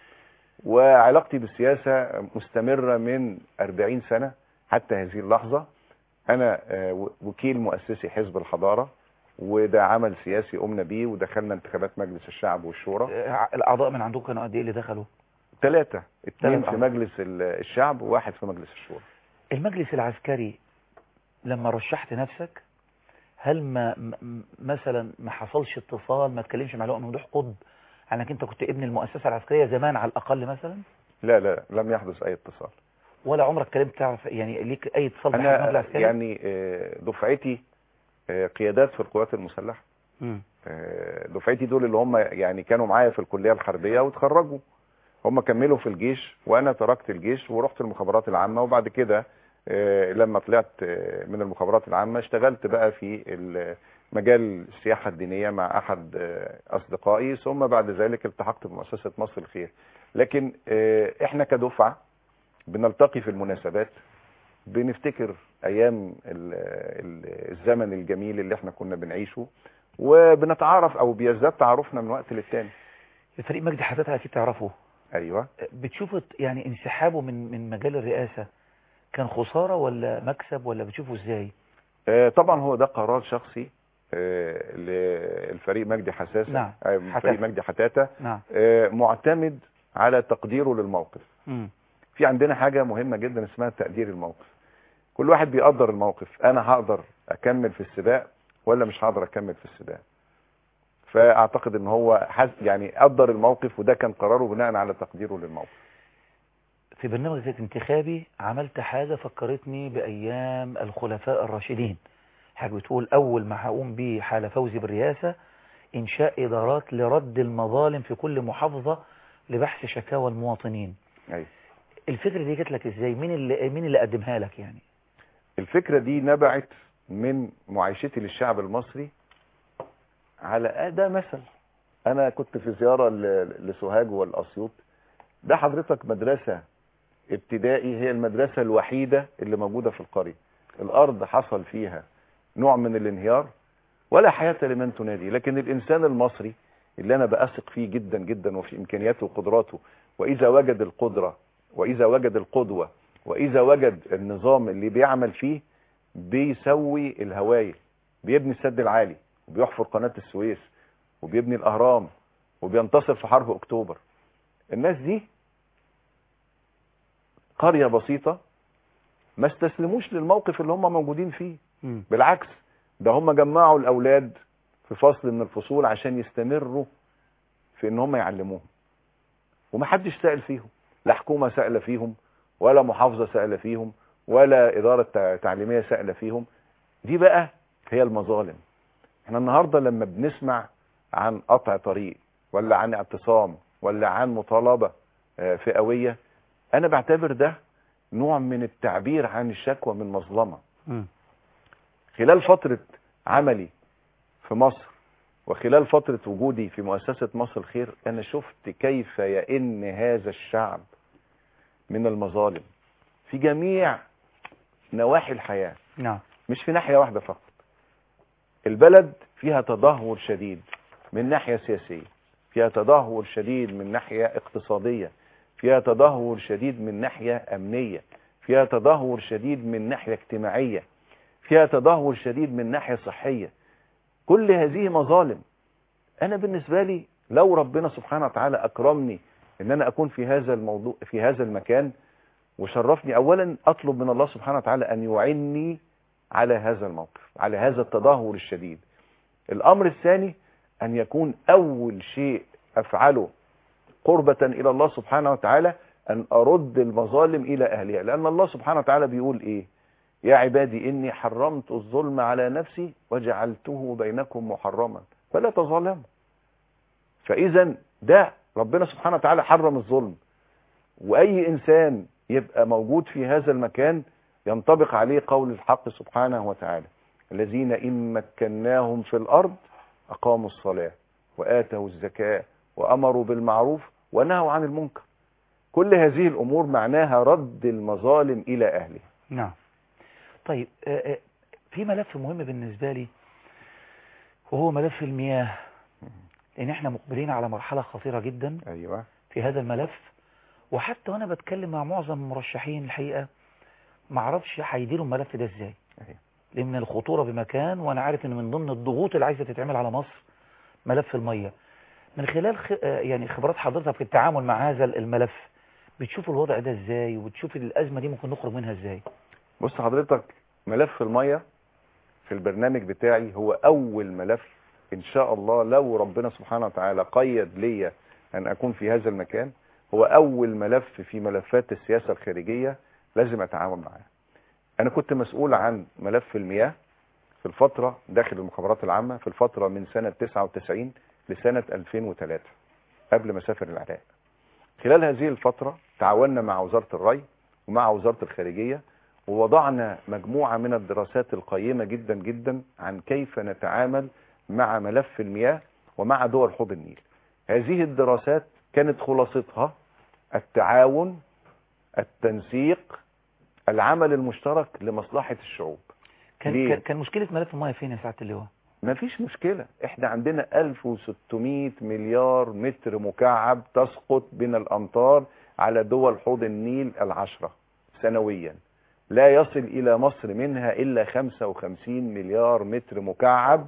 وعلاقتي بالسياسة مستمرة من 40 سنة حتى هذه اللحظة أنا آه، و- وكيل مؤسسي حزب الحضارة وده عمل سياسي قمنا بيه ودخلنا انتخابات مجلس الشعب والشورى آه، الاعضاء من عندكم كانوا قد ايه اللي دخلوا ثلاثة اثنين ثلاثة. في مجلس ال- الشعب وواحد في مجلس الشورى المجلس العسكري لما رشحت نفسك هل ما م- م- مثلا ما حصلش اتصال ما تكلمش مع لقاء ممدوح قطب على انك انت كنت ابن المؤسسه العسكريه زمان على الاقل مثلا لا لا لم يحدث أي اتصال ولا عمرك كلمت تعرف يعني ليك اي اتصال بحد المجلس أنا العسكري يعني آه، دفعتي آه، قيادات في القوات المسلحة مم. آه، دفعتي دول اللي هم يعني كانوا معايا في الكلية الحربية وتخرجوا هم كملوا في الجيش وانا تركت الجيش ورحت المخابرات العامة وبعد كده آه، لما طلعت آه، من المخابرات العامة اشتغلت بقى في ال- مجال السياحة الدينية مع احد آه، اصدقائي ثم بعد ذلك التحقت بمؤسسة مصر الخير لكن آه، احنا كدفعة بنلتقي في المناسبات بنفتكر ايام ال- ال- الزمن الجميل اللي احنا كنا بنعيشه وبنتعارف او بيزداد تعارفنا من وقت للتاني فريق مجدي حضرتك اكيد تعرفه ايوه بتشوف يعني انسحابه من من مجال الرئاسه كان خساره ولا مكسب ولا بتشوفه ازاي آه، طبعا هو ده قرار شخصي آه، للفريق مجدي حساسه نعم، آه، حتاتة. فريق مجدي حتاته نعم آه، معتمد على تقديره للموقف مم. في عندنا حاجة مهمة جدا اسمها تقدير الموقف كل واحد بيقدر الموقف انا هقدر اكمل في السباق ولا مش هقدر اكمل في السباق فاعتقد ان هو حز يعني قدر الموقف وده كان قراره بناء على تقديره للموقف في برنامج الانتخابي عملت حاجة فكرتني بأيام الخلفاء الراشدين حاجة بتقول أول ما هقوم بيه حال فوزي بالرئاسة إنشاء إدارات لرد المظالم في كل محافظة لبحث شكاوى المواطنين أيوة. الفكرة دي جت لك ازاي مين اللي مين اللي قدمها لك يعني الفكرة دي نبعت من معايشتي للشعب المصري على آه ده مثل انا كنت في زيارة ل- لسوهاج والاسيوط ده حضرتك مدرسة ابتدائي هي المدرسة الوحيدة اللي موجودة في القرية الارض حصل فيها نوع من الانهيار ولا حياة لمن تنادي لكن الانسان المصري اللي انا بأثق فيه جدا جدا وفي امكانياته وقدراته واذا وجد القدرة واذا وجد القدوة واذا وجد النظام اللي بيعمل فيه بيسوي الهوايل بيبني السد العالي وبيحفر قناة السويس وبيبني الاهرام وبينتصر في حرب اكتوبر الناس دي قرية بسيطة ما استسلموش للموقف اللي هم موجودين فيه مم. بالعكس ده هم جمعوا الاولاد في فصل من الفصول عشان يستمروا في ان هم يعلموهم ومحدش سأل فيهم لا حكومة سأل فيهم ولا محافظة سأل فيهم ولا إدارة تع- تعليمية سأل فيهم دي بقى هي المظالم احنا النهاردة لما بنسمع عن قطع طريق ولا عن اعتصام ولا عن مطالبة آه، فئوية انا بعتبر ده نوع من التعبير عن الشكوى من مظلمة مم. خلال فترة عملي في مصر وخلال فترة وجودي في مؤسسة مصر الخير أنا شفت كيف يئن هذا الشعب من المظالم في جميع نواحي الحياة نعم مش في ناحية واحدة فقط البلد فيها تدهور شديد من ناحية سياسية فيها تدهور شديد من ناحية اقتصادية فيها تدهور شديد من ناحية أمنية فيها تدهور شديد من ناحية اجتماعية فيها تدهور شديد من ناحية صحية كل هذه مظالم أنا بالنسبة لي لو ربنا سبحانه وتعالى أكرمني أن أنا أكون في هذا الموضوع في هذا المكان وشرفني أولا أطلب من الله سبحانه وتعالى أن يعني على هذا الموقف على هذا التدهور الشديد الأمر الثاني أن يكون أول شيء أفعله قربة إلى الله سبحانه وتعالى أن أرد المظالم إلى أهلها لأن الله سبحانه وتعالى بيقول إيه يا عبادي إني حرمت الظلم على نفسي وجعلته بينكم محرما فلا تظالموا فإذا ده ربنا سبحانه وتعالى حرم الظلم وأي إنسان يبقى موجود في هذا المكان ينطبق عليه قول الحق سبحانه وتعالى الذين إن مكناهم في الأرض أقاموا الصلاة وآتوا الزكاة وأمروا بالمعروف ونهوا عن المنكر كل هذه الأمور معناها رد المظالم إلى أهلها نعم طيب آه، آه، في ملف مهم بالنسبة لي وهو ملف المياه لأن احنا مقبلين على مرحلة خطيرة جدا أيوة في هذا الملف وحتى وانا بتكلم مع معظم المرشحين الحقيقة ما اعرفش هيديروا الملف ده ازاي أيوة. لان الخطورة بمكان وانا عارف ان من ضمن الضغوط اللي عايزة تتعمل على مصر ملف المية من خلال خ... آه، يعني خبرات حضرتك في التعامل مع هذا الملف بتشوف الوضع ده ازاي وبتشوف الازمة دي ممكن نخرج منها ازاي بص حضرتك ملف المية في البرنامج بتاعي هو أول ملف إن شاء الله لو ربنا سبحانه وتعالى قيد ليا أن أكون في هذا المكان هو أول ملف في ملفات السياسة الخارجية لازم أتعاون معاه أنا كنت مسؤول عن ملف المياه في الفترة داخل المخابرات العامة في الفترة من سنة 99 لسنة 2003 قبل ما أسافر العراق خلال هذه الفترة تعاوننا مع وزارة الري ومع وزارة الخارجية ووضعنا مجموعة من الدراسات القيمة جدا جدا عن كيف نتعامل مع ملف المياه ومع دول حوض النيل هذه الدراسات كانت خلاصتها التعاون التنسيق العمل المشترك لمصلحة الشعوب كان ليه؟ كان- كان مشكلة ملف المية فين يا سعادة اللواء ما فيش مشكلة احنا عندنا 1600 مليار متر مكعب تسقط من الامطار على دول حوض النيل العشرة سنويا لا يصل الى مصر منها الا 55 مليار متر مكعب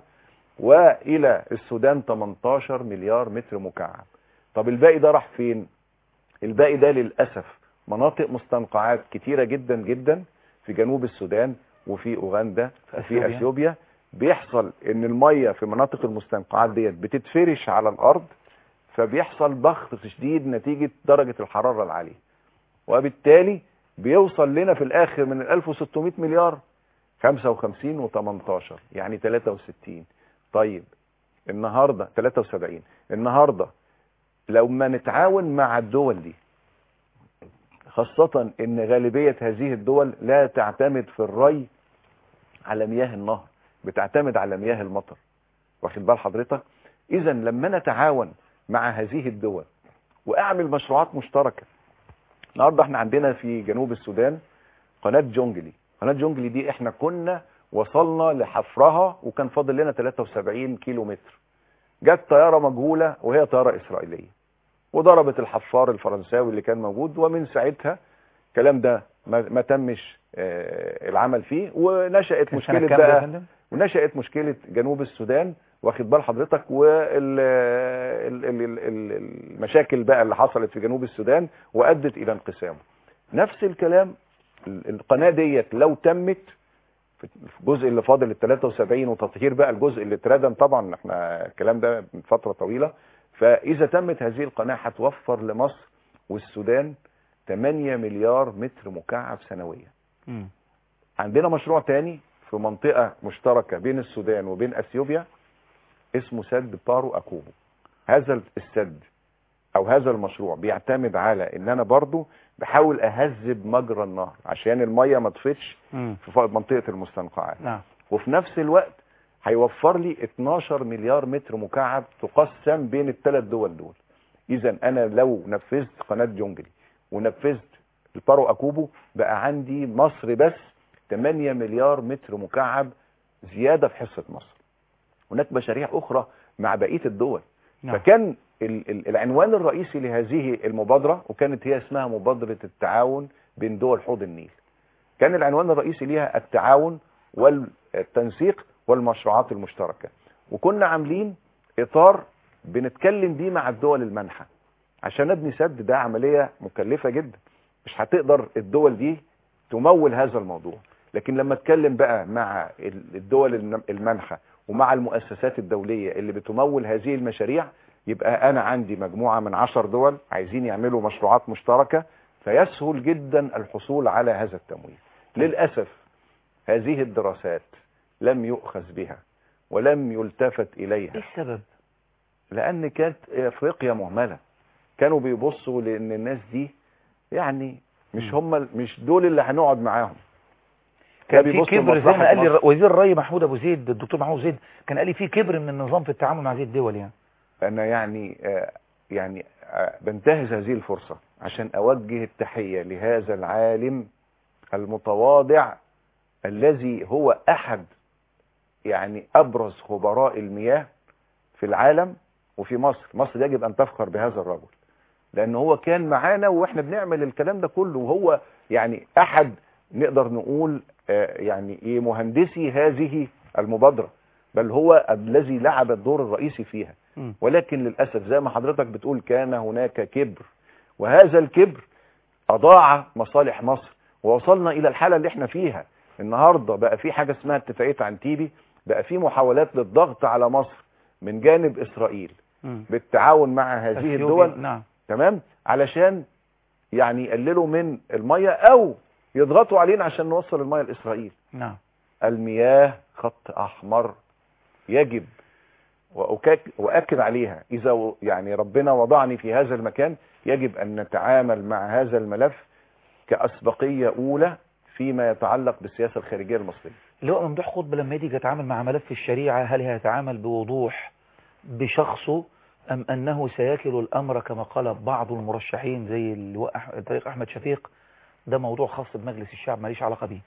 والى السودان 18 مليار متر مكعب طب الباقي ده راح فين الباقي ده للأسف مناطق مستنقعات كتيرة جدا جدا في جنوب السودان وفي أوغندا في وفي أثيوبيا. أثيوبيا بيحصل ان المية في مناطق المستنقعات ديت بتتفرش على الأرض فبيحصل ضغط شديد نتيجة درجة الحرارة العالية وبالتالي بيوصل لنا في الآخر من ال 1600 مليار 55 و18 يعني 63 طيب النهاردة 73 النهاردة لما نتعاون مع الدول دي خاصة ان غالبية هذه الدول لا تعتمد في الري على مياه النهر بتعتمد على مياه المطر واخد بال حضرتك اذا لما نتعاون مع هذه الدول واعمل مشروعات مشتركة النهارده احنا عندنا في جنوب السودان قناة جونجلي قناة جونجلي دي احنا كنا وصلنا لحفرها وكان فاضل لنا 73 كيلو متر جت طيارة مجهولة وهي طيارة إسرائيلية وضربت الحفار الفرنساوي اللي كان موجود ومن ساعتها الكلام ده ما, ما تمش آه، العمل فيه ونشأت كان مشكلة سنة كام ده يا بقى فندم؟ ونشأت مشكلة جنوب السودان واخد بال حضرتك والمشاكل بقى اللي حصلت في جنوب السودان وأدت إلى انقسامه نفس الكلام ال- القناة ديت لو تمت في الجزء اللي فاضل ال 73 وتطهير بقى الجزء اللي اتردم طبعا احنا الكلام ده من فترة طويلة فإذا تمت هذه القناة هتوفر لمصر والسودان 8 مليار متر مكعب سنويا مم. عندنا مشروع تاني في منطقة مشتركة بين السودان وبين اثيوبيا اسمه سد بارو اكوبو هذا السد او هذا المشروع بيعتمد على ان انا برضو بحاول اهذب مجرى النهر عشان المية ما تفيدش مم. في منطقة المستنقعات نعم وفي نفس الوقت هيوفر لي 12 مليار متر مكعب تقسم بين الثلاث دول دول اذا انا لو نفذت قناة جونجلي ونفذت البارو اكوبو بقى عندي مصر بس 8 مليار متر مكعب زيادة في حصة مصر هناك مشاريع اخرى مع بقية الدول نعم. فكان ال- ال- العنوان الرئيسي لهذه المبادرة وكانت هي اسمها مبادرة التعاون بين دول حوض النيل كان العنوان الرئيسي ليها التعاون والتنسيق والمشروعات المشتركة وكنا عاملين اطار بنتكلم بيه مع الدول المنحة عشان نبني سد ده عملية مكلفة جدا مش هتقدر الدول دي تمول هذا الموضوع لكن لما اتكلم بقى مع ال- الدول الن- المنحة ومع المؤسسات الدولية اللي بتمول هذه المشاريع يبقى انا عندي مجموعة من عشر دول عايزين يعملوا مشروعات مشتركة فيسهل جدا الحصول على هذا التمويل للأسف هذه الدراسات لم يؤخذ بها ولم يلتفت إليها ايه السبب؟ لأن كانت أفريقيا مهملة كانوا بيبصوا لأن الناس دي يعني مش هم مش دول اللي هنقعد معاهم كان ده في بيبص كبر زي لمصلحة ما قال لي مصر. الر- وزير الري محمود ابو زيد الدكتور محمود زيد كان قال لي في كبر من النظام في التعامل مع هذه الدول يعني أنا يعني آه، يعني آه، بنتهز هذه الفرصة عشان أوجه التحية لهذا العالم المتواضع الذي هو أحد يعني أبرز خبراء المياه في العالم وفي مصر مصر يجب أن تفخر بهذا الرجل لأن هو كان معانا وإحنا بنعمل الكلام ده كله وهو يعني أحد نقدر نقول آه، يعني إيه مهندسي هذه المبادرة بل هو الذي لعب الدور الرئيسي فيها مم. ولكن للأسف زي ما حضرتك بتقول كان هناك كبر وهذا الكبر أضاع مصالح مصر ووصلنا إلى الحالة اللي احنا فيها النهاردة بقى في حاجة اسمها اتفاقية عنتيبي بقى في محاولات للضغط على مصر من جانب إسرائيل مم. بالتعاون مع هذه أثيوبيا، الدول نعم تمام علشان يعني يقللوا من المية أو يضغطوا علينا عشان نوصل المية لإسرائيل نعم المياه خط أحمر يجب وأكاك- وأكد عليها إذا و- يعني ربنا وضعني في هذا المكان يجب أن نتعامل مع هذا الملف كأسبقية أولى فيما يتعلق بالسياسة الخارجية المصرية اللي هو ممدوح خطب لما يجي يتعامل مع ملف الشريعة هل هيتعامل بوضوح بشخصه أم أنه سيكل الأمر كما قال بعض المرشحين زي اللواء أح- الفريق أحمد شفيق ده موضوع خاص بمجلس الشعب ماليش علاقة بيه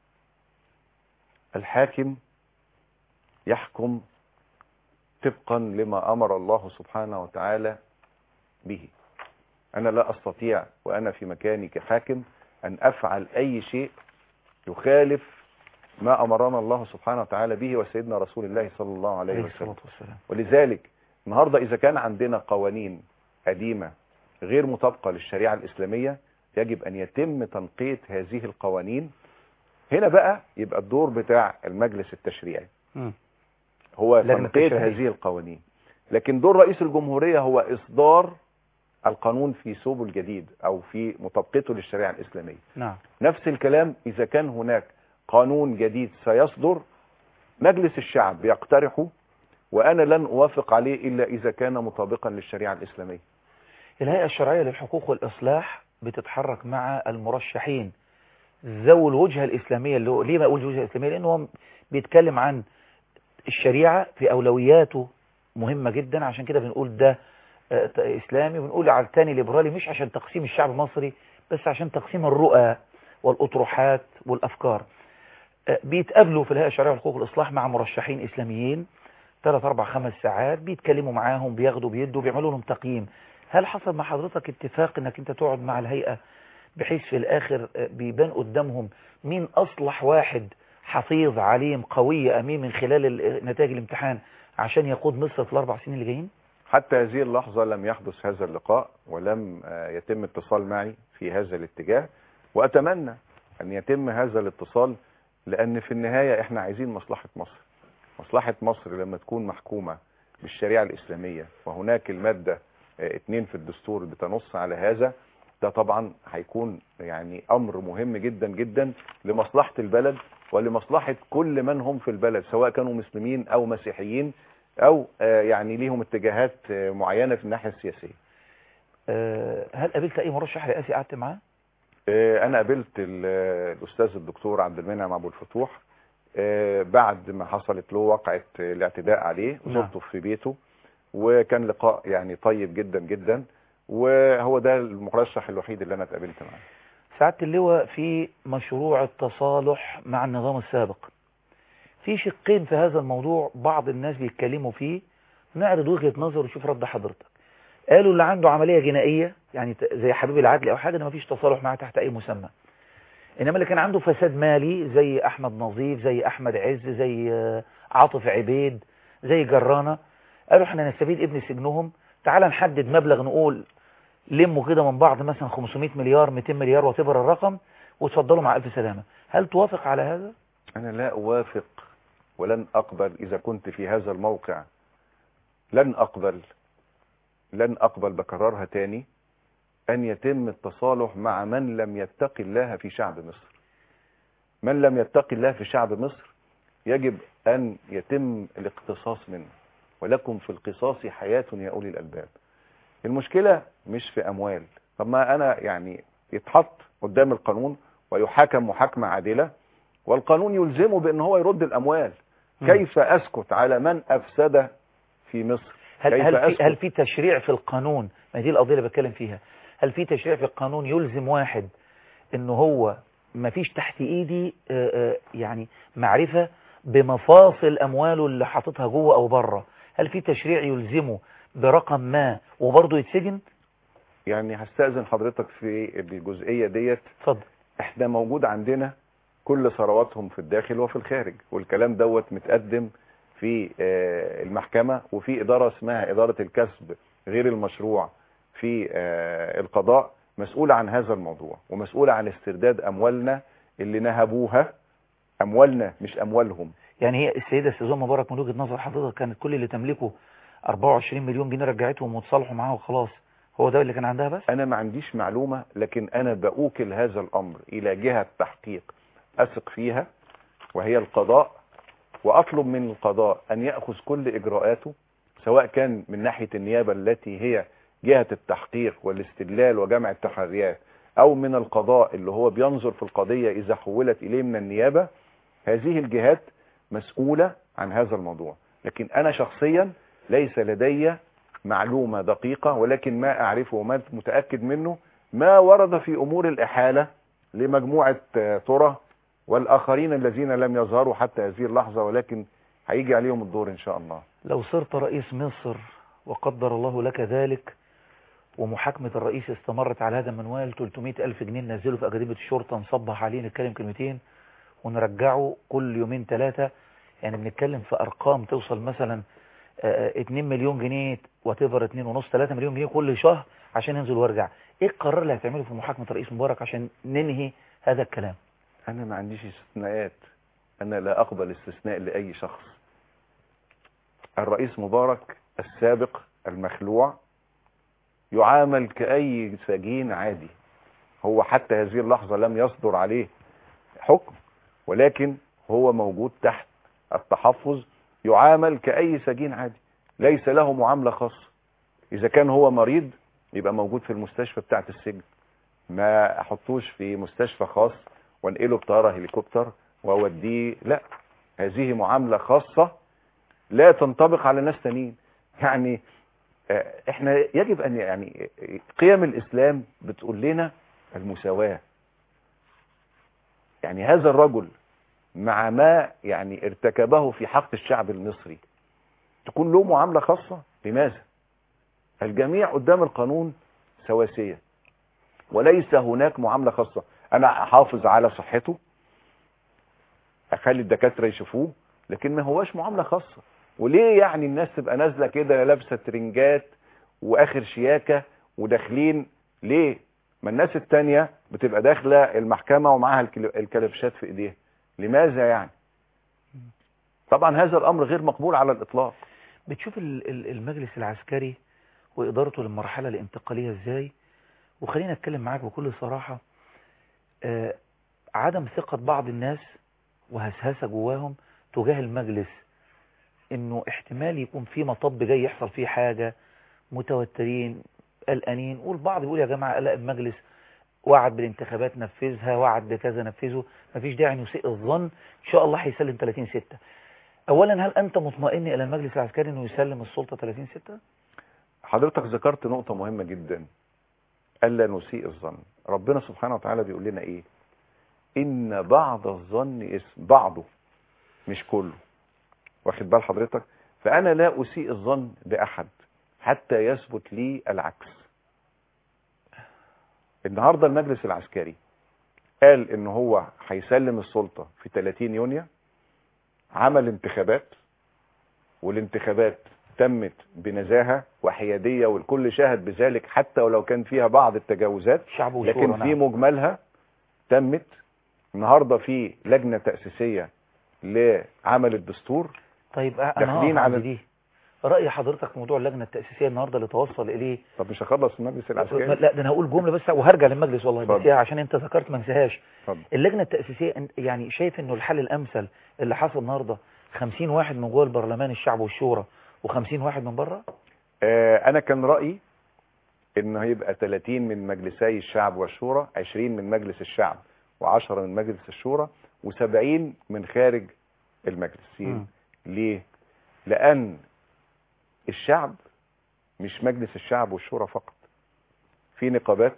الحاكم يحكم طبقا لما أمر الله سبحانه وتعالى به أنا لا أستطيع وأنا في مكاني كحاكم أن أفعل أي شيء يخالف ما أمرنا الله سبحانه وتعالى به وسيدنا رسول الله صلى الله عليه عليه وسلم الصلاة والسلام ولذلك النهاردة إذا كان عندنا قوانين قديمة غير مطابقة للشريعة الإسلامية يجب أن يتم تنقية هذه القوانين هنا بقى يبقى الدور بتاع المجلس التشريعي مم. هو لجنة تنقية التشريع. هذه القوانين لكن دور رئيس الجمهورية هو إصدار القانون في ثوبه الجديد أو في مطابقته للشريعة الإسلامية نعم نفس الكلام إذا كان هناك قانون جديد سيصدر مجلس الشعب يقترحه وأنا لن أوافق عليه إلا إذا كان مطابقا للشريعة الإسلامية الهيئة الشرعية للحقوق والإصلاح بتتحرك مع المرشحين ذوي الوجهة الإسلامية اللي هو ليه ما أقول الوجهة الإسلامية لأنه هو بيتكلم عن الشريعة في أولوياته مهمة جدا عشان كده بنقول ده آه، ت- إسلامي وبنقول على التاني ليبرالي مش عشان تقسيم الشعب المصري بس عشان تقسيم الرؤى والأطروحات والأفكار آه، بيتقابلوا في الهيئة الشرعية للحقوق والإصلاح مع مرشحين إسلاميين ثلاث أربع خمس ساعات بيتكلموا معاهم بياخدوا بيدوا بيعملوا لهم تقييم هل حصل مع حضرتك اتفاق انك انت تقعد مع الهيئة بحيث في الاخر آه، بيبان قدامهم مين اصلح واحد حفيظ عليم قوي امين من خلال ال- نتائج الامتحان عشان يقود مصر في الاربع سنين اللي جايين حتى هذه اللحظة لم يحدث هذا اللقاء ولم آه، يتم اتصال معي في هذا الاتجاه وأتمنى أن يتم هذا الاتصال لأن في النهاية إحنا عايزين مصلحة مصر مصلحة مصر لما تكون محكومة بالشريعة الإسلامية وهناك المادة آه، اتنين في الدستور بتنص على هذا ده طبعا هيكون يعني أمر مهم جدا جدا لمصلحة البلد ولمصلحة كل من هم في البلد سواء كانوا مسلمين أو مسيحيين او آه، يعني ليهم اتجاهات آه، معينه في الناحيه السياسيه آه، هل قابلت اي مرشح رئاسي قعدت معاه آه، انا قابلت ال- آه، الاستاذ الدكتور عبد المنعم ابو الفتوح آه، بعد ما حصلت له وقعه آه، الاعتداء عليه نعم. زرته في بيته وكان لقاء يعني طيب جدا جدا وهو ده المرشح الوحيد اللي انا اتقابلت معاه سعادة اللواء في مشروع التصالح مع النظام السابق في شقين في هذا الموضوع بعض الناس بيتكلموا فيه نعرض وجهة نظر ونشوف رد حضرتك قالوا اللي عنده عملية جنائية يعني ت- زي حبيب العدل او حاجة ده مفيش تصالح معاه تحت اي مسمى انما اللي كان عنده فساد مالي زي احمد نظيف زي احمد عز زي آه، عاطف عبيد زي جرانة قالوا احنا نستفيد ابن سجنهم تعال نحدد مبلغ نقول لموا كده من بعض مثلا 500 مليار 200 مليار وتبر الرقم وتفضلوا مع ألف سلامة هل توافق على هذا؟ انا لا اوافق ولن اقبل اذا كنت في هذا الموقع لن اقبل لن اقبل بكررها تاني ان يتم التصالح مع من لم يتق الله في شعب مصر من لم يتق الله في شعب مصر يجب ان يتم الاقتصاص منه ولكم في القصاص حياة يا اولي الالباب المشكلة مش في اموال طب ما انا يعني يتحط قدام القانون ويحاكم محاكمة عادلة والقانون يلزمه بان هو يرد الاموال مم. كيف اسكت على من افسد في مصر هل كيف هل في أسكت؟ هل في تشريع في القانون ما دي القضية اللي بتكلم فيها هل في تشريع في القانون يلزم واحد ان هو ما فيش تحت ايدي آه، آه، يعني معرفة بمفاصل امواله اللي حاططها جوه او بره هل في تشريع يلزمه برقم ما وبرضه يتسجن يعني هستأذن حضرتك في الجزئية ديت اتفضل احنا موجود عندنا كل ثرواتهم في الداخل وفي الخارج والكلام دوت متقدم في آه، المحكمة وفي إدارة اسمها إدارة الكسب غير المشروع في آه، القضاء مسؤولة عن هذا الموضوع ومسؤولة عن استرداد أموالنا اللي نهبوها أموالنا مش أموالهم يعني هي السيدة سيزون مبارك من وجهة نظر حضرتك كانت كل اللي تملكه 24 مليون جنيه رجعتهم وتصالحوا معاه وخلاص هو ده اللي كان عندها بس أنا ما عنديش معلومة لكن أنا بأوكل هذا الأمر إلى جهة تحقيق أثق فيها وهي القضاء وأطلب من القضاء أن يأخذ كل إجراءاته سواء كان من ناحية النيابة التي هي جهة التحقيق والاستدلال وجمع التحريات أو من القضاء اللي هو بينظر في القضية إذا حولت إليه من النيابة هذه الجهات مسؤولة عن هذا الموضوع لكن أنا شخصيا ليس لدي معلومة دقيقة ولكن ما أعرفه وما متأكد منه ما ورد في أمور الإحالة لمجموعة آه، ترى والآخرين الذين لم يظهروا حتى هذه اللحظة ولكن هيجي عليهم الدور إن شاء الله لو صرت رئيس مصر وقدر الله لك ذلك ومحاكمة الرئيس استمرت على هذا المنوال 300 ألف جنيه ننزله في أكاديمية الشرطة نصبح عليه نتكلم كلمتين ونرجعه كل يومين ثلاثة يعني بنتكلم في أرقام توصل مثلا آه، 2 مليون جنيه وتفر 2 ونص 3 مليون جنيه كل شهر عشان ينزل ويرجع ايه القرار اللي هتعمله في محاكمة الرئيس مبارك عشان ننهي هذا الكلام أنا ما عنديش استثناءات أنا لا أقبل استثناء لأي شخص الرئيس مبارك السابق المخلوع يعامل كأي سجين عادي هو حتى هذه اللحظة لم يصدر عليه حكم ولكن هو موجود تحت التحفظ يعامل كأي سجين عادي ليس له معاملة خاصة إذا كان هو مريض يبقى موجود في المستشفى بتاعه السجن ما احطوش في مستشفى خاص وانقله بطياره هليكوبتر واوديه لا هذه معامله خاصه لا تنطبق على ناس تانيين يعني آه، احنا يجب ان يعني قيم الاسلام بتقول لنا المساواه يعني هذا الرجل مع ما يعني ارتكبه في حق الشعب المصري تكون له معامله خاصه لماذا الجميع قدام القانون سواسيه وليس هناك معامله خاصه انا احافظ على صحته اخلي الدكاتره يشوفوه لكن ما هواش معامله خاصه وليه يعني الناس تبقى نازله كده لابسه ترنجات واخر شياكه وداخلين ليه ما الناس التانية بتبقى داخله المحكمه ومعاها الكل- الكلبشات في ايديها لماذا يعني طبعا هذا الامر غير مقبول على الاطلاق بتشوف ال- ال- المجلس العسكري وإدارته للمرحلة الانتقالية ازاي وخلينا اتكلم معاك بكل صراحة آه، عدم ثقة بعض الناس وهسهسة جواهم تجاه المجلس انه احتمال يكون في مطب جاي يحصل فيه حاجة متوترين قلقانين والبعض بيقول يا جماعة قلق المجلس وعد بالانتخابات نفذها وعد بكذا نفذه مفيش داعي نسيء الظن ان شاء الله هيسلم 30 6 اولا هل انت مطمئن الى المجلس العسكري انه يسلم السلطة 30 6 حضرتك ذكرت نقطة مهمة جدا ألا نسيء الظن ربنا سبحانه وتعالى بيقول لنا إيه إن بعض الظن اسم بعضه مش كله واخد بال حضرتك فأنا لا أسيء الظن بأحد حتى يثبت لي العكس النهاردة المجلس العسكري قال إن هو هيسلم السلطة في 30 يونيو عمل انتخابات والانتخابات تمت بنزاهة وحيادية والكل شاهد بذلك حتى ولو كان فيها بعض التجاوزات شعب وشورى لكن في نعم. مجملها تمت النهاردة في لجنة تأسيسية لعمل الدستور طيب انا داخلين هقف عند على- دي رأي حضرتك في موضوع اللجنة التأسيسية النهاردة اللي توصل إليه طب مش هخلص المجلس العسكري لا ده أنا هقول جملة بس وهرجع للمجلس والله بس اتفضل. هي عشان أنت ذكرت ما انساهاش اتفضل. اللجنة التأسيسية أنت- يعني شايف إنه الحل الأمثل اللي حصل النهاردة 50 واحد من جوه البرلمان الشعب والشورى و50 واحد من بره آه انا كان رأيي ان هيبقى 30 من مجلسي الشعب والشورى 20 من مجلس الشعب و10 من مجلس الشورى و70 من خارج المجلس مم. ليه لان الشعب مش مجلس الشعب والشورى فقط في نقابات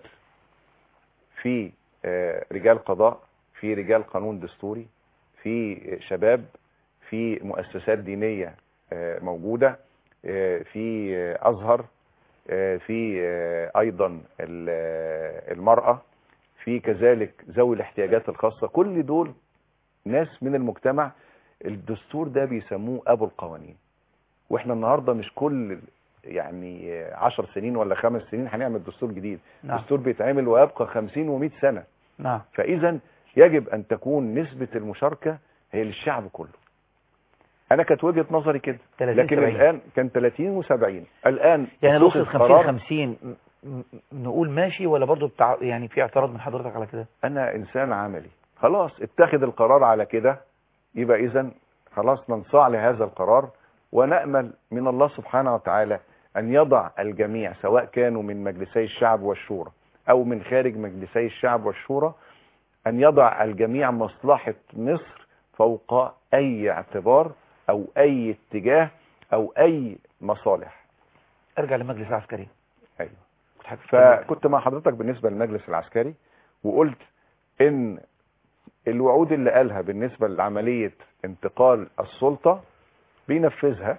في آه، رجال قضاء في رجال قانون دستوري في شباب في مؤسسات دينية آه، موجودة آه، في آه، أزهر آه، في آه، أيضا ال- آه، المرأة في كذلك ذوي الاحتياجات الخاصة كل دول ناس من المجتمع الدستور ده بيسموه أبو القوانين واحنا النهاردة مش كل يعني آه، عشر سنين ولا خمس سنين هنعمل دستور جديد نعم دستور بيتعمل ويبقى خمسين ومئة سنة نعم فإذا يجب أن تكون نسبة المشاركة هي للشعب كله أنا كانت وجهة نظري كده 30 لكن 70. الآن كان 30 و70 الآن يعني لو اتخذ وصلت 50 قرار 50 م- م- نقول ماشي ولا برضو بتاع يعني في اعتراض من حضرتك على كده أنا إنسان عملي خلاص اتخذ القرار على كده يبقى إذا خلاص ننصاع لهذا القرار ونأمل من الله سبحانه وتعالى أن يضع الجميع سواء كانوا من مجلسي الشعب والشورى أو من خارج مجلسي الشعب والشورى أن يضع الجميع مصلحة مصر فوق أي اعتبار أو أي اتجاه أو أي مصالح ارجع للمجلس العسكري أيوة. كنت هتتكلم. فكنت مع حضرتك بالنسبة للمجلس العسكري وقلت ان الوعود اللي قالها بالنسبة لعملية انتقال السلطة بينفذها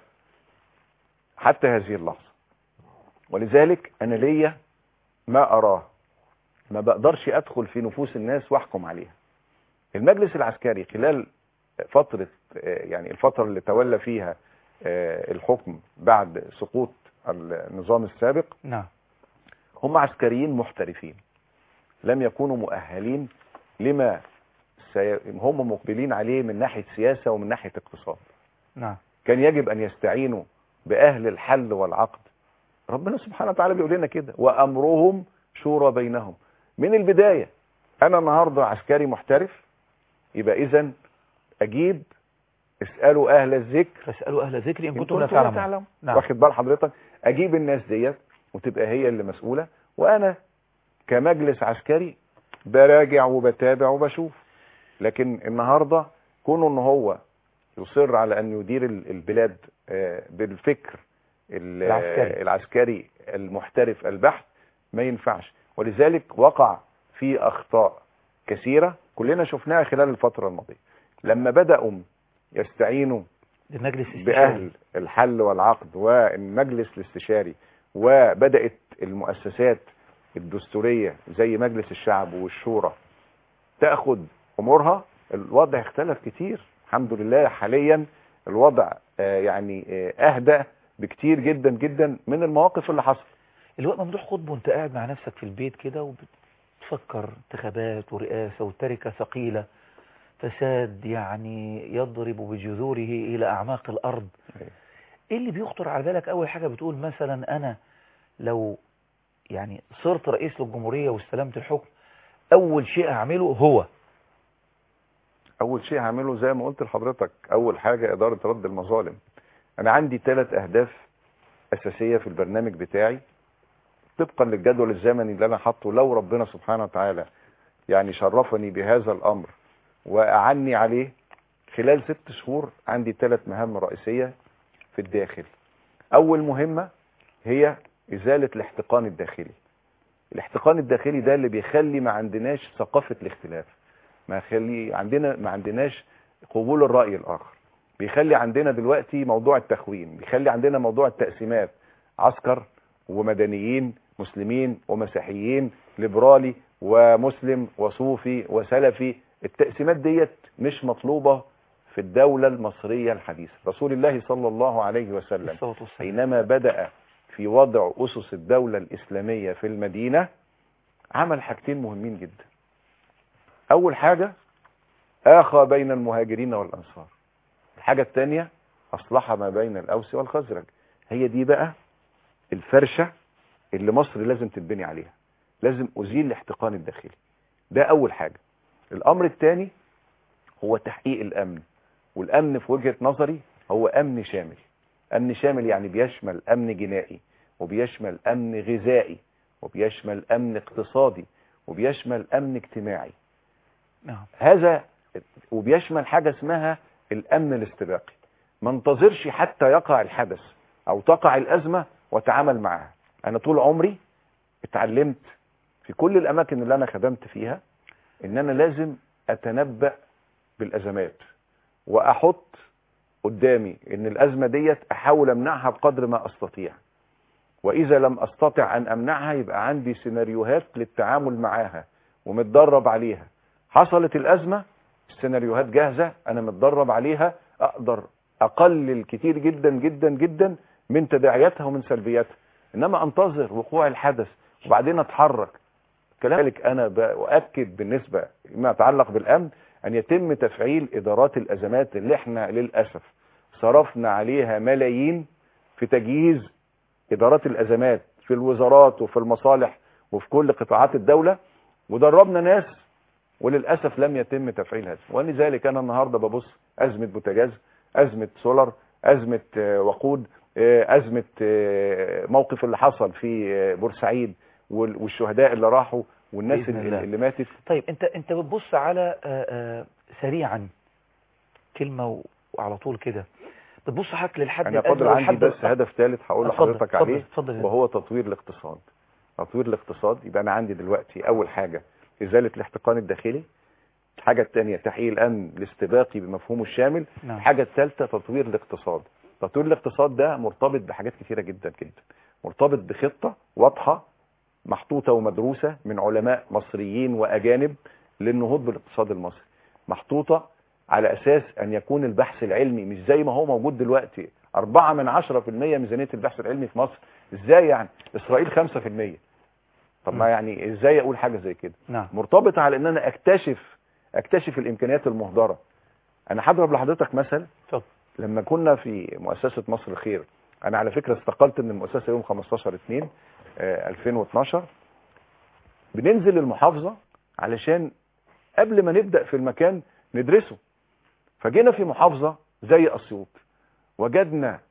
حتى هذه اللحظة ولذلك انا ليا ما اراه ما بقدرش ادخل في نفوس الناس واحكم عليها المجلس العسكري خلال فترة آه، يعني الفترة اللي تولى فيها آه، الحكم بعد سقوط النظام السابق نعم هم عسكريين محترفين لم يكونوا مؤهلين لما سي... هم مقبلين عليه من ناحية سياسة ومن ناحية اقتصاد نعم كان يجب أن يستعينوا بأهل الحل والعقد ربنا سبحانه وتعالى بيقول لنا كده وأمرهم شورى بينهم من البداية أنا النهاردة عسكري محترف يبقى إذا أجيب اسألوا أهل الذكر فاسألوا أهل ذكري إن إن كنتم لا كنتم لا تعلمون تعلمون نعم واخد بال حضرتك اجيب الناس ديت وتبقى هي اللي مسؤولة وانا كمجلس عسكري براجع وبتابع وبشوف لكن النهاردة كونه ان هو يصر على ان يدير ال- البلاد آه، بالفكر ال- العسكري. العسكري المحترف البحث ما ينفعش ولذلك وقع في اخطاء كثيرة كلنا شفناها خلال الفترة الماضية لما بدأوا يستعينوا المجلس الاستشاري بأهل الحل والعقد والمجلس الاستشاري وبدأت المؤسسات الدستورية زي مجلس الشعب والشورى تأخذ أمورها الوضع اختلف كتير الحمد لله حاليا الوضع آه، يعني آه، أهدى بكتير جدا جدا من المواقف اللي حصلت الوقت ممدوح خطبه وانت قاعد مع نفسك في البيت كده وبتفكر انتخابات ورئاسة والتركة ثقيلة فساد يعني يضرب بجذوره إلى أعماق الأرض إيه اللي بيخطر على بالك أول حاجة بتقول مثلا أنا لو يعني صرت رئيس للجمهورية واستلمت الحكم أول شيء أعمله هو اول شيء هعمله زي ما قلت لحضرتك اول حاجة ادارة رد المظالم انا عندي ثلاث اهداف اساسية في البرنامج بتاعي طبقا للجدول الزمني اللي انا حاطه لو ربنا سبحانه وتعالى يعني شرفني بهذا الامر واعني عليه خلال ست شهور عندي ثلاث مهام رئيسية في الداخل اول مهمة هي ازالة الاحتقان الداخلي الاحتقان الداخلي ده اللي بيخلي ما عندناش ثقافة الاختلاف ما يخلي عندنا ما عندناش قبول الرأي الآخر بيخلي عندنا دلوقتي موضوع التخوين بيخلي عندنا موضوع التقسيمات عسكر ومدنيين مسلمين ومسيحيين ليبرالي ومسلم وصوفي وسلفي التقسيمات ديت مش مطلوبة في الدولة المصرية الحديثة رسول الله صلى الله عليه وسلم الصلاة والسلام حينما بدأ في وضع أسس الدولة الإسلامية في المدينة عمل حاجتين مهمين جدا أول حاجة آخى بين المهاجرين والأنصار الحاجة الثانية أصلح ما بين الأوس والخزرج هي دي بقى الفرشة اللي مصر لازم تتبني عليها لازم أزيل الاحتقان الداخلي ده أول حاجة الأمر الثاني هو تحقيق الأمن والأمن في وجهة نظري هو أمن شامل أمن شامل يعني بيشمل أمن جنائي وبيشمل أمن غذائي وبيشمل أمن اقتصادي وبيشمل أمن اجتماعي نعم هذا وبيشمل حاجة اسمها الأمن الاستباقي ما انتظرش حتى يقع الحدث أو تقع الأزمة وتعامل معها أنا طول عمري اتعلمت في كل الأماكن اللي أنا خدمت فيها إن أنا لازم أتنبأ بالأزمات وأحط قدامي إن الأزمة ديت أحاول أمنعها بقدر ما أستطيع وإذا لم أستطع أن أمنعها يبقى عندي سيناريوهات للتعامل معاها ومتدرب عليها حصلت الأزمة السيناريوهات جاهزة أنا متدرب عليها أقدر أقلل كتير جدا جدا جدا من تداعياتها ومن سلبياتها إنما أنتظر وقوع الحدث وبعدين أتحرك كذلك أنا بأكد بالنسبة ما يتعلق بالأمن أن يتم تفعيل إدارات الأزمات اللي احنا للأسف صرفنا عليها ملايين في تجهيز إدارات الأزمات في الوزارات وفي المصالح وفي كل قطاعات الدولة ودربنا ناس وللأسف لم يتم تفعيل هذا ولذلك أنا النهاردة ببص أزمة بوتاجاز أزمة سولر أزمة آه، وقود آه، أزمة آه، موقف اللي حصل في آه، بورسعيد وال- والشهداء اللي راحوا والناس بإذن اللي, الله. اللي ماتت طيب انت انت بتبص على آه، آه، سريعا كلمة و- وعلى طول كده بتبص حضرتك للحد أنا الأدنى فاضل عندي والحد بس الأقصى. هدف ثالث هقول اتفضل، لحضرتك اتفضل، عليه اتفضل. وهو تطوير الاقتصاد تطوير الاقتصاد يبقى أنا عندي دلوقتي أول حاجة إزالة الاحتقان الداخلي الحاجة الثانية تحقيق الأمن الاستباقي بمفهومه الشامل نعم. الحاجة الثالثة تطوير الاقتصاد تطوير الاقتصاد ده مرتبط بحاجات كثيرة جدا جدا مرتبط بخطة واضحة محطوطة ومدروسة من علماء مصريين وأجانب للنهوض بالاقتصاد المصري محطوطة على أساس أن يكون البحث العلمي مش زي ما هو موجود دلوقتي أربعة من عشرة في المية ميزانية البحث العلمي في مصر إزاي يعني إسرائيل خمسة في المية طب ما م. يعني إزاي أقول حاجة زي كده نعم مرتبطة على ان انا اكتشف اكتشف الامكانيات المهدرة انا هضرب لحضرتك مثل اتفضل لما كنا في مؤسسة مصر الخير انا على فكرة استقلت من المؤسسة يوم 15 2 آه، 2012 بننزل المحافظة علشان قبل ما نبدأ في المكان ندرسه فجينا في محافظة زي اسيوط وجدنا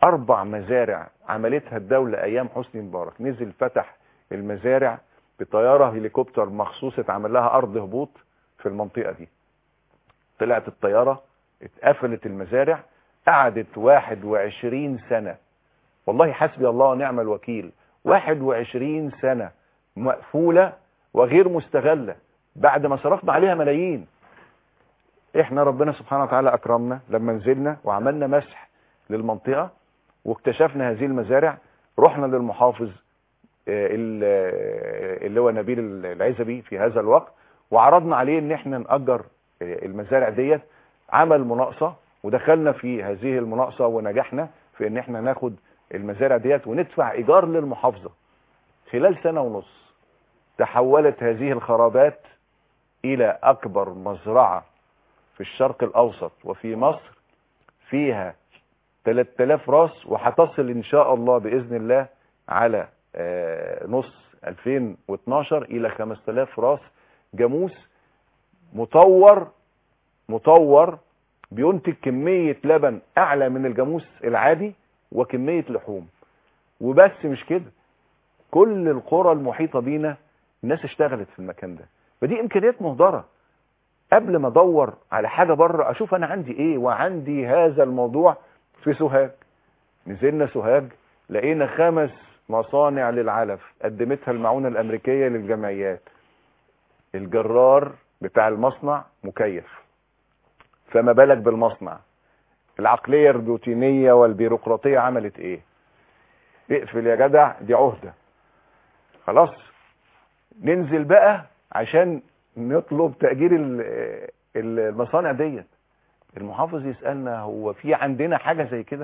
اربع مزارع عملتها الدولة ايام حسني مبارك نزل فتح المزارع بطيارة هليكوبتر مخصوص اتعمل لها ارض هبوط في المنطقة دي طلعت الطيارة اتقفلت المزارع قعدت 21 سنة والله حسبي الله ونعم الوكيل 21 سنة مقفولة وغير مستغلة بعد ما صرفنا عليها ملايين احنا ربنا سبحانه وتعالى اكرمنا لما نزلنا وعملنا مسح للمنطقة واكتشفنا هذه المزارع رحنا للمحافظ آه، ال- آه، اللي هو نبيل العزبي في هذا الوقت وعرضنا عليه ان احنا نأجر آه، المزارع ديت عمل مناقصة ودخلنا في هذه المناقصة ونجحنا في ان احنا ناخد المزارع ديت وندفع ايجار للمحافظة خلال سنة ونص تحولت هذه الخرابات الى اكبر مزرعة في الشرق الاوسط وفي مصر فيها 3000 راس وهتصل ان شاء الله باذن الله على آه، نص 2012 الى 5000 راس جاموس مطور مطور بينتج كمية لبن اعلى من الجاموس العادي وكمية لحوم وبس مش كده كل القرى المحيطة بينا الناس اشتغلت في المكان ده فدي امكانيات مهدرة قبل ما ادور على حاجة بره اشوف انا عندي ايه وعندي هذا الموضوع في سوهاج نزلنا سوهاج لقينا خمس مصانع للعلف قدمتها المعونة الامريكية للجمعيات الجرار بتاع المصنع مكيف فما بالك بالمصنع العقلية الروتينية والبيروقراطية عملت ايه اقفل يا جدع دي عهدة خلاص ننزل بقى عشان نطلب تأجير ال- ال- المصانع ديت المحافظ يسألنا هو في عندنا حاجة زي كده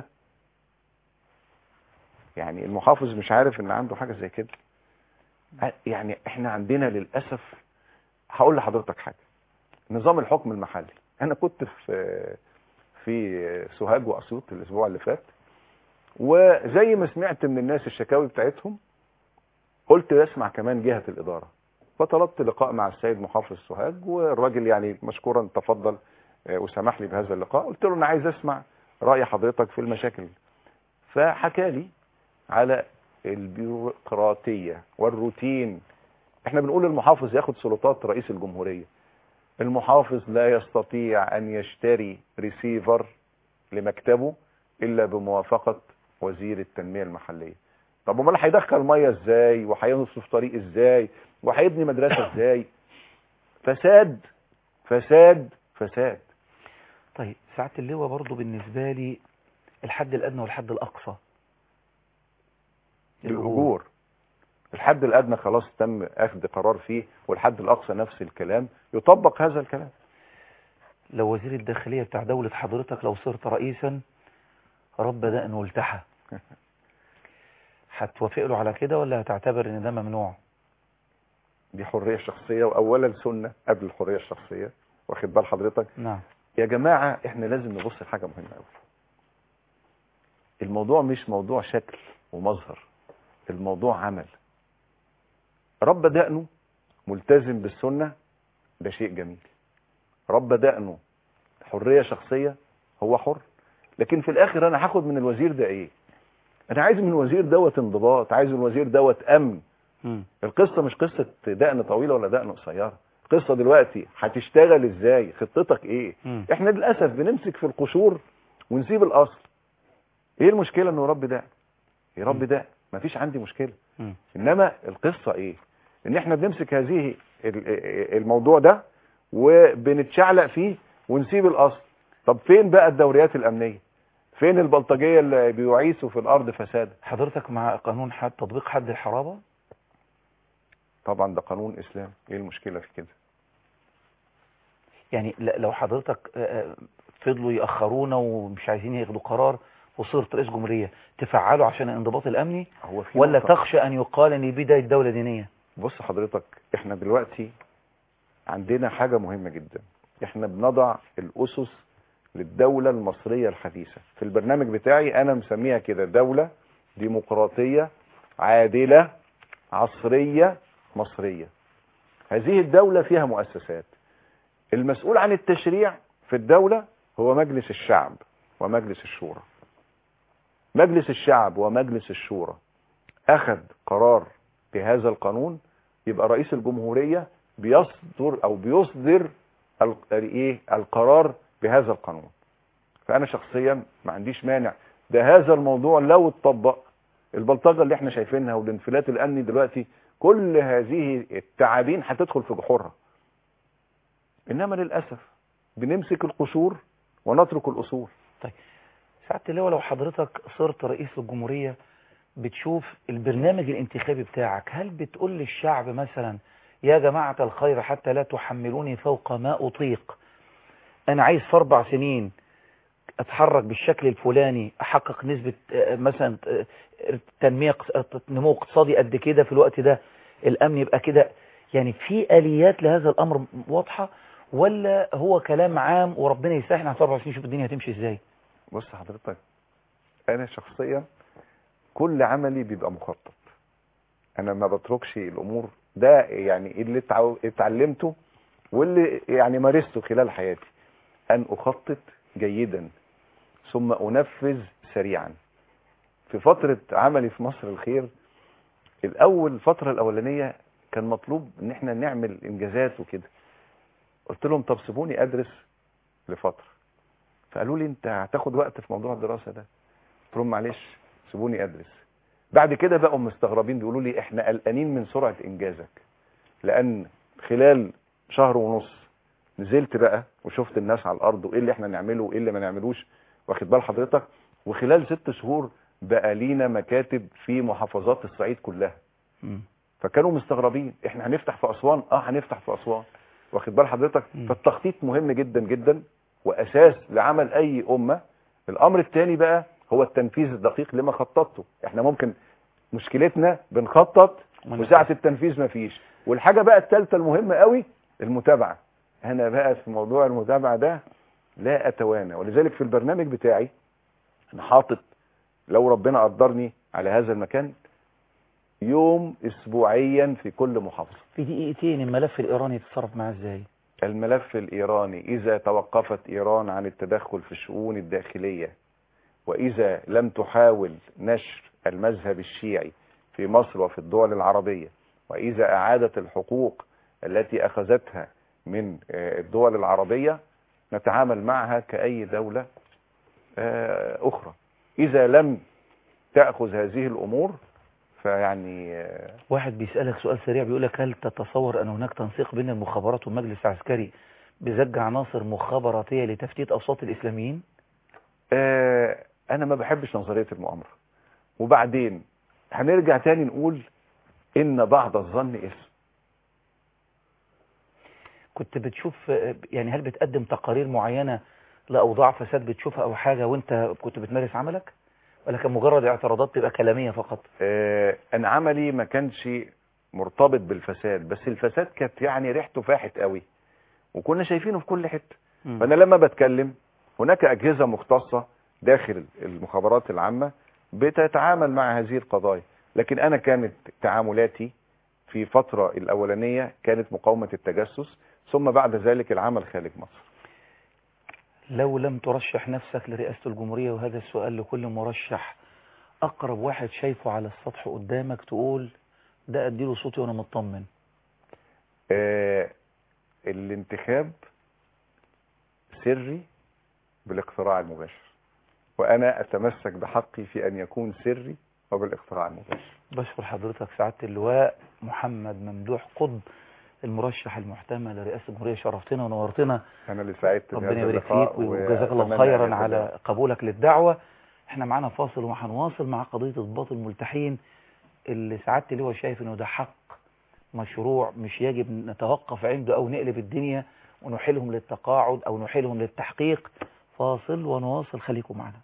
يعني المحافظ مش عارف ان عنده حاجة زي كده يعني احنا عندنا للأسف هقول لحضرتك حاجة نظام الحكم المحلي انا كنت في في سوهاج واسيوط الاسبوع اللي فات وزي ما سمعت من الناس الشكاوي بتاعتهم قلت اسمع كمان جهة الإدارة فطلبت لقاء مع السيد محافظ سوهاج والراجل يعني مشكورا تفضل آه، وسمح لي بهذا اللقاء قلت له انا عايز اسمع رأي حضرتك في المشاكل فحكى لي على البيروقراطية والروتين احنا بنقول المحافظ ياخد سلطات رئيس الجمهورية المحافظ لا يستطيع ان يشتري ريسيفر لمكتبه الا بموافقة وزير التنمية المحلية طب امال هيدخل ميه ازاي وهينصف طريق ازاي وهيبني مدرسة ازاي فساد فساد فساد طيب ساعة اللواء برضو بالنسبة لي الحد الأدنى والحد الأقصى الأجور الحد الأدنى خلاص تم أخذ قرار فيه والحد الأقصى نفس الكلام يطبق هذا الكلام لو وزير الداخلية بتاع دولة حضرتك لو صرت رئيسا رب دقن والتحى هتوافق له على كده ولا هتعتبر ان ده ممنوع دي حرية شخصية وأولا سنة قبل الحرية الشخصية واخد بال حضرتك نعم يا جماعة احنا لازم نبص لحاجة مهمة قوي الموضوع مش موضوع شكل ومظهر الموضوع عمل رب دقنه ملتزم بالسنة ده شيء جميل رب دقنه حرية شخصية هو حر لكن في الاخر انا هاخد من الوزير ده ايه انا عايز من الوزير دوت انضباط عايز من الوزير دوت امن مم. القصة مش قصة دقن طويلة ولا دقن قصيرة القصة دلوقتي هتشتغل ازاي خطتك ايه مم. احنا للأسف بنمسك في القشور ونسيب الأصل ايه المشكلة انه رب ده يرب ده مفيش عندي مشكلة مم. انما القصة ايه ان احنا بنمسك هذه ال- الموضوع ده وبنتشعلق فيه ونسيب الاصل طب فين بقى الدوريات الامنية فين البلطجية اللي بيعيثوا في الارض فسادا حضرتك مع قانون حد تطبيق حد الحرابة طبعا ده قانون اسلام ايه المشكلة في كده يعني ل- لو حضرتك آه، آه، فضلوا يأخرونا ومش عايزين ياخدوا قرار وصرت رئيس جمهورية تفعله عشان الانضباط الأمني هو في ولا نقطة- تخشى أن يقال أن بداية دولة دينية بص حضرتك احنا دلوقتي عندنا حاجة مهمة جدا احنا بنضع الأسس للدولة المصرية الحديثة في البرنامج بتاعي انا مسميها كده دولة ديمقراطية عادلة عصرية مصرية هذه الدولة فيها مؤسسات المسؤول عن التشريع في الدولة هو مجلس الشعب ومجلس الشورى مجلس الشعب ومجلس الشورى اخذ قرار بهذا القانون يبقى رئيس الجمهورية بيصدر او بيصدر ال- ايه القرار بهذا القانون فانا شخصيا ما عنديش مانع ده هذا الموضوع لو اتطبق البلطجه اللي احنا شايفينها والانفلات الامني دلوقتي كل هذه التعابين هتدخل في جحورها انما للاسف بنمسك القشور ونترك الاصول سعادة اللواء لو حضرتك صرت رئيس الجمهورية بتشوف البرنامج الانتخابي بتاعك هل بتقول للشعب مثلا يا جماعة الخير حتى لا تحملوني فوق ما أطيق أنا عايز في أربع سنين أتحرك بالشكل الفلاني أحقق نسبة آه، مثلا آه، تنمية اقتص- نمو اقتصادي قد كده في الوقت ده الأمن يبقى كده يعني في آليات لهذا الأمر واضحة ولا هو كلام عام وربنا يسهل على أربع سنين شوف الدنيا هتمشي إزاي بص حضرتك انا شخصيا كل عملي بيبقى مخطط انا ما بتركش الامور ده يعني اللي اتعو- اتعلمته واللي يعني مارسته خلال حياتي ان اخطط جيدا ثم انفذ سريعا في فترة عملي في مصر الخير الاول الفترة الاولانية كان مطلوب ان احنا نعمل انجازات وكده قلت لهم طب سيبوني ادرس لفترة فقالوا لي انت هتاخد وقت في موضوع الدراسة ده قلت لهم معلش سيبوني ادرس بعد كده بقوا مستغربين بيقولوا لي احنا قلقانين من سرعة انجازك لان خلال شهر ونص نزلت بقى وشفت الناس على الارض وايه اللي احنا نعمله وايه اللي ما نعملوش واخد بال حضرتك وخلال ست شهور بقى لينا مكاتب في محافظات الصعيد كلها مم. فكانوا مستغربين احنا هنفتح في اسوان اه هنفتح في اسوان واخد بال حضرتك مم. فالتخطيط مهم جدا جدا واساس لعمل اي امه الامر الثاني بقى هو التنفيذ الدقيق لما خططته احنا ممكن مشكلتنا بنخطط وما وساعه التنفيذ مفيش والحاجه بقى الثالثه المهمه قوي المتابعه انا بقى في موضوع المتابعه ده لا اتوانى ولذلك في البرنامج بتاعي انا حاطط لو ربنا قدرني على هذا المكان يوم اسبوعيا في كل محافظه في دقيقتين الملف الإيراني يتصرف معاه إزاي الملف الإيراني إذا توقفت إيران عن التدخل في الشؤون الداخلية وإذا لم تحاول نشر المذهب الشيعي في مصر وفي الدول العربية وإذا أعادت الحقوق التي أخذتها من آه، الدول العربية نتعامل معها كأي دولة آه، أخرى إذا لم تأخذ هذه الأمور فيعني آه، واحد بيسألك سؤال سريع بيقول لك هل تتصور أن هناك تنسيق بين المخابرات والمجلس العسكري بزج عناصر مخابراتية لتفتيت أوساط الإسلاميين آه، انا ما بحبش نظرية المؤامرة وبعدين هنرجع تاني نقول ان بعض الظن اسم كنت بتشوف يعني هل بتقدم تقارير معينة لأوضاع فساد بتشوفها أو حاجة وانت كنت بتمارس عملك ولا كان مجرد اعتراضات تبقى كلامية فقط آه، انا عملي ما كانش مرتبط بالفساد بس الفساد كانت يعني ريحته فاحت قوي وكنا شايفينه في كل حتة مم. فانا لما بتكلم هناك اجهزة مختصة داخل المخابرات العامة بتتعامل مع هذه القضايا لكن انا كانت تعاملاتي في فترة الاولانية كانت مقاومة التجسس ثم بعد ذلك العمل خارج مصر لو لم ترشح نفسك لرئاسة الجمهورية وهذا السؤال لكل مرشح أقرب واحد شايفه على السطح قدامك تقول ده أديله صوتي وأنا مطمن آه الانتخاب سري بالاقتراع المباشر وانا اتمسك بحقي في ان يكون سري وبالاقتراع المباشر بشكر حضرتك سعادة اللواء محمد ممدوح قطب المرشح المحتمل لرئاسة الجمهورية شرفتنا ونورتنا انا اللي سعدت ربنا بهذا يبارك اللقاء فيك وجزاك الله وأتمنى خيرا أن على يتبع. قبولك للدعوة احنا معانا فاصل وهنواصل مع قضية ضباط الملتحين اللي سعادة اللواء شايف انه ده حق مشروع مش يجب نتوقف عنده او نقلب الدنيا ونحيلهم للتقاعد او نحيلهم للتحقيق فاصل ونواصل خليكم معنا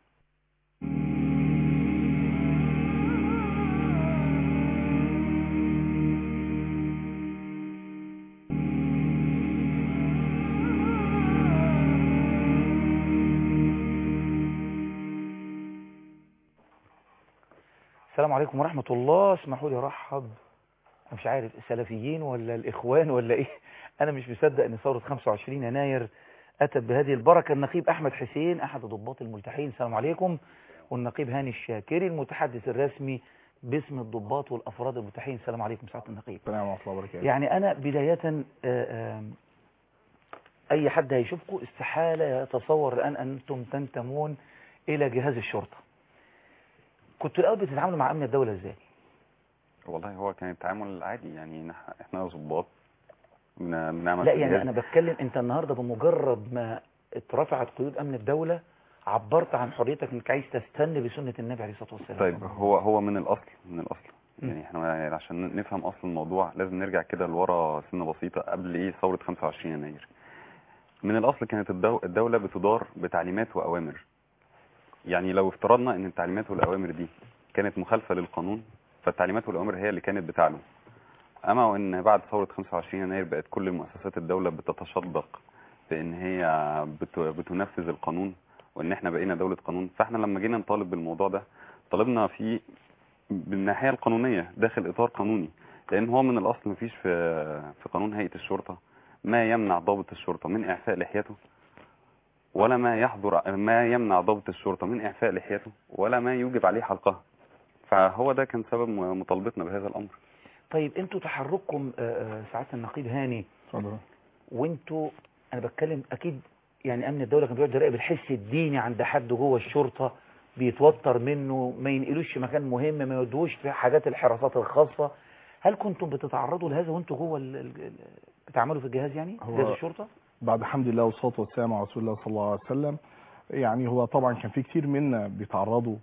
السلام عليكم ورحمة الله اسمحوا لي ارحب أنا مش عارف السلفيين ولا الإخوان ولا إيه أنا مش مصدق إن ثورة 25 يناير أتت بهذه البركة النقيب أحمد حسين أحد ضباط الملتحين السلام عليكم والنقيب هاني الشاكري المتحدث الرسمي باسم الضباط والافراد المتاحين السلام عليكم سعاده النقيب السلام ورحمه الله وبركاته يعني انا بدايه آه، آه، اي حد هيشوفكم استحاله يتصور الان انتم تنتمون الى جهاز الشرطه كنتوا الاول بتتعاملوا مع امن الدوله ازاي والله هو كان التعامل عادي يعني نح- احنا ضباط بن- بنعمل لا في يعني الجهاز. انا بتكلم انت النهارده بمجرد ما اترفعت قيود امن الدوله عبرت عن حريتك انك عايز تستن بسنه النبي عليه الصلاه والسلام طيب هو هو من الاصل من الاصل م. يعني احنا عشان نفهم اصل الموضوع لازم نرجع كده لورا سنه بسيطه قبل ايه ثوره 25 يناير من الاصل كانت الدو- الدوله بتدار بتعليمات واوامر يعني لو افترضنا ان التعليمات والاوامر دي كانت مخالفه للقانون فالتعليمات والاوامر هي اللي كانت بتعلو اما وان بعد ثوره 25 يناير بقت كل مؤسسات الدوله بتتشدق بان هي بت- بتنفذ القانون وان احنا بقينا دوله قانون فاحنا لما جينا نطالب بالموضوع ده طالبنا في بالناحيه القانونيه داخل اطار قانوني لان هو من الاصل مفيش في في قانون هيئه الشرطه ما يمنع ضابط الشرطه من اعفاء لحيته ولا ما يحضر ما يمنع ضابط الشرطه من اعفاء لحيته ولا ما يوجب عليه حلقها فهو ده كان سبب م- مطالبتنا بهذا الامر طيب انتوا تحرككم آه، آه، سعاده النقيب هاني اتفضل وانتوا انا بتكلم اكيد يعني امن الدوله كان بيقعد يراقب الحس الديني عند حد جوه الشرطه بيتوتر منه ما ينقلوش في مكان مهم ما يودوش في حاجات الحراسات الخاصه هل كنتم بتتعرضوا لهذا وانتوا جوه ال- ال- ال- بتعملوا في الجهاز يعني هو- جهاز الشرطه بعد الحمد لله والصلاه والسلام على رسول الله صلى الله عليه وسلم يعني هو طبعا كان في كتير منا بيتعرضوا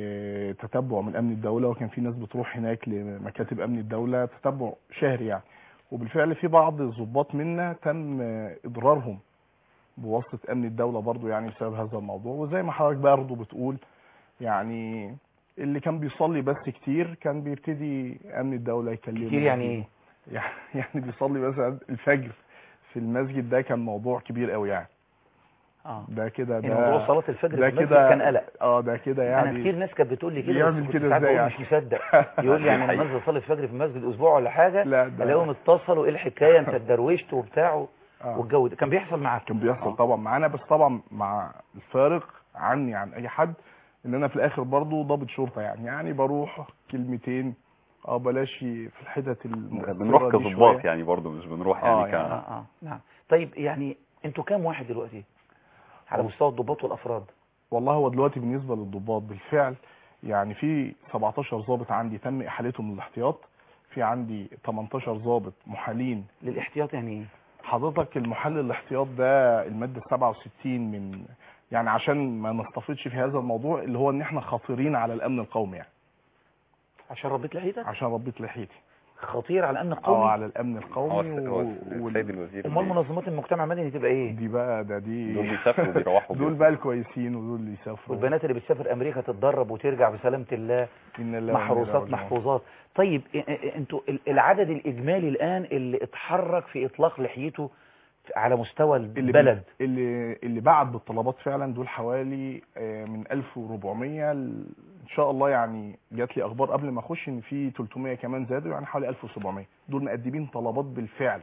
لتتبع من امن الدوله وكان في ناس بتروح هناك لمكاتب امن الدوله تتبع شهري يعني وبالفعل في بعض الضباط منا تم اضرارهم بواسطه امن الدوله برضو يعني بسبب هذا الموضوع وزي ما حضرتك برضو بتقول يعني اللي كان بيصلي بس كتير كان بيبتدي امن الدوله يكلمه كتير يعني ايه يعني يعني بيصلي مثلا الفجر في المسجد ده كان موضوع كبير قوي يعني اه ده كده يعني ده موضوع صلاه الفجر ده في المسجد كده كان قلق اه ده كده يعني انا كتير ناس كانت بتقول لي كده يعمل بس كنت كده ساعات ازاي بقول يعني؟ مش مصدق يقول لي يعني انا نازل اصلي الفجر في المسجد اسبوع ولا حاجه لا ده الاقيهم اتصلوا ايه الحكايه انت اتدروشت وبتاع آه. والجو ده كان بيحصل معاك كان بيحصل طبعا معانا بس طبعا مع الفارق عني عن اي حد ان انا في الاخر برضو ضابط شرطه يعني يعني بروح كلمتين اه بلاش في الحتت المؤثرة بنروح دي كضباط شوية. يعني برضو مش بنروح آه، يعني, ك... يعني. اه اه نعم طيب يعني انتوا كام واحد دلوقتي على مستوى الضباط والافراد والله هو دلوقتي بالنسبه للضباط بالفعل يعني في 17 ضابط عندي تم احالتهم للاحتياط في عندي 18 ضابط محالين للاحتياط يعني ايه حضرتك المحل الاحتياط ده المادة 67 من يعني عشان ما نستفيدش في هذا الموضوع اللي هو ان احنا خطيرين على الامن القومي يعني عشان ربيت لحيتك عشان ربيت لحيتي خطير على الامن اه القومي على الامن هو القومي الس- هو و- وال- السيد الوزير امال اللي- منظمات المجتمع المدني تبقى ايه دي بقى ده دي دول بيسافروا وبيروحوا دول بيهم. بقى الكويسين ودول اللي يسافروا والبنات اللي بتسافر امريكا تتدرب وترجع بسلامه الله إن الله وإنا محروسات راجعون. محفوظات طيب إ- إ- انتوا ال- العدد الاجمالي الان اللي اتحرك في اطلاق لحيته على مستوى اللي البلد اللي اللي بعت بالطلبات فعلا دول حوالي آه، من 1400 ل- ان شاء الله يعني جات لي اخبار قبل ما اخش ان في 300 كمان زادوا يعني حوالي 1700 دول مقدمين طلبات بالفعل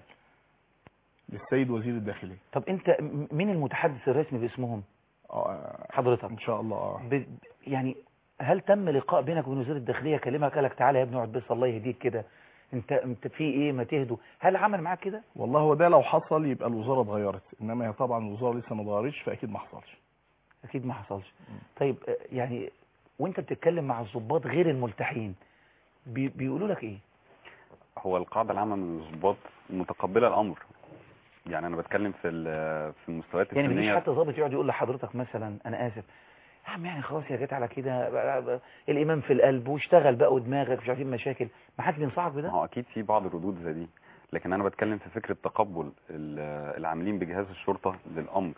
للسيد وزير الداخليه طب انت م- مين المتحدث الرسمي باسمهم اه حضرتك ان شاء الله اه ب... يعني هل تم لقاء بينك وبين وزير الداخليه كلمك قال لك تعالى يا ابني اقعد بس الله يهديك كده انت انت في ايه ما تهدوا هل عمل معاك كده والله هو ده لو حصل يبقى الوزاره اتغيرت انما هي طبعا الوزاره لسه ما اتغيرتش فاكيد ما حصلش اكيد ما حصلش طيب آه، يعني وانت بتتكلم مع الضباط غير الملتحين بي... بيقولوا لك ايه هو القاعده العامه من الضباط متقبله الامر يعني انا بتكلم في ال- في المستويات يعني مفيش السنيه حتى ضابط يقعد يقول لحضرتك مثلا انا اسف يا عم يعني خلاص يا جت على كده بقى- بقى الايمان في القلب واشتغل بقى ودماغك مش عارفين مشاكل ما حدش بينصحك ما بده هو اكيد في بعض الردود زي دي لكن انا بتكلم في فكره تقبل ال- العاملين بجهاز الشرطه للامر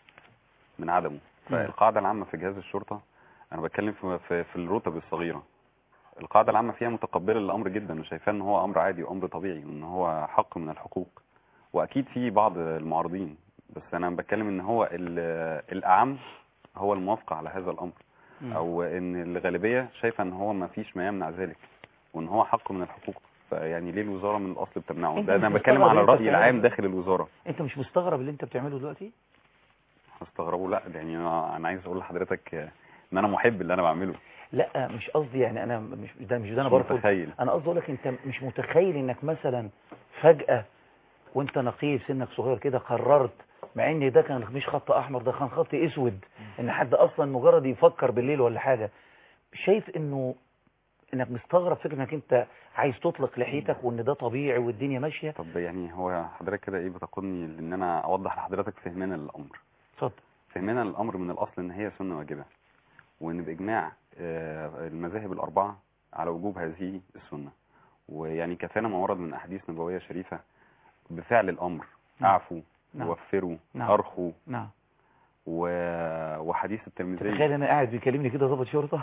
من عدمه فالقاعده العامه في جهاز الشرطه انا بتكلم في في, في الرتب الصغيره القاعده العامه فيها متقبله للامر جدا وشايفاه ان هو امر عادي وامر طبيعي وان هو حق من الحقوق واكيد في بعض المعارضين بس انا بتكلم ان هو ال- الاعم هو الموافقه على هذا الامر او ان الغالبيه شايفه ان هو ما فيش ما يمنع ذلك وان هو حق من الحقوق فيعني ليه الوزاره من الاصل بتمنعه أنت ده مش انا بتكلم مستغرب على أنت الراي بتعمل العام ده؟ داخل الوزاره انت مش مستغرب اللي انت بتعمله دلوقتي هستغربوا لا يعني انا أنا عايز اقول لحضرتك ان انا محب اللي انا بعمله لا مش قصدي يعني انا مش ده مش ده انا مش برفض متخيل. انا قصدي اقول لك انت مش متخيل انك مثلا فجأة وانت نقيب سنك صغير كده قررت مع ان ده كان مش خط احمر ده كان خط اسود ان حد اصلا مجرد يفكر بالليل ولا حاجة شايف انه انك مستغرب فكرة انك انت عايز تطلق لحيتك وان ده طبيعي والدنيا ماشية طب يعني هو حضرتك كده ايه بتقودني لان انا اوضح لحضرتك فهمنا للامر اتفضل فهمنا للامر من الاصل ان هي سنه واجبه وان باجماع آه، المذاهب الاربعه على وجوب هذه السنه ويعني كفانا ما ورد من احاديث نبويه شريفه بفعل الامر نعم. اعفوا نعم. وفروا نعم. ارخوا نعم و... وحديث الترمذي تخيل انا قاعد بيكلمني كده ضابط شرطة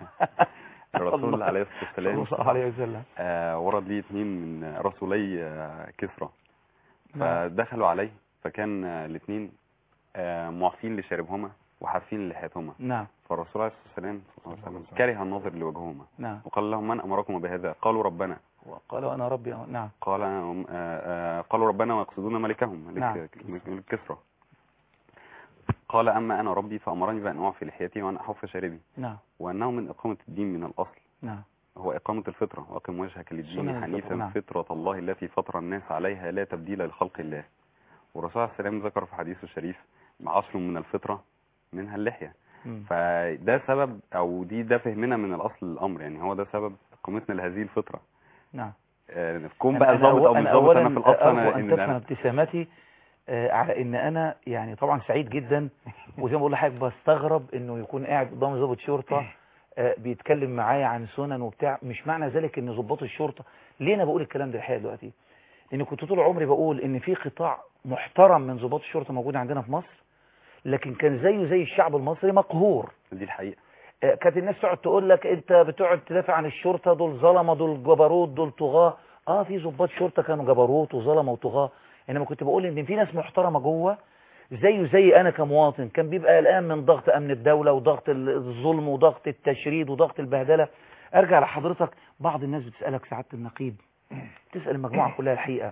الرسول الله. عليه الصلاه والسلام صلى الله عليه وسلم آه ورد ليه اثنين من رسولي آه كسرى نعم. فدخلوا عليه فكان آه الاثنين آه معفين لشاربهما وحافين لحياتهما نعم فالرسول عليه الصلاه والسلام صلى الله عليه وسلم كره النظر لوجههما نعم وقال لهم من امركم بهذا قالوا ربنا وقالوا انا ربي نعم قال آه آه قالوا ربنا ويقصدون ملكهم ملك, نعم. ملك ملك كسرى قال اما انا ربي فامرني بان اعفي لحيتي وان احف شاربي نعم وانه من اقامه الدين من الاصل نعم هو إقامة الفطرة وأقم وجهك سنن للدين الفطرة، حنيفا نعم. فطرة الله التي فطر الناس عليها لا تبديل لخلق الله والرسول عليه السلام ذكر في حديثه الشريف عصر من الفطرة منها اللحية مم. فده سبب أو دي ده فهمنا من الأصل الأمر يعني هو ده سبب قيمتنا لهذه الفطرة نعم آه، كون أنا- بقى أنا ظابط أو- أو مش أنا ظابط أولا أنا في الأصل أرجو أنا أن إن تفهم أنا ابتسامتي آه، على إن أنا يعني طبعا سعيد جدا وزي ما بقول لحضرتك بستغرب إنه يكون قاعد قدام ضابط شرطة آه، بيتكلم معايا عن سنن وبتاع مش معنى ذلك إن ضباط الشرطة ليه أنا بقول الكلام ده الحقيقة دلوقتي؟ لأن كنت طول عمري بقول إن في قطاع محترم من ضباط الشرطة موجود عندنا في مصر لكن كان زيه زي الشعب المصري مقهور دي الحقيقة آه، كانت الناس تقعد تقول لك انت بتقعد تدافع عن الشرطه دول ظلمه دول جبروت دول طغاه اه في ضباط شرطه كانوا جبروت وظلمه وطغاه انما كنت بقول ان في ناس محترمه جوه زيه زي انا كمواطن كان بيبقى قلقان من ضغط امن الدوله وضغط ال- الظلم وضغط التشريد وضغط البهدله ارجع لحضرتك بعض الناس بتسالك سعاده النقيب تسال المجموعه كلها الحقيقه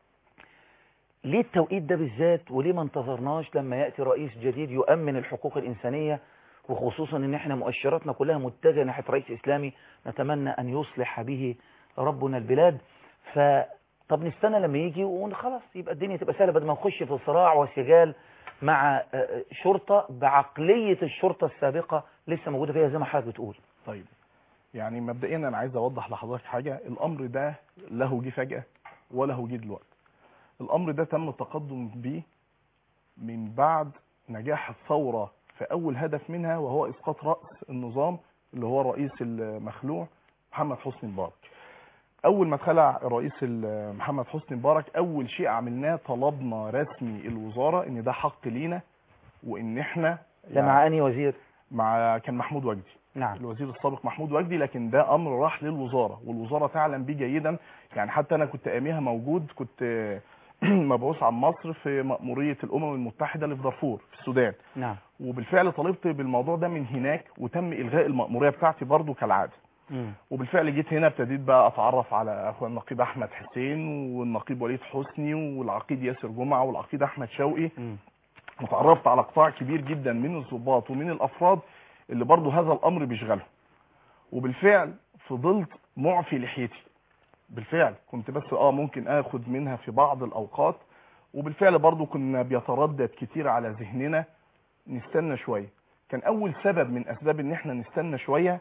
ليه التوقيت ده بالذات وليه ما انتظرناش لما ياتي رئيس جديد يؤمن الحقوق الانسانيه وخصوصا ان احنا مؤشراتنا كلها متجهه ناحيه رئيس اسلامي نتمنى ان يصلح به ربنا البلاد ف طب نستنى لما يجي وخلاص يبقى الدنيا تبقى سهله بدل ما نخش في صراع وسجال مع آه، آه، شرطه بعقليه الشرطه السابقه لسه موجوده فيها زي ما حضرتك بتقول طيب يعني مبدئيا انا عايز اوضح لحضرتك حاجه الامر ده له جه فجاه ولا هو جه دلوقتي الامر ده تم التقدم بيه من بعد نجاح الثوره في اول هدف منها وهو اسقاط راس النظام اللي هو الرئيس المخلوع محمد حسني مبارك اول ما اتخلع الرئيس ال- محمد حسني مبارك اول شيء عملناه طلبنا رسمي الوزاره ان ده حق لينا وان احنا ده مع اني وزير مع كان محمود وجدي نعم الوزير السابق محمود وجدي لكن ده امر راح للوزاره والوزاره تعلم بيه جيدا يعني حتى انا كنت اياميها موجود كنت مبعوث عن مصر في مأمورية الأمم المتحدة اللي في دارفور في السودان نعم وبالفعل طالبت بالموضوع ده من هناك وتم إلغاء المأمورية بتاعتي برضو كالعادة مم. وبالفعل جيت هنا ابتديت بقى اتعرف على اخوان النقيب احمد حسين والنقيب وليد حسني والعقيد ياسر جمعه والعقيد احمد شوقي مم. وتعرفت على قطاع كبير جدا من الضباط ومن الافراد اللي برضو هذا الامر بيشغلهم وبالفعل فضلت معفي لحيتي بالفعل كنت بس اه ممكن اخد منها في بعض الاوقات وبالفعل برضو كنا بيتردد كتير على ذهننا نستنى شويه كان اول سبب من اسباب ان احنا نستنى شويه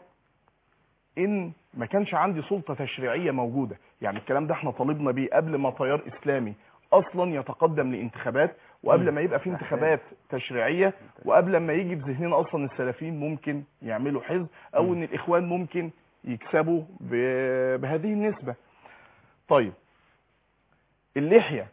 ان ما كانش عندي سلطه تشريعيه موجوده يعني الكلام ده احنا طالبنا بيه قبل ما تيار اسلامي اصلا يتقدم لانتخابات وقبل ما يبقى في انتخابات تشريعيه وقبل ما يجي في ذهننا اصلا السلفيين ممكن يعملوا حزب او ان الاخوان ممكن يكسبوا ب- بهذه النسبه طيب اللحيه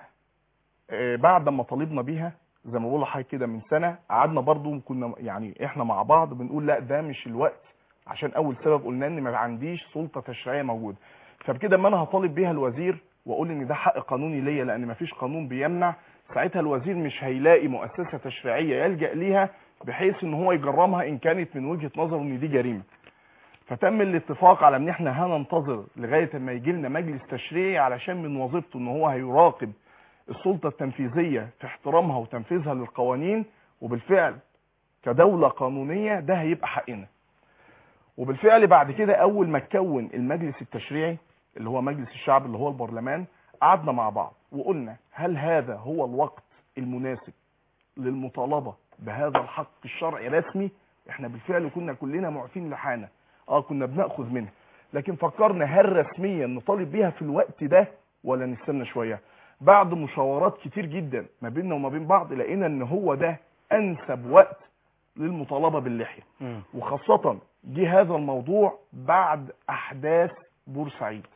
آه، بعد ما طالبنا بيها زي ما بقول لحضرتك كده من سنه قعدنا برضو كنا يعني احنا مع بعض بنقول لا ده مش الوقت عشان اول سبب قلنا ان ما عنديش سلطه تشريعيه موجوده فبكده اما انا هطالب بيها الوزير واقول ان ده حق قانوني ليا لان ما فيش قانون بيمنع ساعتها الوزير مش هيلاقي مؤسسه تشريعيه يلجا ليها بحيث ان هو يجرمها ان كانت من وجهه نظره ان دي جريمه فتم الاتفاق على ان احنا هننتظر لغايه ما يجي لنا مجلس تشريعي علشان من وظيفته ان هو هيراقب السلطه التنفيذيه في احترامها وتنفيذها للقوانين وبالفعل كدولة قانونية ده هيبقى حقنا وبالفعل بعد كده اول ما اتكون المجلس التشريعي اللي هو مجلس الشعب اللي هو البرلمان قعدنا مع بعض وقلنا هل هذا هو الوقت المناسب للمطالبة بهذا الحق الشرعي رسمي احنا بالفعل كنا كلنا معفين لحانا اه كنا بناخذ منها لكن فكرنا هل رسميا نطالب بيها في الوقت ده ولا نستنى شويه بعد مشاورات كتير جدا ما بيننا وما بين بعض لقينا ان هو ده انسب وقت للمطالبه باللحيه وخاصه جه هذا الموضوع بعد احداث بورسعيد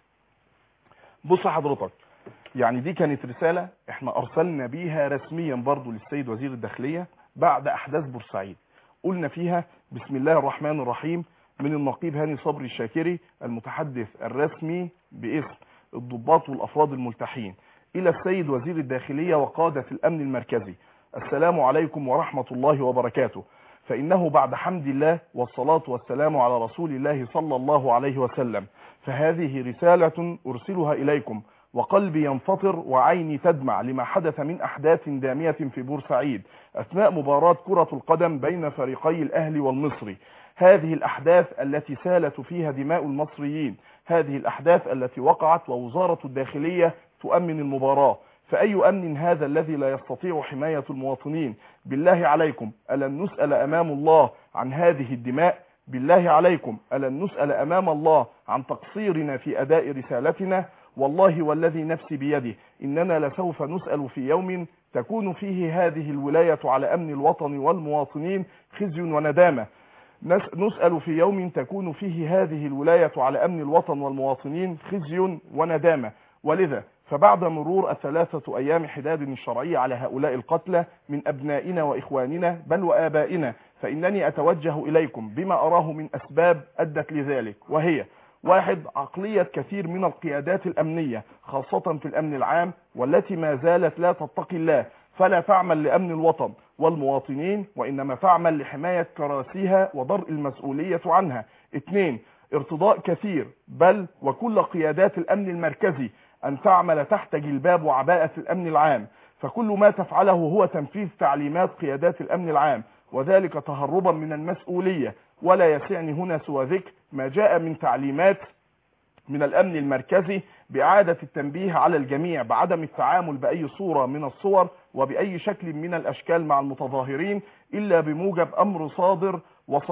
بص حضرتك يعني دي كانت رساله احنا ارسلنا بيها رسميا برضو للسيد وزير الداخليه بعد احداث بورسعيد قلنا فيها بسم الله الرحمن الرحيم من النقيب هاني صبري الشاكري المتحدث الرسمي باسم الضباط والافراد الملتحين الى السيد وزير الداخليه وقاده الامن المركزي السلام عليكم ورحمه الله وبركاته فانه بعد حمد الله والصلاه والسلام على رسول الله صلى الله عليه وسلم فهذه رساله ارسلها اليكم وقلبي ينفطر وعيني تدمع لما حدث من احداث داميه في بورسعيد اثناء مباراه كره القدم بين فريقي الاهلي والمصري هذه الأحداث التي سالت فيها دماء المصريين هذه الأحداث التي وقعت ووزارة الداخلية تؤمن المباراة فأي أمن هذا الذي لا يستطيع حماية المواطنين بالله عليكم ألن نسأل أمام الله عن هذه الدماء بالله عليكم ألن نسأل أمام الله عن تقصيرنا في أداء رسالتنا والله والذي نفسي بيده إننا لسوف نسأل في يوم تكون فيه هذه الولاية على أمن الوطن والمواطنين خزي وندامة نسأل في يوم تكون فيه هذه الولاية على أمن الوطن والمواطنين خزي وندامة ولذا فبعد مرور الثلاثة أيام حداد الشرعي على هؤلاء القتلى من أبنائنا وإخواننا بل وآبائنا فإنني أتوجه إليكم بما أراه من أسباب أدت لذلك وهي واحد عقلية كثير من القيادات الأمنية خاصة في الأمن العام والتي ما زالت لا تتقي الله فلا تعمل لأمن الوطن والمواطنين وإنما تعمل لحماية كراسيها وضرء المسؤولية عنها اثنين ارتضاء كثير بل وكل قيادات الأمن المركزي أن تعمل تحت جلباب وعباءة الأمن العام فكل ما تفعله هو تنفيذ تعليمات قيادات الأمن العام وذلك تهربا من المسؤولية ولا يسعني هنا سوى ذكر ما جاء من تعليمات من الأمن المركزي بإعادة التنبيه على الجميع بعدم التعامل بأي صورة من الصور وبأي شكل من الأشكال مع المتظاهرين إلا بموجب أمر صادر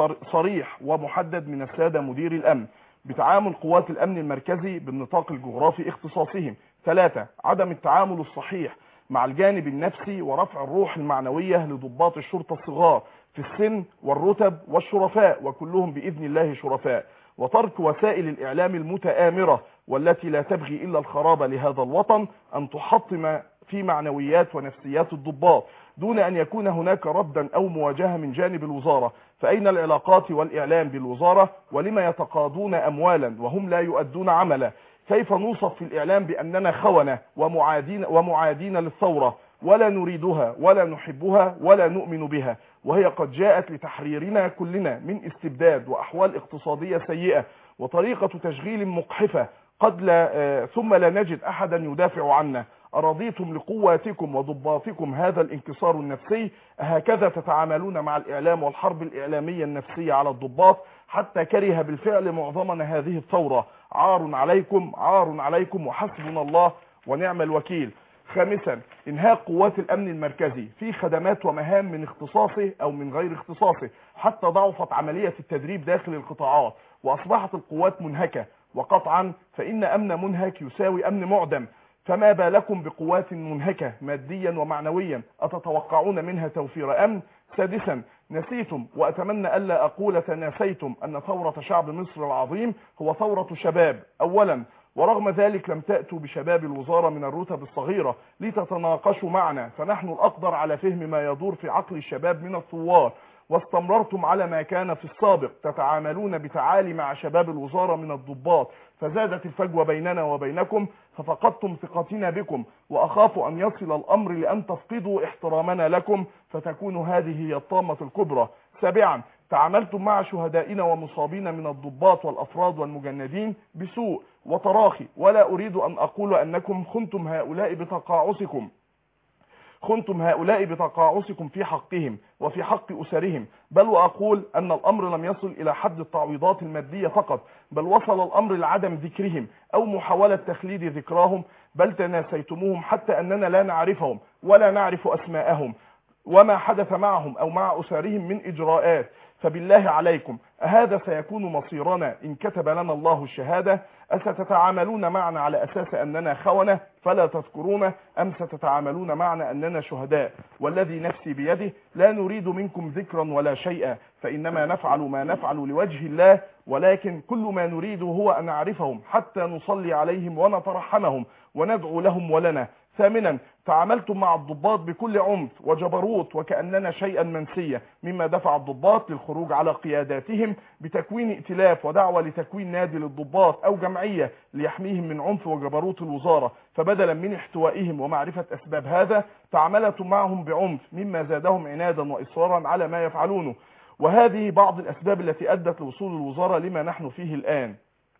وصريح ومحدد من السادة مدير الأمن بتعامل قوات الأمن المركزي بالنطاق الجغرافي اختصاصهم ثلاثة عدم التعامل الصحيح مع الجانب النفسي ورفع الروح المعنوية لضباط الشرطة الصغار في السن والرتب والشرفاء وكلهم بإذن الله شرفاء وترك وسائل الإعلام المتآمرة والتي لا تبغي إلا الخراب لهذا الوطن أن تحطم في معنويات ونفسيات الضباط دون أن يكون هناك ردا أو مواجهة من جانب الوزارة فأين العلاقات والإعلام بالوزارة ولما يتقاضون أموالا وهم لا يؤدون عملا كيف نوصف في الإعلام بأننا خونة ومعادين, ومعادين للثورة ولا نريدها ولا نحبها ولا نؤمن بها وهي قد جاءت لتحريرنا كلنا من استبداد وأحوال اقتصادية سيئة وطريقة تشغيل مقحفة قد لا ثم لا نجد أحدا يدافع عنا أرضيتم لقواتكم وضباطكم هذا الانكسار النفسي هكذا تتعاملون مع الإعلام والحرب الإعلامية النفسية على الضباط حتى كره بالفعل معظمنا هذه الثورة عار عليكم عار عليكم وحسبنا الله ونعم الوكيل خامسا انهاء قوات الامن المركزي في خدمات ومهام من اختصاصه او من غير اختصاصه حتى ضعفت عملية التدريب داخل القطاعات واصبحت القوات منهكة وقطعا فان امن منهك يساوي امن معدم فما بالكم بقوات منهكة ماديا ومعنويا أتتوقعون منها توفير أمن سادسا نسيتم وأتمنى ألا أقول تناسيتم أن ثورة شعب مصر العظيم هو ثورة شباب أولا ورغم ذلك لم تأتوا بشباب الوزارة من الرتب الصغيرة لتتناقشوا معنا فنحن الأقدر على فهم ما يدور في عقل الشباب من الثوار واستمررتم على ما كان في السابق تتعاملون بتعالي مع شباب الوزارة من الضباط فزادت الفجوة بيننا وبينكم ففقدتم ثقتنا بكم وأخاف أن يصل الأمر لأن تفقدوا احترامنا لكم فتكون هذه هي الطامة الكبرى سابعا تعاملتم مع شهدائنا ومصابين من الضباط والأفراد والمجندين بسوء وتراخي ولا أريد أن أقول أنكم خنتم هؤلاء بتقاعسكم خنتم هؤلاء بتقاعسكم في حقهم وفي حق أسرهم بل وأقول أن الأمر لم يصل إلى حد التعويضات المادية فقط بل وصل الأمر لعدم ذكرهم أو محاولة تخليد ذكراهم بل تناسيتموهم حتى أننا لا نعرفهم ولا نعرف أسماءهم وما حدث معهم أو مع أسرهم من إجراءات فبالله عليكم أهذا سيكون مصيرنا إن كتب لنا الله الشهادة أستتعاملون معنا على أساس أننا خونة فلا تذكرون أم ستتعاملون معنا أننا شهداء والذي نفسي بيده لا نريد منكم ذكرا ولا شيئا فإنما نفعل ما نفعل لوجه الله ولكن كل ما نريد هو أن نعرفهم حتى نصلي عليهم ونترحمهم وندعو لهم ولنا ثامنا تعاملتم مع الضباط بكل عنف وجبروت وكأننا شيئا منسيا مما دفع الضباط للخروج على قياداتهم بتكوين ائتلاف ودعوة لتكوين نادي للضباط أو جمعية ليحميهم من عنف وجبروت الوزارة فبدلا من احتوائهم ومعرفة أسباب هذا تعاملتم معهم بعنف مما زادهم عنادا وإصرارا على ما يفعلونه وهذه بعض الأسباب التي أدت لوصول الوزارة لما نحن فيه الآن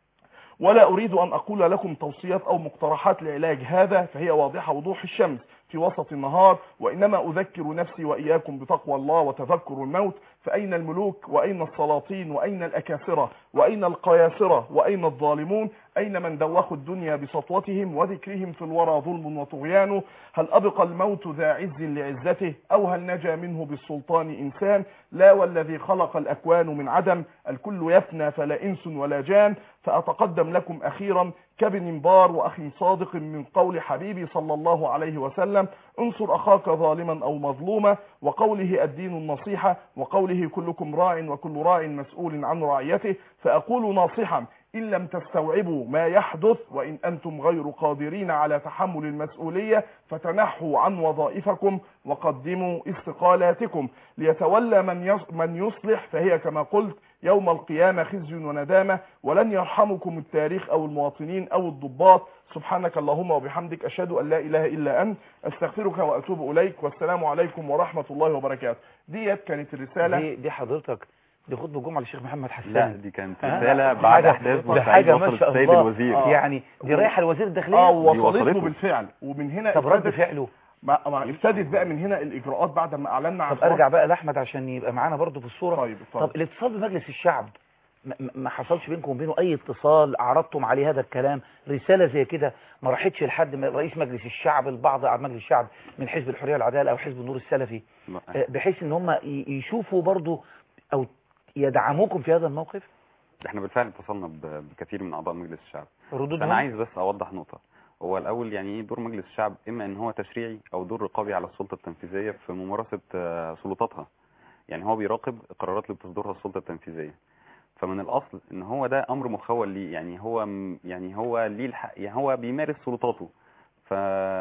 ولا أريد أن أقول لكم توصيات أو مقترحات لعلاج هذا فهي واضحة وضوح الشمس في وسط النهار وإنما أذكر نفسي وإياكم بتقوى الله وتذكر الموت فأين الملوك وأين السلاطين وأين الأكاسرة وأين القياسرة وأين الظالمون أين من دوخوا الدنيا بسطوتهم وذكرهم في الورى ظلم وطغيان هل أبقى الموت ذا عز لعزته أو هل نجا منه بالسلطان إنسان لا والذي خلق الأكوان من عدم الكل يفنى فلا إنس ولا جان فأتقدم لكم أخيرا كابن بار وأخ صادق من قول حبيبي صلى الله عليه وسلم انصر أخاك ظالما أو مظلوما وقوله الدين النصيحة وقوله كلكم راع وكل راع مسؤول عن رعيته فأقول ناصحا إن لم تستوعبوا ما يحدث وإن أنتم غير قادرين على تحمل المسؤولية فتنحوا عن وظائفكم وقدموا استقالاتكم ليتولى من يص- من يصلح فهي كما قلت يوم القيامة خزي وندامة ولن يرحمكم التاريخ أو المواطنين أو الضباط سبحانك اللهم وبحمدك أشهد أن لا إله إلا أنت أستغفرك وأتوب إليك والسلام عليكم ورحمة الله وبركاته ديت كانت الرسالة دي, دي حضرتك دي خطبة جمعة للشيخ محمد حسان لا دي كانت ها؟ رسالة دي بعد حاجة- أحداث دي بورسعيد حاجة ما وصلت شاء السيد الله. الوزير آه. يعني دي رايحة لوزير الداخلية اه دي وصلته وصلته. بالفعل ومن هنا طب رد ابتدت- فعله ما ما ابتدت بقى من هنا الاجراءات بعد ما اعلنا عن طب ارجع بقى لاحمد عشان يبقى معانا برضو في الصورة طيب اتفضل. طب الاتصال بمجلس الشعب ما- ما ما حصلش بينكم وبينه اي اتصال عرضتم عليه هذا الكلام رسالة زي كده ما راحتش لحد من رئيس مجلس الشعب البعض على مجلس الشعب من حزب الحرية والعدالة او حزب النور السلفي لا. آه، بحيث ان هم ي- يشوفوا برضو او يدعموكم في هذا الموقف احنا بالفعل اتصلنا ب- بكثير من اعضاء مجلس الشعب ردودهم انا عايز بس اوضح نقطه هو الاول يعني ايه دور مجلس الشعب اما ان هو تشريعي او دور رقابي على السلطه التنفيذيه في ممارسه آه، سلطاتها يعني هو بيراقب القرارات اللي بتصدرها السلطه التنفيذيه فمن الاصل ان هو ده امر مخول ليه يعني هو م- يعني هو ليه الحق يعني هو بيمارس سلطاته ف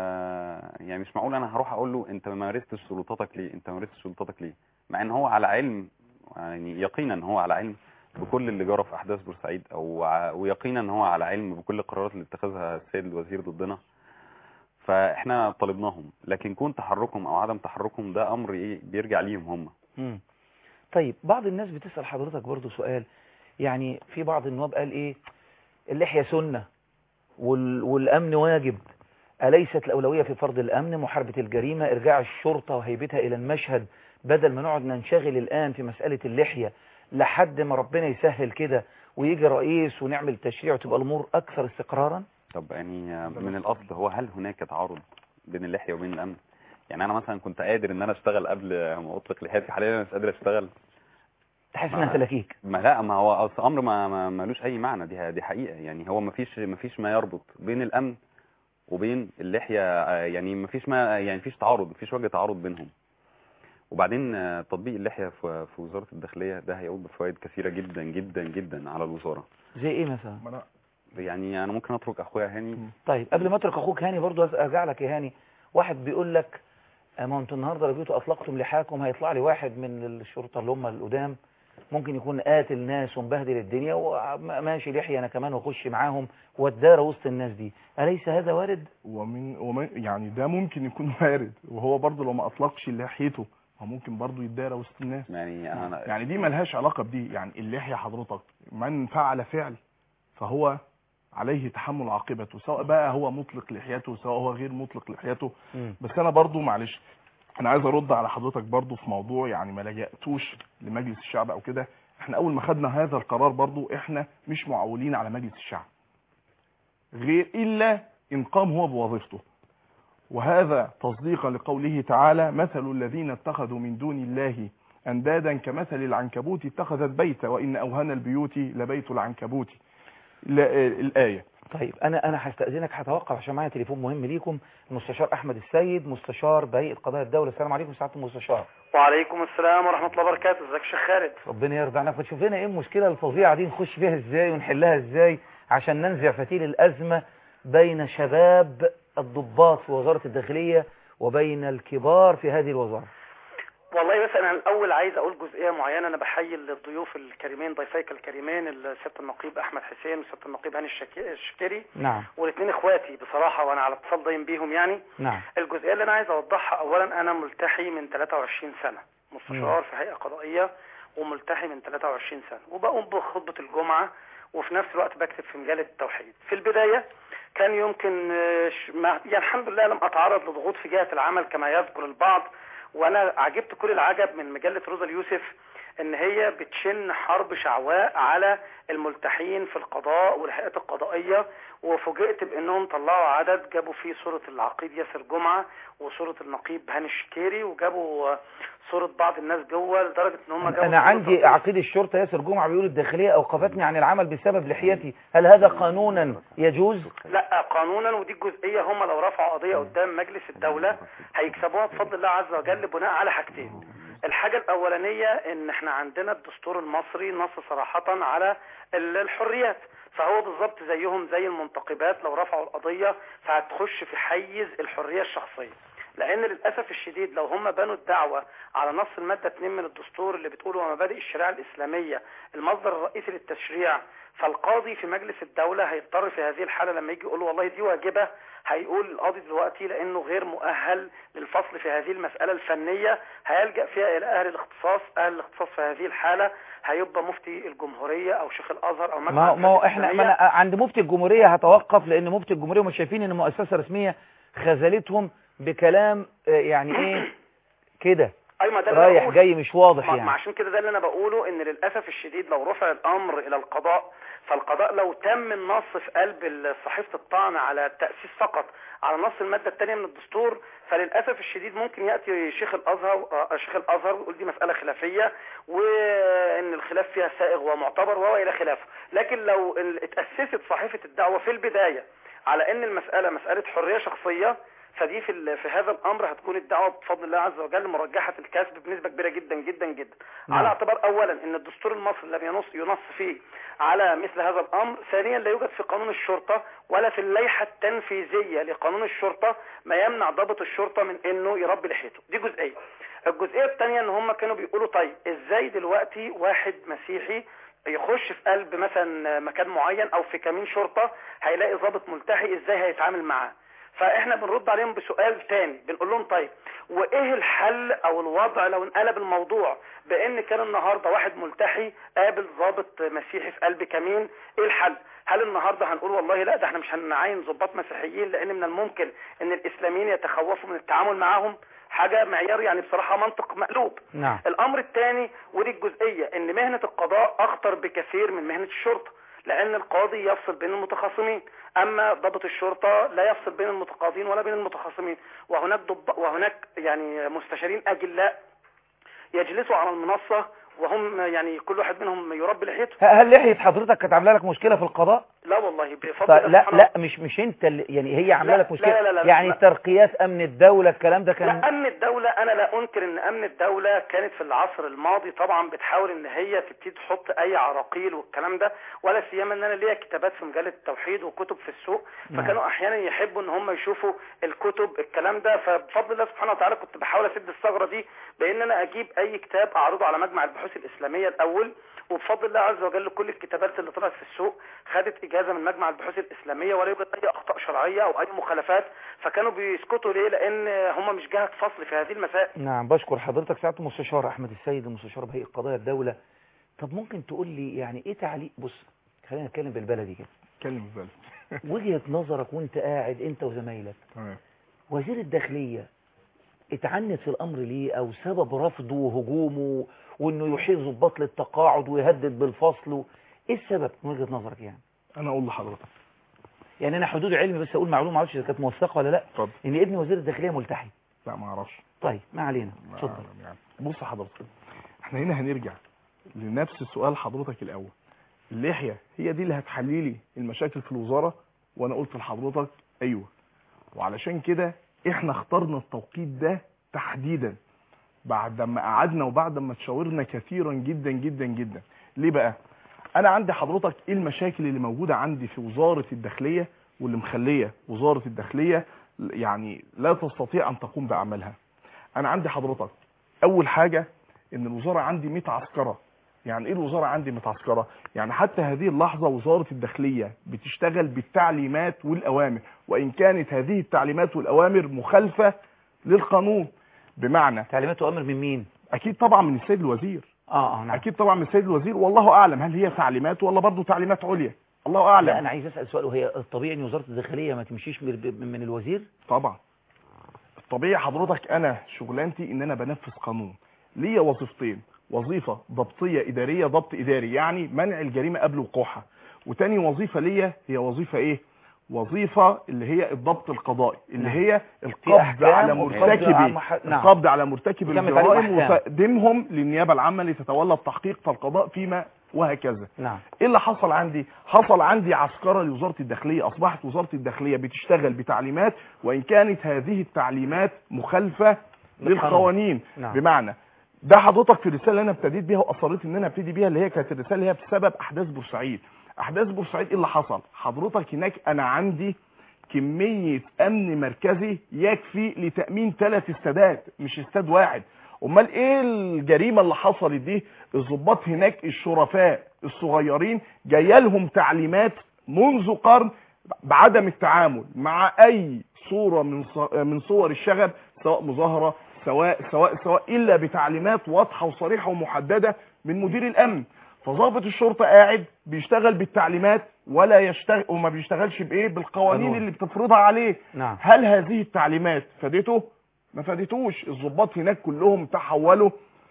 يعني مش معقول انا هروح اقول له انت ما مارستش سلطاتك ليه انت ما مارستش سلطاتك ليه مع ان هو على علم يعني يقينا هو على علم بكل اللي جرى في احداث بورسعيد او ع- ويقينا ان هو على علم بكل القرارات اللي اتخذها السيد الوزير ضدنا فاحنا طالبناهم لكن كون تحركهم او عدم تحركهم ده امر ايه بيرجع ليهم هم مم. طيب بعض الناس بتسأل حضرتك برضو سؤال يعني في بعض النواب قال ايه اللحية سنة وال... والامن واجب أليست الأولوية في فرض الأمن محاربة الجريمة إرجاع الشرطة وهيبتها إلى المشهد بدل ما نقعد ننشغل الآن في مسألة اللحية لحد ما ربنا يسهل كده ويجي رئيس ونعمل تشريع وتبقى الأمور أكثر استقرارا طب يعني من الاصل هو هل هناك تعارض بين اللحيه وبين الامن يعني انا مثلا كنت قادر ان انا اشتغل قبل ما اطلق لحيتي حاليا انا مش قادر اشتغل تحس ما- إنها تلاكيك ما لا ما هو اصل امر ما ما- ملوش اي معنى دي دي حقيقه يعني هو ما فيش ما فيش ما يربط بين الامن وبين اللحيه آه، يعني ما فيش ما يعني فيش تعارض ما فيش وجه تعارض بينهم وبعدين آه، تطبيق اللحيه في في وزاره الداخليه ده هيعود بفوائد كثيره جدا جدا جدا على الوزاره زي إيه مثلا ما أنا- يعني انا ممكن اترك اخويا هاني طيب قبل ما اترك اخوك هاني برضو ارجع لك يا هاني واحد بيقول لك آه، ما انتوا النهارده لو جيتوا اطلقتم لحاكم هيطلع لي واحد من الشرطه اللي هم القدام ممكن يكون قاتل ناس ومبهدل الدنيا وماشي لحيه انا كمان واخش معاهم واتدارى وسط الناس دي اليس هذا وارد ومن ومن يعني ده ممكن يكون وارد وهو برضه لو ما اطلقش لحيته هو ممكن برضه يتدارى وسط الناس يعني انا يعني دي ملهاش علاقه بدي يعني اللحيه حضرتك من فعل فعل فهو عليه تحمل عاقبته سواء بقى هو مطلق لحيته سواء هو غير مطلق لحيته مم. بس انا برضو معلش انا عايز ارد على حضرتك برضو في موضوع يعني ما لجأتوش لمجلس الشعب او كده احنا اول ما خدنا هذا القرار برضو احنا مش معولين على مجلس الشعب غير الا ان قام هو بوظيفته وهذا تصديقا لقوله تعالى مثل الذين اتخذوا من دون الله اندادا كمثل العنكبوت اتخذت بيتا وان اوهن البيوت لبيت العنكبوت لا- الايه طيب انا انا هستاذنك هتوقف عشان معايا تليفون مهم ليكم المستشار احمد السيد مستشار بهيئه قضايا الدوله السلام عليكم سعاده المستشار وعليكم السلام ورحمة الله وبركاته ازيك يا شيخ خالد ربنا يرضى عنك وتشوف لنا ايه المشكله الفظيعه دي نخش فيها ازاي ونحلها ازاي عشان ننزع فتيل الازمه بين شباب الضباط في وزاره الداخليه وبين الكبار في هذه الوزاره والله بس انا الاول عايز اقول جزئيه معينه انا بحيي الضيوف الكريمين ضيفيك الكريمين سياده النقيب احمد حسين وسياده النقيب هاني الشكي- الشكري نعم والاثنين اخواتي بصراحه وانا على اتصال دايم بيهم يعني نعم الجزئيه اللي انا عايز اوضحها اولا انا ملتحي من 23 سنه مستشار في هيئه قضائيه وملتحي من 23 سنه وبقوم بخطبه الجمعه وفي نفس الوقت بكتب في مجله التوحيد في البدايه كان يمكن آه، ش- ما يعني الحمد لله لم اتعرض لضغوط في جهه العمل كما يذكر البعض وانا عجبت كل العجب من مجله روزا اليوسف ان هي بتشن حرب شعواء على الملتحين في القضاء والهيئات القضائيه وفوجئت بانهم طلعوا عدد جابوا فيه صوره العقيد ياسر جمعه وصوره النقيب هاني الشكيري وجابوا آه، صوره بعض الناس جوه لدرجه ان هم جابوا انا صورة عندي عقيد الشرطه ياسر جمعه بيقول الداخليه اوقفتني عن العمل بسبب لحيتي هل هذا قانونا يجوز لا قانونا ودي الجزئيه هم لو رفعوا قضيه قدام مجلس الدوله هيكسبوها بفضل الله عز وجل بناء على حاجتين الحاجه الاولانيه ان احنا عندنا الدستور المصري نص صراحه على ال- الحريات فهو بالظبط زيهم زي المنتقبات لو رفعوا القضيه فهتخش في حيز الحريه الشخصيه لان للاسف الشديد لو هم بنوا الدعوه على نص الماده 2 من الدستور اللي بتقول ومبادئ الشريعه الاسلاميه المصدر الرئيسي للتشريع فالقاضي في مجلس الدوله هيضطر في هذه الحاله لما يجي يقول له والله دي واجبه هيقول القاضي دلوقتي لانه غير مؤهل للفصل في هذه المساله الفنيه هيلجا فيها الى اهل الاختصاص اهل الاختصاص في هذه الحاله هيبقى مفتي الجمهوريه او شيخ الازهر او ما مجمع ما هو الفتوى احنا ما الإسلامية. أنا عند مفتي الجمهوريه هتوقف لان مفتي الجمهوريه مش شايفين ان مؤسسه رسميه خذلتهم بكلام آه، يعني ايه كده اي ما ده اللي رايح بقوله. جاي مش واضح ما ما يعني عشان كده ده اللي انا بقوله ان للاسف الشديد لو رفع الامر الى القضاء فالقضاء لو تم النص في قلب صحيفه الطعن على التاسيس فقط على نص الماده الثانيه من الدستور فللاسف الشديد ممكن ياتي شيخ الازهر آه، شيخ الازهر ويقول دي مساله خلافيه وان الخلاف فيها سائغ ومعتبر وهو الى خلافه لكن لو ال- اتاسست صحيفه الدعوه في البدايه على ان المساله مساله حريه شخصيه فدي في ال- في هذا الامر هتكون الدعوه بفضل الله عز وجل مرجحه الكسب بنسبه كبيره جدا جدا جدا نعم. على اعتبار اولا ان الدستور المصري لم ينص ينص فيه على مثل هذا الامر ثانيا لا يوجد في قانون الشرطه ولا في اللائحه التنفيذيه لقانون الشرطه ما يمنع ضابط الشرطه من انه يربي لحيته دي جزئيه الجزئيه الثانيه ان هم كانوا بيقولوا طيب ازاي دلوقتي واحد مسيحي يخش في قلب مثلا مكان معين او في كمين شرطه هيلاقي ضابط ملتحي ازاي هيتعامل معاه فاحنا بنرد عليهم بسؤال تاني بنقول لهم طيب وايه الحل او الوضع لو انقلب الموضوع بان كان النهارده واحد ملتحي قابل ضابط مسيحي في قلب كمين ايه الحل هل النهارده هنقول والله لا ده احنا مش هنعين ضباط مسيحيين لان من الممكن ان الاسلاميين يتخوفوا من التعامل معاهم حاجه معيار يعني بصراحه منطق مقلوب نعم الامر الثاني ودي الجزئيه ان مهنه القضاء اخطر بكثير من مهنه الشرطه لان القاضي يفصل بين المتخاصمين اما ضابط الشرطه لا يفصل بين المتقاضين ولا بين المتخاصمين وهناك ضب وهناك يعني مستشارين اجلاء يجلسوا على المنصه وهم يعني كل واحد منهم يربي لحيته ه- هل لحيه حضرتك كانت عامله لك مشكله في القضاء لا والله بفضل طيب الله لا سبحانه لا مش مش انت اللي يعني هي عامله لا، لك مشكله لا، لا، لا، لا، يعني لا. ترقيات امن الدوله الكلام ده كان لا امن الدوله انا لا انكر ان امن الدوله كانت في العصر الماضي طبعا بتحاول ان هي تبتدي تحط اي عراقيل والكلام ده ولا سيما ان انا ليا كتابات في مجله التوحيد وكتب في السوق نعم. فكانوا احيانا يحبوا ان هم يشوفوا الكتب الكلام ده فبفضل الله سبحانه وتعالى كنت بحاول اسد الثغره دي بان انا اجيب اي كتاب اعرضه على مجمع البحوث الاسلاميه الاول وبفضل الله عز وجل كل الكتابات اللي طلعت في السوق خدت اجازه من مجمع البحوث الاسلاميه ولا يوجد اي اخطاء شرعيه او اي مخالفات فكانوا بيسكتوا ليه لان هم مش جهه فصل في هذه المسائل نعم بشكر حضرتك سعاده المستشار احمد السيد المستشار بهيئه قضايا الدوله طب ممكن تقول لي يعني ايه تعليق بص خلينا نتكلم بالبلدي كده اتكلم ازاي وجهة نظرك وانت قاعد انت وزمايلك تمام وزير الداخلية اتعنت في الامر ليه او سبب رفضه وهجومه وانه يحيل ضباط للتقاعد ويهدد بالفصل و... ايه السبب من وجهة نظرك يعني انا اقول لحضرتك يعني انا حدود علمي بس اقول معلومه ما اعرفش اذا كانت موثقه ولا لا اتفضل ان ابن وزير الداخليه ملتحي لا ما اعرفش طيب ما علينا ما اتفضل أعلم يعني بص حضرتك احنا هنا هنرجع لنفس سؤال حضرتك الاول اللحيه هي دي اللي هتحلي لي المشاكل في الوزاره وانا قلت لحضرتك ايوه وعلشان كده احنا اخترنا التوقيت ده تحديدا بعد ما قعدنا وبعد ما تشاورنا كثيرا جدا جدا جدا ليه بقى انا عندي حضرتك ايه المشاكل اللي موجوده عندي في وزاره الداخليه واللي مخليه وزاره الداخليه يعني لا تستطيع ان تقوم باعمالها انا عندي حضرتك اول حاجه ان الوزاره عندي 100 عسكره يعني ايه الوزاره عندي 100 عسكره يعني حتى هذه اللحظه وزاره الداخليه بتشتغل بالتعليمات والاوامر وان كانت هذه التعليمات والاوامر مخالفه للقانون بمعنى تعليمات وامر من مين اكيد طبعا من السيد الوزير اه اه نعم اكيد طبعا من السيد الوزير والله اعلم هل هي تعليمات ولا برضه تعليمات عليا الله اعلم لا انا عايز اسال سؤال وهي الطبيعي ان وزاره الداخليه ما تمشيش من من الوزير طبعا الطبيعي حضرتك انا شغلانتي ان انا بنفذ قانون ليا وظيفتين وظيفه ضبطيه اداريه ضبط اداري يعني منع الجريمه قبل وقوعها وتاني وظيفه ليا هي وظيفه ايه وظيفه اللي هي الضبط القضائي اللي نعم. هي في القبض أحكام على وقبض مرتكبي على مح- نعم. القبض على مرتكبي وتعمل عليهم الجرائم أحكام. وتقديمهم للنيابه العامه لتتولى التحقيق فالقضاء فيما وهكذا نعم ايه اللي حصل عندي حصل عندي عسكرة لوزارة الداخلية اصبحت وزارة الداخلية بتشتغل بتعليمات وان كانت هذه التعليمات مخالفة للقوانين نعم. بمعنى ده حضرتك في الرسالة اللي انا ابتديت بيها واصريت ان انا ابتدي بيها اللي هي كانت الرسالة اللي هي بسبب احداث بورسعيد احداث بورسعيد ايه اللي حصل حضرتك هناك انا عندي كمية امن مركزي يكفي لتأمين ثلاث استادات مش استاد واحد امال ايه الجريمه اللي حصلت دي الضباط هناك الشرفاء الصغيرين جايه لهم تعليمات منذ قرن بعدم التعامل مع اي صوره من ص- من صور الشغب سواء مظاهره سواء سواء سواء الا بتعليمات واضحه وصريحه ومحدده من مدير الامن فضابط الشرطه قاعد بيشتغل بالتعليمات ولا يشتغل وما بيشتغلش بايه بالقوانين قانون. اللي بتفرضها عليه نعم هل هذه التعليمات فادته ما فادتوش الضباط هناك كلهم تحولوا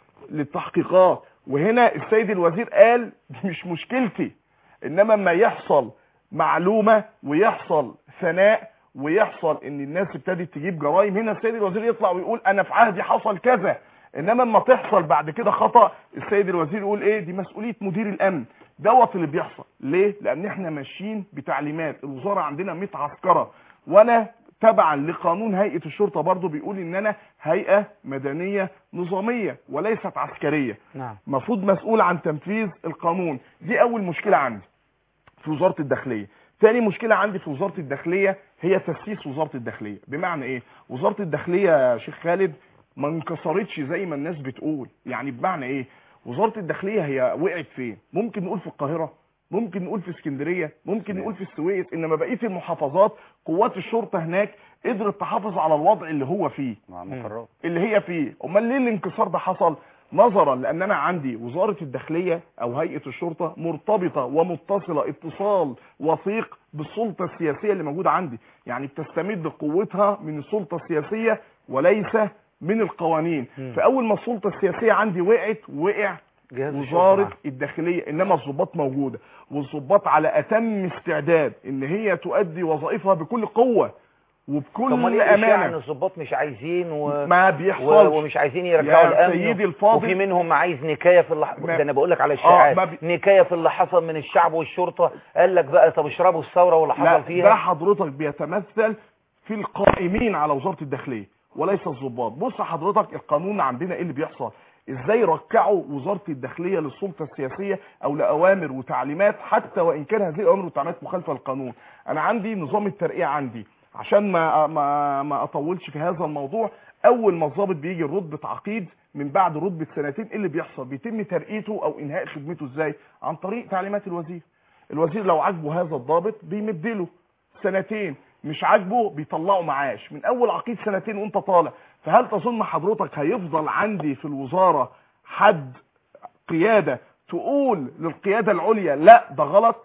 للتحقيقات وهنا السيد الوزير قال دي مش مشكلتي انما ما يحصل معلومة ويحصل ثناء ويحصل ان الناس ابتدت تجيب جرائم هنا السيد الوزير يطلع ويقول انا في عهدي حصل كذا انما اما تحصل بعد كده خطأ السيد الوزير يقول ايه دي مسؤولية مدير الامن دوت اللي بيحصل ليه لان احنا ماشيين بتعليمات الوزارة عندنا 100 عسكرة وانا تبعا لقانون هيئة الشرطة برضو بيقول ان انا هيئة مدنية نظامية وليست عسكرية نعم مفروض مسؤول عن تنفيذ القانون دي اول مشكلة عندي في وزارة الداخلية تاني مشكلة عندي في وزارة الداخلية هي تسييس وزارة الداخلية بمعنى ايه وزارة الداخلية يا شيخ خالد ما انكسرتش زي ما الناس بتقول يعني بمعنى ايه وزارة الداخلية هي وقعت فين ممكن نقول في القاهرة ممكن نقول في اسكندرية ممكن نقول في السويس انما بقية المحافظات قوات الشرطة هناك قدرت تحافظ على الوضع اللي هو فيه مع المقرات اللي هي فيه امال ليه الانكسار ده حصل نظرا لان انا عندي وزارة الداخلية او هيئة الشرطة مرتبطة ومتصلة اتصال وثيق بالسلطة السياسية اللي موجودة عندي يعني بتستمد قوتها من السلطة السياسية وليس من القوانين مم. فاول ما السلطة السياسية عندي وقعت وقع جهاز الشرطة وزارة معاه. الداخلية انما الضباط موجودة والضباط على اتم استعداد ان هي تؤدي وظائفها بكل قوة طب ما وبكل ليه اشاعه ان امانة الضباط مش عايزين و... ما و... بيحصلش ومش عايزين يرجعوا يا الامن سيدي و- الفاضل. وفي منهم عايز نكايه في اللي ما- ده انا بقول لك على الشائعات ما بي- نكايه في اللي حصل من الشعب والشرطه قال لك بقى طب اشربوا الثوره واللي لا حصل ده فيها حضرتك بيتمثل في القائمين على وزارة الداخلية وليس الضباط بص حضرتك القانون عندنا ايه اللي بيحصل ازاي ركعوا وزارة الداخلية للسلطة السياسية او لاوامر وتعليمات حتى وان كان هذه الاوامر والتعليمات مخالفة للقانون انا عندي نظام الترقية عندي عشان ما ما ما اطولش في هذا الموضوع اول ما الضابط بيجي رتبة عقيد من بعد رتبة سنتين ايه اللي بيحصل بيتم ترقيته او انهاء خدمته ازاي عن طريق تعليمات الوزير الوزير لو عاجبه هذا الضابط بيمدله سنتين مش عاجبه بيطلعوا معاش من اول عقيد سنتين وانت طالع فهل تظن حضرتك هيفضل عندي في الوزارة حد قيادة تقول للقيادة العليا لا ده غلط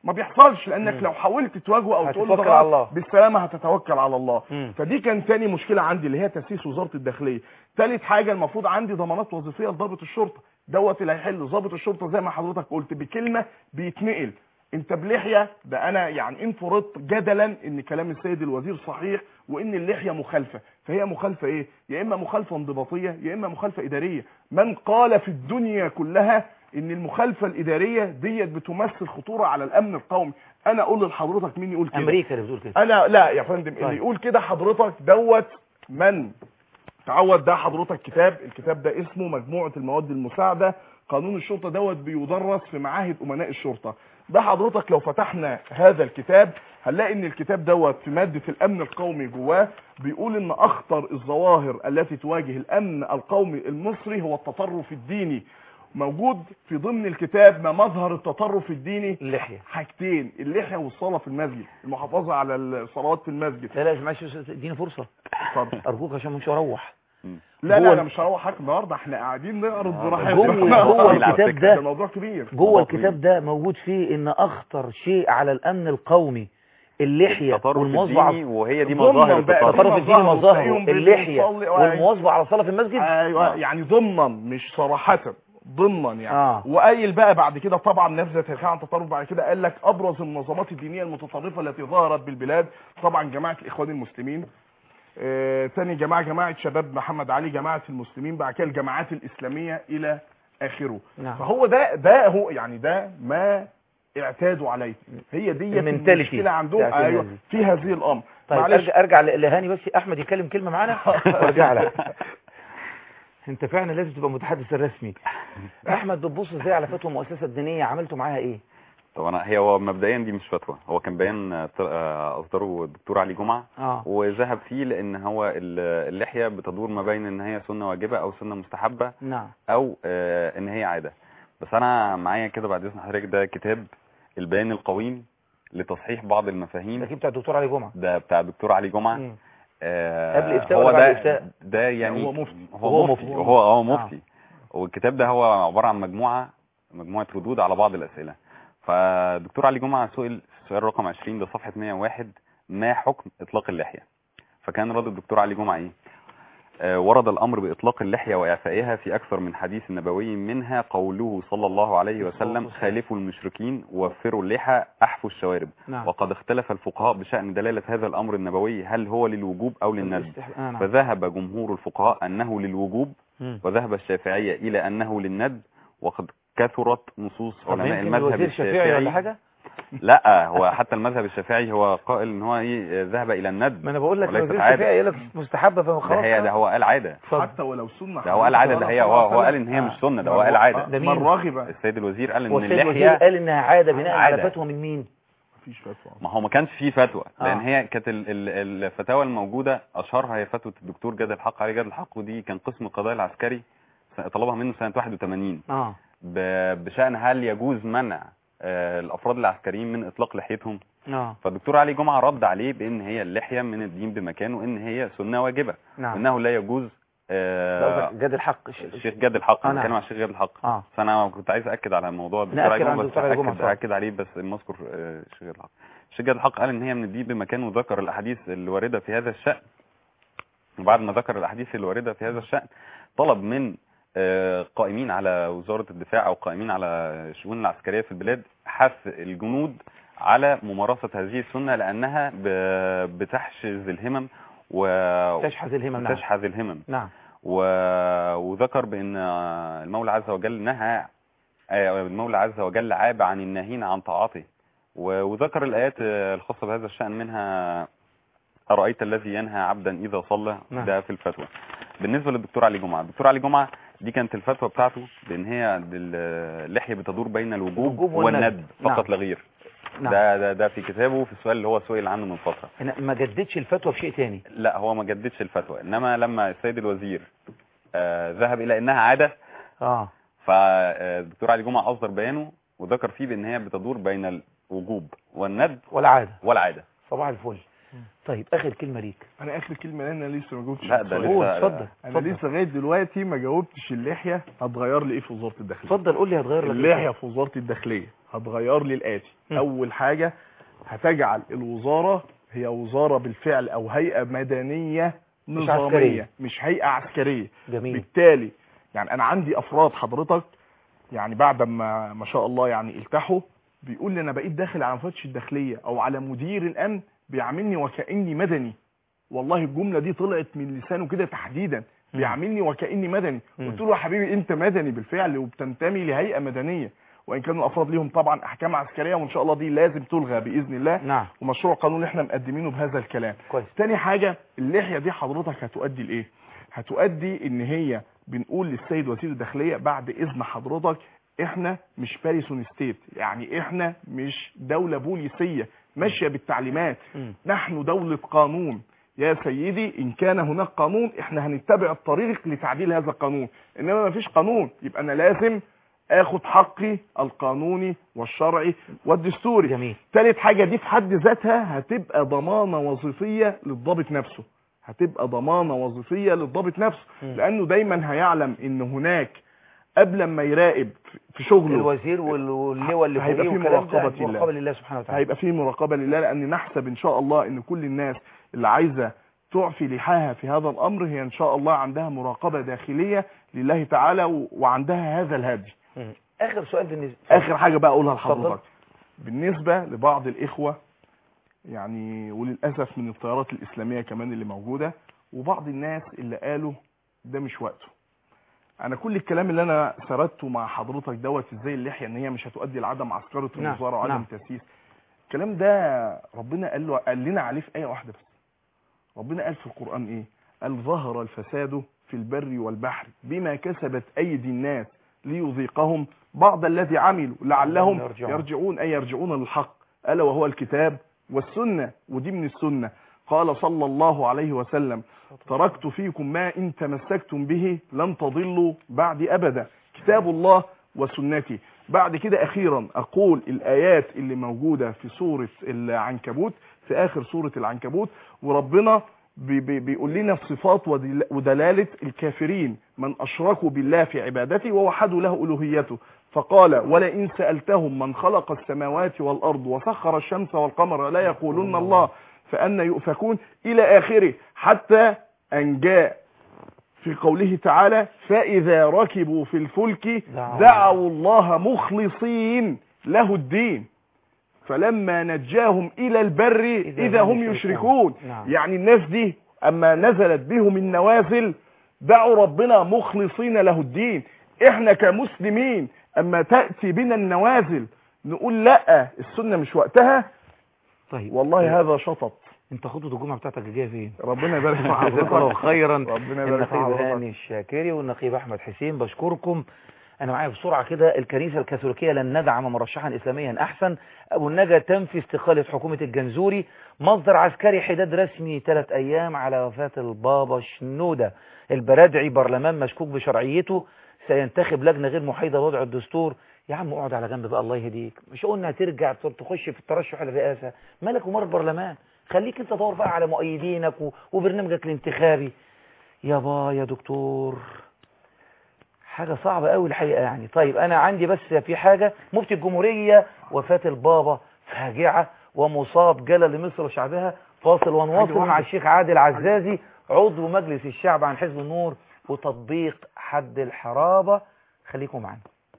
ما بيحصلش لانك مم. لو حاولت تواجهه او تقول له هتتوكل ده على غلط، الله. بالسلامه هتتوكل على الله مم. فدي كان تاني مشكله عندي اللي هي تاسيس وزاره الداخليه ثالث حاجه المفروض عندي ضمانات وظيفيه لضابط الشرطه دوت اللي هيحل ضابط الشرطه زي ما حضرتك قلت بكلمه بيتنقل انت بلحيه ده انا يعني ان فرضت جدلا ان كلام السيد الوزير صحيح وان اللحيه مخالفه فهي مخالفه ايه يا اما مخالفه انضباطيه يا اما مخالفه اداريه من قال في الدنيا كلها ان المخالفه الاداريه ديت بتمثل خطوره على الامن القومي انا اقول لحضرتك مين يقول كده امريكا اللي بتقول كده انا لا يا فندم طيب. اللي يقول كده حضرتك دوت من تعود ده حضرتك كتاب الكتاب ده اسمه مجموعة المواد المساعدة قانون الشرطة دوت بيدرس في معاهد أمناء الشرطة ده حضرتك لو فتحنا هذا الكتاب هنلاقي ان الكتاب دوت في مادة الامن القومي جواه بيقول ان اخطر الظواهر التي تواجه الامن القومي المصري هو التطرف الديني موجود في ضمن الكتاب ما مظهر التطرف الديني اللحية حاجتين اللحية والصلاة في المسجد المحافظة على الصلوات في المسجد لا لا معلش بس اديني فرصة اتفضل ارجوك عشان مش هروح لا جوه لا انا مش هروحك النهارده احنا قاعدين نعرض براحتنا جوه جوه الكتاب ده موضوع كبير جوه الكتاب ده موجود فيه ان اخطر شيء على الامن القومي اللحية التطرف والمواظبة الديني وهي دي ضمن مظاهر بقى التطرف التطرف الديني مظاهر مظاهره وتلاقيهم اللحية بيصلي- والمواظبة على الصلاة في المسجد ايوه يعني ضمنا مش صراحة ضمنا يعني آه. وقايل بقى بعد كده طبعا نبذه تاريخيه عن التطرف بعد كده قال لك ابرز المنظمات الدينيه المتطرفه التي ظهرت بالبلاد طبعا جماعه الاخوان المسلمين آه، تاني جماعه جماعه شباب محمد علي جماعه المسلمين بعد كده الجماعات الاسلاميه الى اخره نعم. فهو ده ده هو يعني ده ما اعتادوا عليه هي دي المنتاليتي المشكله عندهم بتاعت ايوه الناس دي. في هذه الامر طيب ارجع ارجع ل- لهاني بس احمد يتكلم كلمه معانا وارجع لك انت فعلا لازم تبقى متحدث الرسمي احمد بتبص ازاي على فتوى المؤسسه الدينيه عملتوا معاها ايه طب انا هي هو مبدئيا دي مش فتوى هو كان بيان آه، طل- آه، اصدره الدكتور علي جمعه اه وذهب فيه لان هو ال- اللحيه بتدور ما بين ان هي سنه واجبه او سنه مستحبه نعم او آه، ان هي عاده بس انا معايا كده بعد اذن حضرتك ده كتاب البيان القويم لتصحيح بعض ده المفاهيم كده بتاع الدكتور علي جمعه ده بتاع الدكتور علي جمعه مم. آه، قبل إفتاء هو ولا بعد ده إفتاء؟ ده يعني هو مفتي. هو, هو مفتي مفتي. وهو اه آه. مفتي والكتاب ده هو عباره عن مجموعه مجموعه ردود على بعض الاسئله فالدكتور علي جمعه سئل السؤال رقم 20 ده صفحه 101 ما حكم اطلاق اللحيه فكان رد الدكتور علي جمعه ايه آه، ورد الامر باطلاق اللحيه واعفائها في اكثر من حديث نبوي منها قوله صلى الله عليه وسلم خالفوا المشركين وفروا اللحى احفوا الشوارب نعم وقد اختلف الفقهاء بشأن دلالة هذا الأمر النبوي هل هو للوجوب أو للندب الاستح- آه نعم. فذهب جمهور الفقهاء أنه للوجوب مم. وذهب الشافعية إلى أنه للندب وقد كثرت نصوص طب علماء يمكن المذهب الوزير شافعي ولا حاجه لا هو حتى المذهب الشافعي هو قائل ان هو ايه ذهب الى الندب ما انا بقول لك وليست الوزير عادة. الشافعي يقول لك مستحبه ده فخلاص هي ده هو قال عاده اتفضل. حتى ولو سنه ده هو قال عاده ده هي هو, هو قال ان هي مش سنه ده هو قال عاده ده من مين؟ رغب السيد الوزير قال هو ان السيد الوزير اللحيه قال انها عاده بناء على عادة. فتوى من مين مفيش فتوى ما هو ما كانش فيه فتوى لان آه. هي كانت ال- ال- الفتاوى الموجوده اشهرها هي فتوى الدكتور جاد الحق علي جاد الحق ودي كان قسم القضاء العسكري س- طلبها منه سنه 81 اه ب- بشان هل يجوز منع آه، الافراد العسكريين من اطلاق لحيتهم اه فالدكتور علي جمعه رد عليه بان هي اللحيه من الدين بمكان وان هي سنه واجبه نعم وانه لا يجوز ده آه، قصدك جاد الحق ش- الشيخ جاد الحق آه، انا نعم. بتكلم عن الشيخ جاد الحق اه فانا كنت عايز اكد على موضوع الدكتور نأكد علي عن جمعه بس الدكتور علي جمعة، اكد اتفضل. اكد عليه بس لما اذكر آه، الشيخ جاد الحق الشيخ جاد الحق قال ان هي من الدين بمكان وذكر الاحاديث الوارده في هذا الشان وبعد ما ذكر الاحاديث الوارده في هذا الشان طلب من آه، قائمين على وزاره الدفاع او قائمين على الشؤون العسكريه في البلاد حث الجنود على ممارسه هذه السنه لانها ب- بتحشز الهمم و تشحذ الهمم نعم تشحذ الهمم نعم و... وذكر بان المولى عز وجل نهى آه، المولى عز وجل عاب عن الناهين عن طاعته و... وذكر الايات آه، الخاصه بهذا الشان منها ارايت الذي ينهى عبدا اذا صلى نعم. ده في الفتوى بالنسبه للدكتور علي جمعه الدكتور علي جمعه دي كانت الفتوى بتاعته بان هي اللحيه بتدور بين الوجوب الوجوب والندب. والندب فقط نعم. لا غير نعم ده ده ده في كتابه في السؤال اللي هو سئل عنه من فتره أنا ما جددش الفتوى بشيء تاني لا هو ما جددش الفتوى انما لما السيد الوزير آه ذهب الى انها عاده اه فالدكتور علي جمعه اصدر بيانه وذكر فيه بان هي بتدور بين الوجوب والندب والعاده والعاده صباح الفل طيب اخر كلمه ليك انا اخر كلمه لان انا لسه ما جاوبتش لا ده السؤال. قول لسه اتفضل انا اتفضل لسه لغايه دلوقتي ما جاوبتش اللحيه هتغير لي ايه في وزاره الداخليه اتفضل قول لي هتغير لك إيه؟ اللحيه في وزاره الداخليه هتغير لي الاتي م. اول حاجه هتجعل الوزاره هي وزاره بالفعل او هيئه مدنيه مش نظاميه عسكرية. مش هيئه عسكريه جميل بالتالي يعني انا عندي افراد حضرتك يعني بعد ما ما شاء الله يعني التحوا بيقول لي انا بقيت داخل على مفتش الداخليه او على مدير الامن بيعاملني وكاني مدني والله الجمله دي طلعت من لسانه كده تحديدا مم. بيعاملني وكاني مدني مم. قلت له يا حبيبي انت مدني بالفعل وبتنتمي لهيئه مدنيه وان كانوا الافراد ليهم طبعا احكام عسكريه وان شاء الله دي لازم تلغى باذن الله نعم ومشروع قانون احنا مقدمينه بهذا الكلام كويس تاني حاجة اللحية دي حضرتك هتؤدي لايه هتؤدي ان هي بنقول للسيد وزير الداخلية بعد اذن حضرتك احنا مش باريسون ستيت يعني احنا مش دولة بوليسية ماشية بالتعليمات مم. نحن دولة قانون يا سيدي ان كان هناك قانون احنا هنتبع الطريق لتعديل هذا القانون انما ما فيش قانون يبقى انا لازم اخد حقي القانوني والشرعي والدستوري جميل تالت حاجة دي في حد ذاتها هتبقى ضمانة وظيفية للضابط نفسه هتبقى ضمانة وظيفية للضابط نفسه مم. لأنه دايما هيعلم إن هناك قبل ما يراقب في شغله الوزير وال- واللواء اللي هيبقى فوقيه في والكلام ده مراقبة الله. مراقبة لله سبحانه وتعالى هيبقى فيه مراقبة لله لأن نحسب إن شاء الله إن كل الناس اللي عايزة تعفي لحاها في هذا الأمر هي إن شاء الله عندها مراقبة داخلية لله تعالى و- وعندها هذا الهدي مم. اخر سؤال بالنسبة اخر حاجه بقى اقولها اتفضل. لحضرتك بالنسبه لبعض الاخوه يعني وللاسف من التيارات الاسلاميه كمان اللي موجوده وبعض الناس اللي قالوا ده مش وقته انا كل الكلام اللي انا سردته مع حضرتك دوت ازاي اللحيه ان هي مش هتؤدي لعدم عسكره نعم، الوزاره وعدم نعم. تاسيس الكلام ده ربنا قال له قال لنا عليه في ايه واحده بس ربنا قال في القران ايه قال ظهر الفساد في البر والبحر بما كسبت ايدي الناس ليذيقهم بعض الذي عملوا لعلهم يرجعون. يرجعون اي يرجعون للحق الا وهو الكتاب والسنه ودي من السنه قال صلى الله عليه وسلم تركت فيكم ما ان تمسكتم به لن تضلوا بعد ابدا كتاب الله وسنتي بعد كده اخيرا اقول الايات اللي موجوده في سوره العنكبوت في اخر سوره العنكبوت وربنا بي بي بيقول لنا صفات ودل- ودلاله الكافرين من اشركوا بالله في عبادته ووحدوا له الوهيته فقال ولئن سالتهم من خلق السماوات والارض وسخر الشمس والقمر لا يقولون الله فأن يؤفكون إلى آخره حتى أن جاء في قوله تعالى فإذا ركبوا في الفلك دعوا دعوا الله مخلصين له الدين فلما نجاهم إلى البر إذا هم يشركون نعم. يعني الناس دي أما نزلت بهم النوازل دعوا ربنا مخلصين له الدين احنا كمسلمين اما تأتي بنا النوازل نقول لا السنة مش وقتها طيب والله هذا شطط انت خطوة الجمعة بتاعتك جايه فين ربنا يبارك في جزاك الله حضرتك خيرا ربنا يبارك في النقيب حضرتك هاني الشاكري والنقيب احمد حسين بشكركم انا معايا بسرعه كده الكنيسه الكاثوليكيه لن ندعم مرشحا اسلاميا احسن ابو النجا تنفي استقاله حكومه الجنزوري مصدر عسكري حداد رسمي ثلاث ايام على وفاه البابا شنوده البرادعي برلمان مشكوك بشرعيته سينتخب لجنه غير محايده لوضع الدستور يا عم اقعد على جنب بقى الله يهديك مش قلنا هترجع تخش في الترشح للرئاسه مالك ومال البرلمان خليك انت دور بقى على مؤيدينك و- وبرنامجك الانتخابي يابا يا دكتور حاجة صعبة قوي الحقيقة يعني طيب أنا عندي بس في حاجة مفتي الجمهورية وفاة البابا فاجعة ومصاب جلل لمصر وشعبها فاصل ونواصل حاجة مع واحدة. الشيخ عادل عزازي عضو مجلس الشعب عن حزب النور وتطبيق حد الحرابة خليكم معنا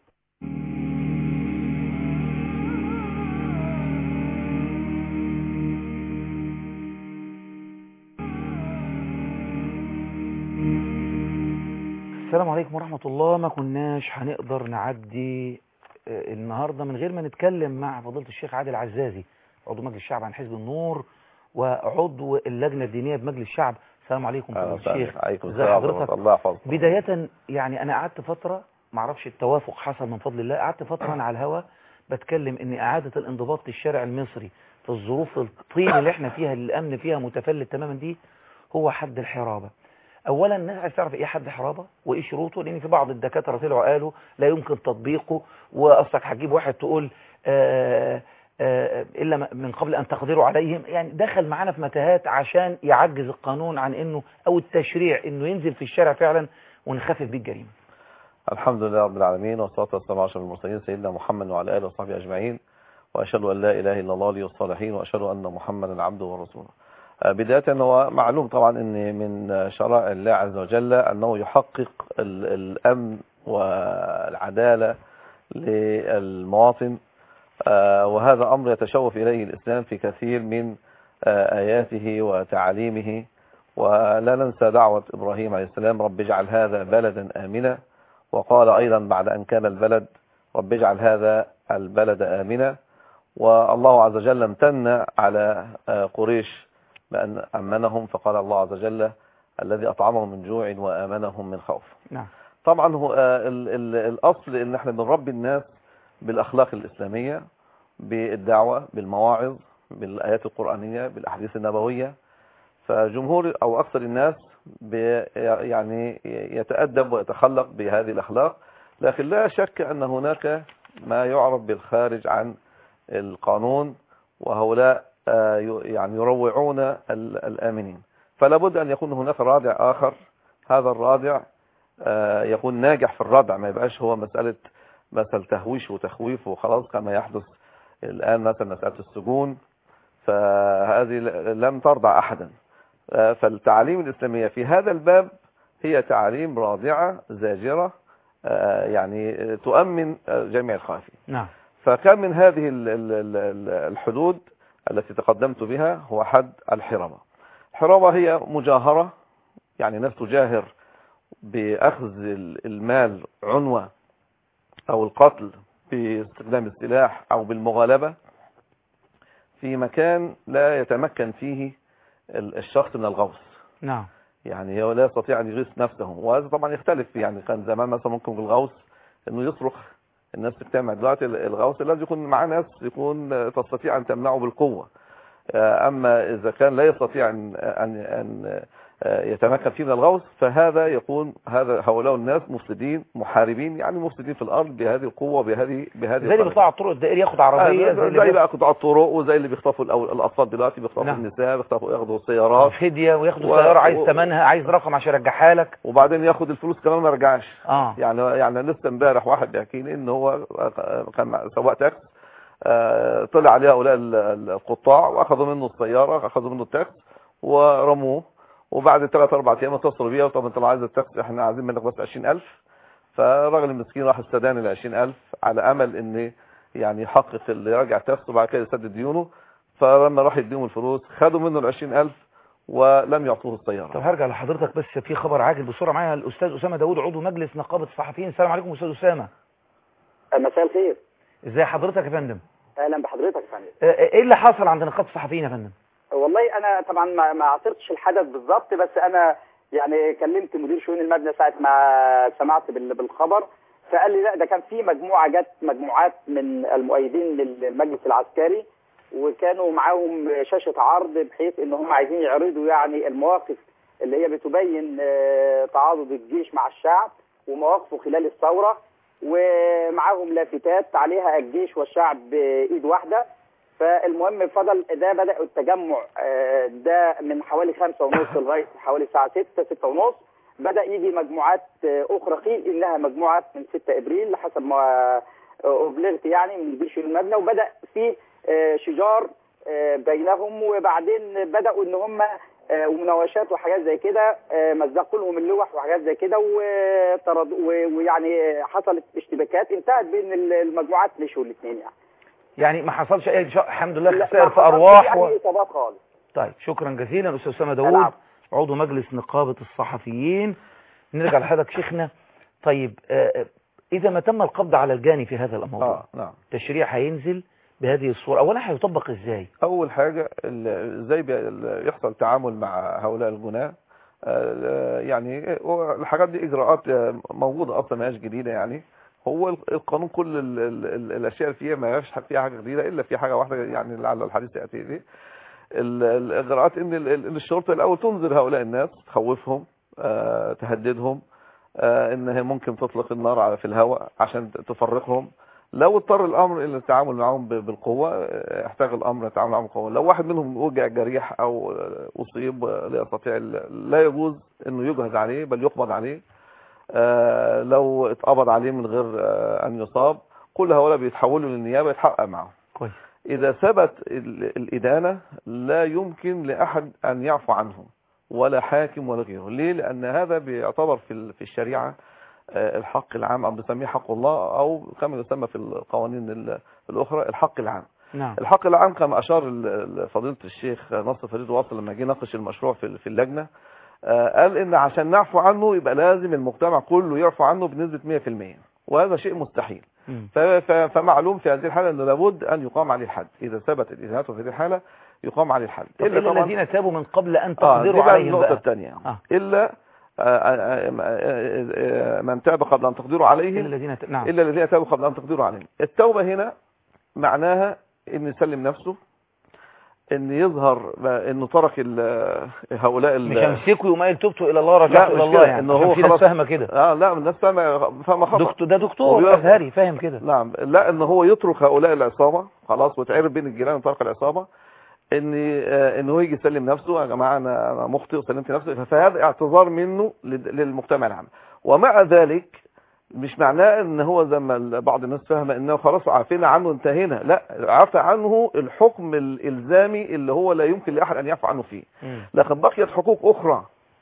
السلام عليكم ورحمة الله ما كناش هنقدر نعدي آه، النهاردة من غير ما نتكلم مع فضيلة الشيخ عادل عزازي عضو مجلس الشعب عن حزب النور وعضو اللجنة الدينية بمجلس الشعب السلام عليكم فضيلة الشيخ عليكم ازي السلام حضرتك ورحمة الله يحفظك بداية يعني أنا قعدت فترة معرفش التوافق حصل من فضل الله قعدت فترة أنا على الهوا بتكلم إن إعادة الانضباط في الشارع المصري في الظروف الطين اللي احنا فيها اللي الأمن فيها متفلت تماما دي هو حد الحرابة أولا الناس عايز تعرف إيه حد حرابة وإيه شروطه لأن في بعض الدكاترة طلعوا قالوا لا يمكن تطبيقه وأصلك هتجيب واحد تقول آه آه إلا م- من قبل أن تقدروا عليهم يعني دخل معانا في متاهات عشان يعجز القانون عن إنه أو التشريع إنه ينزل في الشارع فعلا ونخفف بيه الجريمة الحمد لله رب العالمين والصلاة والسلام على أشرف المرسلين سيدنا محمد وعلى آله وصحبه أجمعين وأشهد أن لا إله إلا الله لي الصالحين وأشهد أن محمدا عبده ورسوله آه، بداية هو معلوم طبعا أن من شرائع الله عز وجل أنه يحقق ال- الأمن والعدالة للمواطن آه، وهذا أمر يتشوف إليه الإسلام في كثير من آه، آياته وتعاليمه ولا ننسى دعوة إبراهيم عليه السلام رب اجعل هذا بلدا آمنا وقال أيضا بعد أن كان البلد رب اجعل هذا البلد آمنا والله عز وجل امتن على آه، قريش بأن أمنهم فقال الله عز وجل الذي أطعمهم من جوع وآمنهم من خوف نعم طبعا هو آه، ال- ال- الأصل إن احنا بنربي الناس بالأخلاق الإسلامية بالدعوة بالمواعظ بالآيات القرآنية بالأحاديث النبوية فجمهور أو أكثر الناس بي يعني يتأدب ويتخلق بهذه الأخلاق لكن لا شك أن هناك ما يعرف بالخارج عن القانون وهؤلاء آه، ي- يعني يروعون ال- الآمنين فلا بد أن يكون هناك رادع آخر هذا الرادع آه، يكون ناجح في الردع ما يبقاش هو مسألة مثل تهويش وتخويف وخلاص كما يحدث الآن مثلا مسألة السجون فهذه ل- لم ترضع أحدا آه، فالتعاليم الإسلامية في هذا الباب هي تعاليم رادعة زاجرة آه، يعني تؤمن آه، جميع الخائفين نعم فكان من هذه ال- ال- ال- ال- الحدود التي تقدمت بها هو حد الحرابة الحرابة هي مجاهرة يعني ناس تجاهر بأخذ ال- المال عنوة أو القتل باستخدام السلاح أو بالمغالبة في مكان لا يتمكن فيه ال- الشخص من الغوص نعم يعني هو لا يستطيع أن يغيث نفسه وهذا طبعا يختلف يعني كان زمان مثلا ممكن بالغوص أنه يصرخ الناس تجتمع دلوقتي الغوص لازم يكون معاه ناس يكون تستطيع أن تمنعه بالقوة أما إذا كان لا يستطيع أن أن أن يتمكن فيه من الغوص فهذا يكون هذا هؤلاء الناس مفسدين محاربين يعني مفسدين في الأرض بهذه القوة بهذه بهذه زي اللي الطريقة. بيطلع على الطرق الدائري ياخد عربية آه، زي اللي زي بياخد بقى قطاع الطرق وزي اللي بيخطفوا الأول- الأطفال دلوقتي بيخطفوا نعم. النساء بيخطفوا ياخدوا السيارات فدية وياخدوا و- سيارة عايز و- ثمنها عايز رقم عشان يرجعها لك وبعدين ياخد الفلوس كمان ما يرجعش اه يعني يعني لسه امبارح واحد بيحكي لي ان هو كان مع- سواق تاكس آه، طلع عليه هؤلاء ال- ال- القطاع واخذوا منه السياره اخذوا منه التاكس ورموه وبعد ثلاث اربع ايام اتصلوا بيها طب انت لو عايز التاكس احنا عايزين منك بس 20000 فالراجل المسكين راح استدان ال 20000 على امل ان يعني يحقق اللي يرجع التاكس وبعد كده يسدد ديونه فلما راح يديهم الفلوس خدوا منه ال 20000 ولم يعطوه طب السياره هرجع لحضرتك بس في خبر عاجل بسرعة معايا الأستاذ أسامة داوود عضو مجلس نقابة الصحفيين السلام عليكم أستاذ أسامة مساء الخير ازي حضرتك يا فندم اهلا بحضرتك يا فندم آه، ايه اللي حصل عند نقابة الصحفيين يا فندم والله انا طبعا ما ما عاصرتش الحدث بالظبط بس انا يعني كلمت مدير شؤون المبنى ساعه ما سمعت بال- بالخبر فقال لي لا ده كان في مجموعه جت مجموعات من المؤيدين للمجلس العسكري وكانوا معاهم شاشه عرض بحيث ان هم عايزين يعرضوا يعني المواقف اللي هي بتبين آه، تعاضد الجيش مع الشعب ومواقفه خلال الثوره ومعاهم لافتات عليها الجيش والشعب بايد واحده فالمهم فضل ده بدأ التجمع آه، ده من حوالي خمسة ونص لغاية حوالي الساعة ستة ستة ونص بدأ يجي مجموعات آه، أخرى قيل إنها مجموعات من 6 إبريل حسب ما آه، أبلغت يعني من مدير شؤون المبنى وبدأ في آه، شجار آه، بينهم وبعدين بدأوا إن هم آه، ومناوشات وحاجات زي كده آه، مزقوا لهم اللوح وحاجات زي كده وطرد و- ويعني حصلت اشتباكات انتهت بين المجموعات مشوا الاثنين يعني يعني ما حصلش اي شيء الحمد لله لا، خسائر ما في حصلش ارواح و... يعني اصابات خالص طيب شكرا جزيلا استاذ اسامه داوود العفو. عضو مجلس نقابه الصحفيين نرجع لحضرتك شيخنا طيب آه، آه، اذا ما تم القبض على الجاني في هذا الموضوع اه نعم التشريع هينزل بهذه الصوره اولا هيطبق ازاي اول حاجه ال- ازاي بي- ال- يحصل تعامل مع هؤلاء الجناه آه، يعني هو الحاجات دي اجراءات آه، موجوده اصلا ما هياش جديده يعني هو ال- القانون كل ال ال ال الاشياء اللي فيها ما فيش فيها حاجه جديده الا في حاجه واحده يعني لعل الحديث ياتي اليه ال- الاجراءات ان ال- ال- الشرطه الاول تنذر هؤلاء الناس تخوفهم آه، تهددهم آه، ان هي ممكن تطلق النار على في الهواء عشان تفرقهم لو اضطر الامر الى التعامل معهم ب- بالقوه آه، احتاج الامر التعامل معهم بالقوه لو واحد منهم وجع جريح او آه، اصيب آه، لا يستطيع ال- لا يجوز انه يجهز عليه بل يقبض عليه آه، لو اتقبض عليه من غير آه، ان يصاب كل هؤلاء بيتحولوا للنيابه يتحقق معهم كويس إذا ثبت ال- الإدانة لا يمكن لأحد أن يعفو عنه ولا حاكم ولا غيره ليه؟ لأن هذا بيعتبر في ال- في الشريعة آه، الحق العام أو بنسميه حق الله أو كما يسمى في القوانين ال- الأخرى الحق العام نعم الحق العام كما أشار ال- ال- فضيلة الشيخ نصر فريد واصل لما جه ناقش المشروع في في اللجنة آه، قال إن عشان نعفو عنه يبقى لازم المجتمع كله يعفو عنه بنسبة 100% وهذا شيء مستحيل مم. ف- ف- فمعلوم في هذه الحالة أنه لابد أن يقام عليه الحد إذا ثبت الإدانات في هذه الحالة يقام عليه الحد طب إلا طبعاً- الذين تابوا من قبل أن آه، تقدروا دي بقى عليهم النقطة بقى الثانية آه. إلا آه، آه، آه، آه، من تاب قبل أن تقدروا عليهم إلا الذين ت... نعم إلا الذين تابوا قبل أن تقدروا عليهم التوبة هنا معناها أن يسلم نفسه أن يظهر أنه ترك ال- هؤلاء ال- مش همسكه يوم قايل تبت الى الله لا رجعت الى مش الله كده، يعني إنه عشان هو في ناس خلاص- فاهمه كده اه لا الناس فاهمه فاهمه خطأ دكتور ده دكتور وبيقف- ازهري فاهم كده نعم لا ان هو يترك هؤلاء العصابه خلاص وتعرف بين الجيران ترك العصابه ان آه، ان هو يجي يسلم نفسه يا جماعه انا انا مخطئ وسلمت نفسي فهذا اعتذار منه لد- للمجتمع العام ومع ذلك مش معناه ان هو زي ما بعض الناس فاهمه انه خلاص عافينا عنه انتهينا لا عفى عنه الحكم الالزامي اللي هو لا يمكن لاحد ان يعفو عنه فيه مم. لكن بقيت حقوق أخرى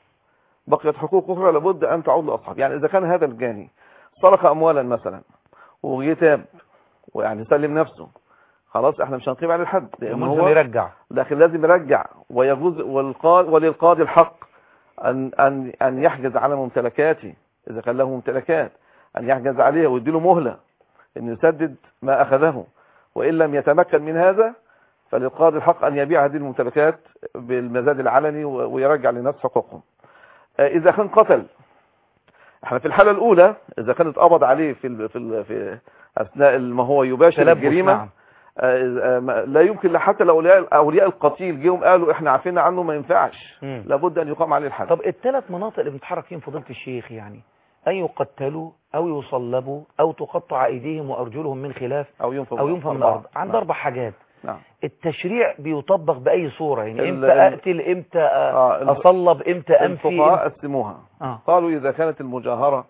بقيت حقوق أخرى لابد أن تعود لأصحاب يعني إذا كان هذا الجاني سرق أموالا مثلا وجه تاب ويعني سلم نفسه خلاص احنا مش هنقيم عليه الحد لأن ملزم هو يرجع لكن لازم يرجع ويجوز والقاضي وللقاضي الحق أن أن أن يحجز على ممتلكاته إذا كان له ممتلكات أن يحجز عليها ويديله مهلة أن يسدد ما أخذه وإن لم يتمكن من هذا فللقاضي الحق أن يبيع هذه الممتلكات بالمزاد العلني و- ويرجع للناس حقوقهم آه، إذا كان قتل احنا في الحالة الأولى إذا كان اتقبض عليه في ال في ال في أثناء ما هو يباشر تلبس الجريمة نعم آه، آه، ما- لا يمكن لحتى الاولياء اولياء القتيل جيهم قالوا احنا عارفين عنه ما ينفعش مم. لابد ان يقام عليه الحد طب الثلاث مناطق اللي بنتحرك فيهم فضيله الشيخ يعني أن يقتلوا أو يصلبوا أو تقطع أيديهم وأرجلهم من خلاف او ينفى أو ينفى من أربعة. الأرض عند نعم. أربع حاجات نعم التشريع بيطبق بأي صورة يعني ال- إمتى ال- أقتل إمتى آه، ال- أصلب إمتى أنفي الفقهاء قسموها آه. قالوا اذا كانت المجاهرة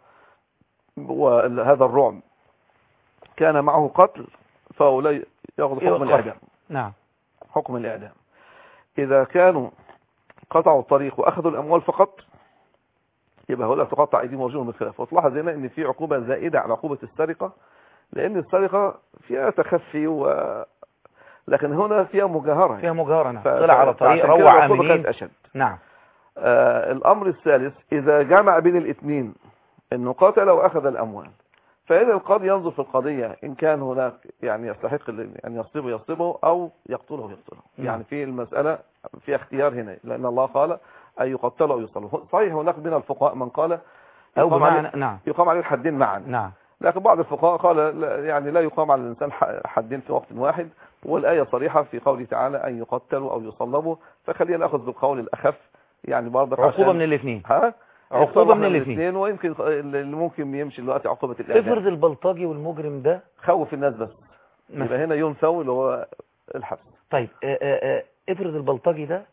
وهذا الرعب كان معه قتل فهؤلاء ياخذ حكم يقتل. الاعدام نعم حكم الاعدام اذا كانوا قطعوا الطريق واخذوا الاموال فقط يبقى هؤلاء تقطع ايديهم وارجلهم بالخلاف وتلاحظ هنا ان في عقوبه زائده على عقوبه السرقه لان السرقه فيها تخفي و لكن هنا فيها مجاهره فيها مجاهرة نعم ف- طلع على ف- طريق فعشان كده روع العقوبة كانت آمنين اشد نعم آه الامر الثالث اذا جمع بين الاثنين انه قتل واخذ الاموال فإذا القاضي ينظر في القضية إن كان هناك يعني يستحق ال- أن يصلبه يصلبه أو يقتله يقتله نعم. يعني في المسألة في اختيار هنا لأن الله قال أن يقتل أو يصلبه صحيح هناك من الفقهاء من قال أو يقام بمعنى عليه, نعم يقام عليه الحدين معا نعم لكن بعض الفقهاء قال لا- يعني لا يقام على الإنسان ح- حدين في وقت واحد والآية صريحة في قوله تعالى أن يقتلوا أو يصلبوا فخلينا نأخذ بالقول الأخف يعني برضه عقوبة من الاثنين ها عقوبة يختار من واحد الاثنين. ويمكن اللي ممكن يمشي دلوقتي عقوبة الإعدام افرض البلطجي والمجرم ده خوف الناس بس مثلا. يبقى هنا ينثو اللي هو الحبس طيب آه، آه، آه، افرض البلطجي ده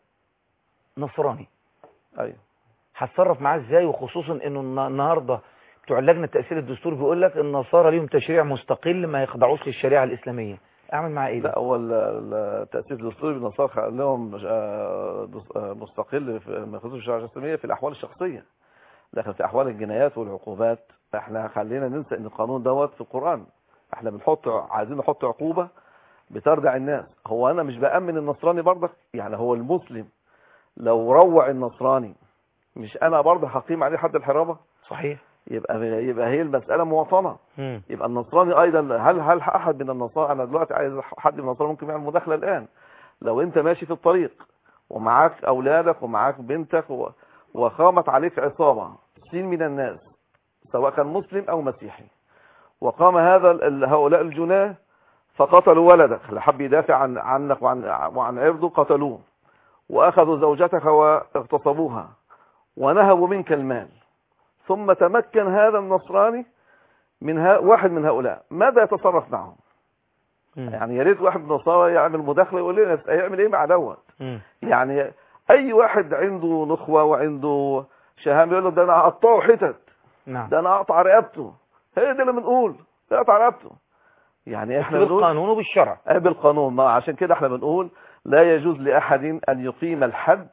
نصراني ايوه هتصرف معاه ازاي وخصوصا انه النا- النهارده بتوع اللجنه التاثير الدستوري بيقول لك النصارى ليهم تشريع مستقل ما يخضعوش للشريعه الاسلاميه اعمل معاه ايه ده لا هو ال- ال- التأسيس الدستوري بالنصارى لهم آه، دس- آه، مستقل في ما يخصوص الشريعة الإسلامية في الأحوال الشخصية لكن في أحوال الجنايات والعقوبات احنا خلينا ننسى ان القانون دوت في القرآن احنا بنحط عايزين نحط عقوبة بتردع الناس هو انا مش بأمن النصراني برضك يعني هو المسلم لو روع النصراني مش انا برضه هقيم عليه حد الحرابة صحيح يبقى يبقى هي المسألة مواطنة مم. يبقى النصراني ايضا هل هل احد من النصارى انا دلوقتي عايز حد من النصارى ممكن يعمل مداخله الان لو انت ماشي في الطريق ومعاك اولادك ومعاك بنتك و... وقامت عليك عصابه سين من الناس سواء كان مسلم او مسيحي وقام هذا ال- هؤلاء الجناه فقتلوا ولدك لحب يدافع عن عنك وعن وعن عرضه قتلوه واخذوا زوجتك واغتصبوها ونهبوا منك المال ثم تمكن هذا النصراني من ها واحد من هؤلاء ماذا يتصرف معهم مم. يعني يا ريت واحد من النصارى يعمل مداخله يقول لنا هيعمل ايه مع دوت مم. يعني اي واحد عنده نخوه وعنده شهامه يقول له ده انا هقطعه حتت نعم ده انا اقطع رقبته هي دي اللي بنقول اقطع رقبته يعني احنا بنقول بالقانون وبالشرع آه بالقانون ما عشان كده احنا بنقول لا يجوز لاحد ان يقيم الحد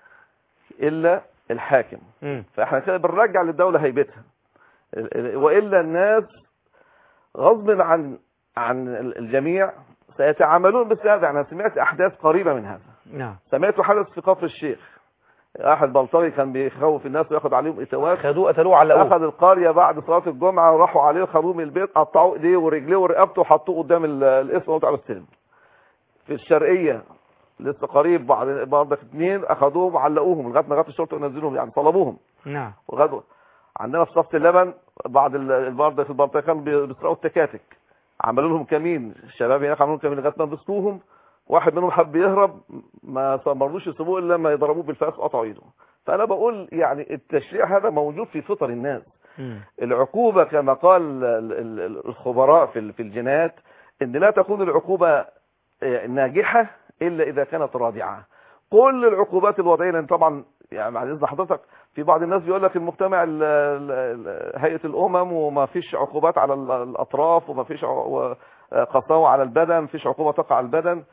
الا الحاكم مم. فاحنا كده بنرجع للدوله هيبتها ال- ال- والا الناس غصب عن عن ال- الجميع سيتعاملون مثل هذا انا سمعت احداث قريبه من هذا نعم سمعت حدث في كفر الشيخ احد بلطجي كان بيخوف الناس وياخد عليهم اتوات خدوه قتلوه علقوه اخذ القريه بعد صلاه الجمعه وراحوا عليه خدوه من البيت قطعوا ايديه ورجليه ورقبته وحطوه قدام ال- الاسم وقطعوا السلم في الشرقيه لسه قريب بعد برضك اثنين اخذوهم وعلقوهم لغايه ما جت الشرطه ونزلوهم يعني طلبوهم نعم وغدوا عندنا في صفة اللبن بعض ال- البرد في البلطية كانوا بي- بيسرقوا التكاتك عملوا لهم كمين الشباب هناك عملوا لهم كمين لغايه ما مسكوهم واحد منهم حب يهرب ما مرضوش يسيبوه الا لما يضربوه بالفاس وقطعوا ايده فانا بقول يعني التشريع هذا موجود في فطر الناس مم. العقوبة كما قال ال- ال- ال- الخبراء في ال- في الجنايات ان لا تكون العقوبة آه، ناجحة الا اذا كانت رادعة كل العقوبات الوضعية لان طبعا يعني بعد اذن حضرتك في بعض الناس بيقول لك المجتمع ال- ال- ال- هيئة الامم وما فيش عقوبات على ال- الاطراف وما فيش ع- آه، قساوة على البدن ما فيش عقوبة تقع على البدن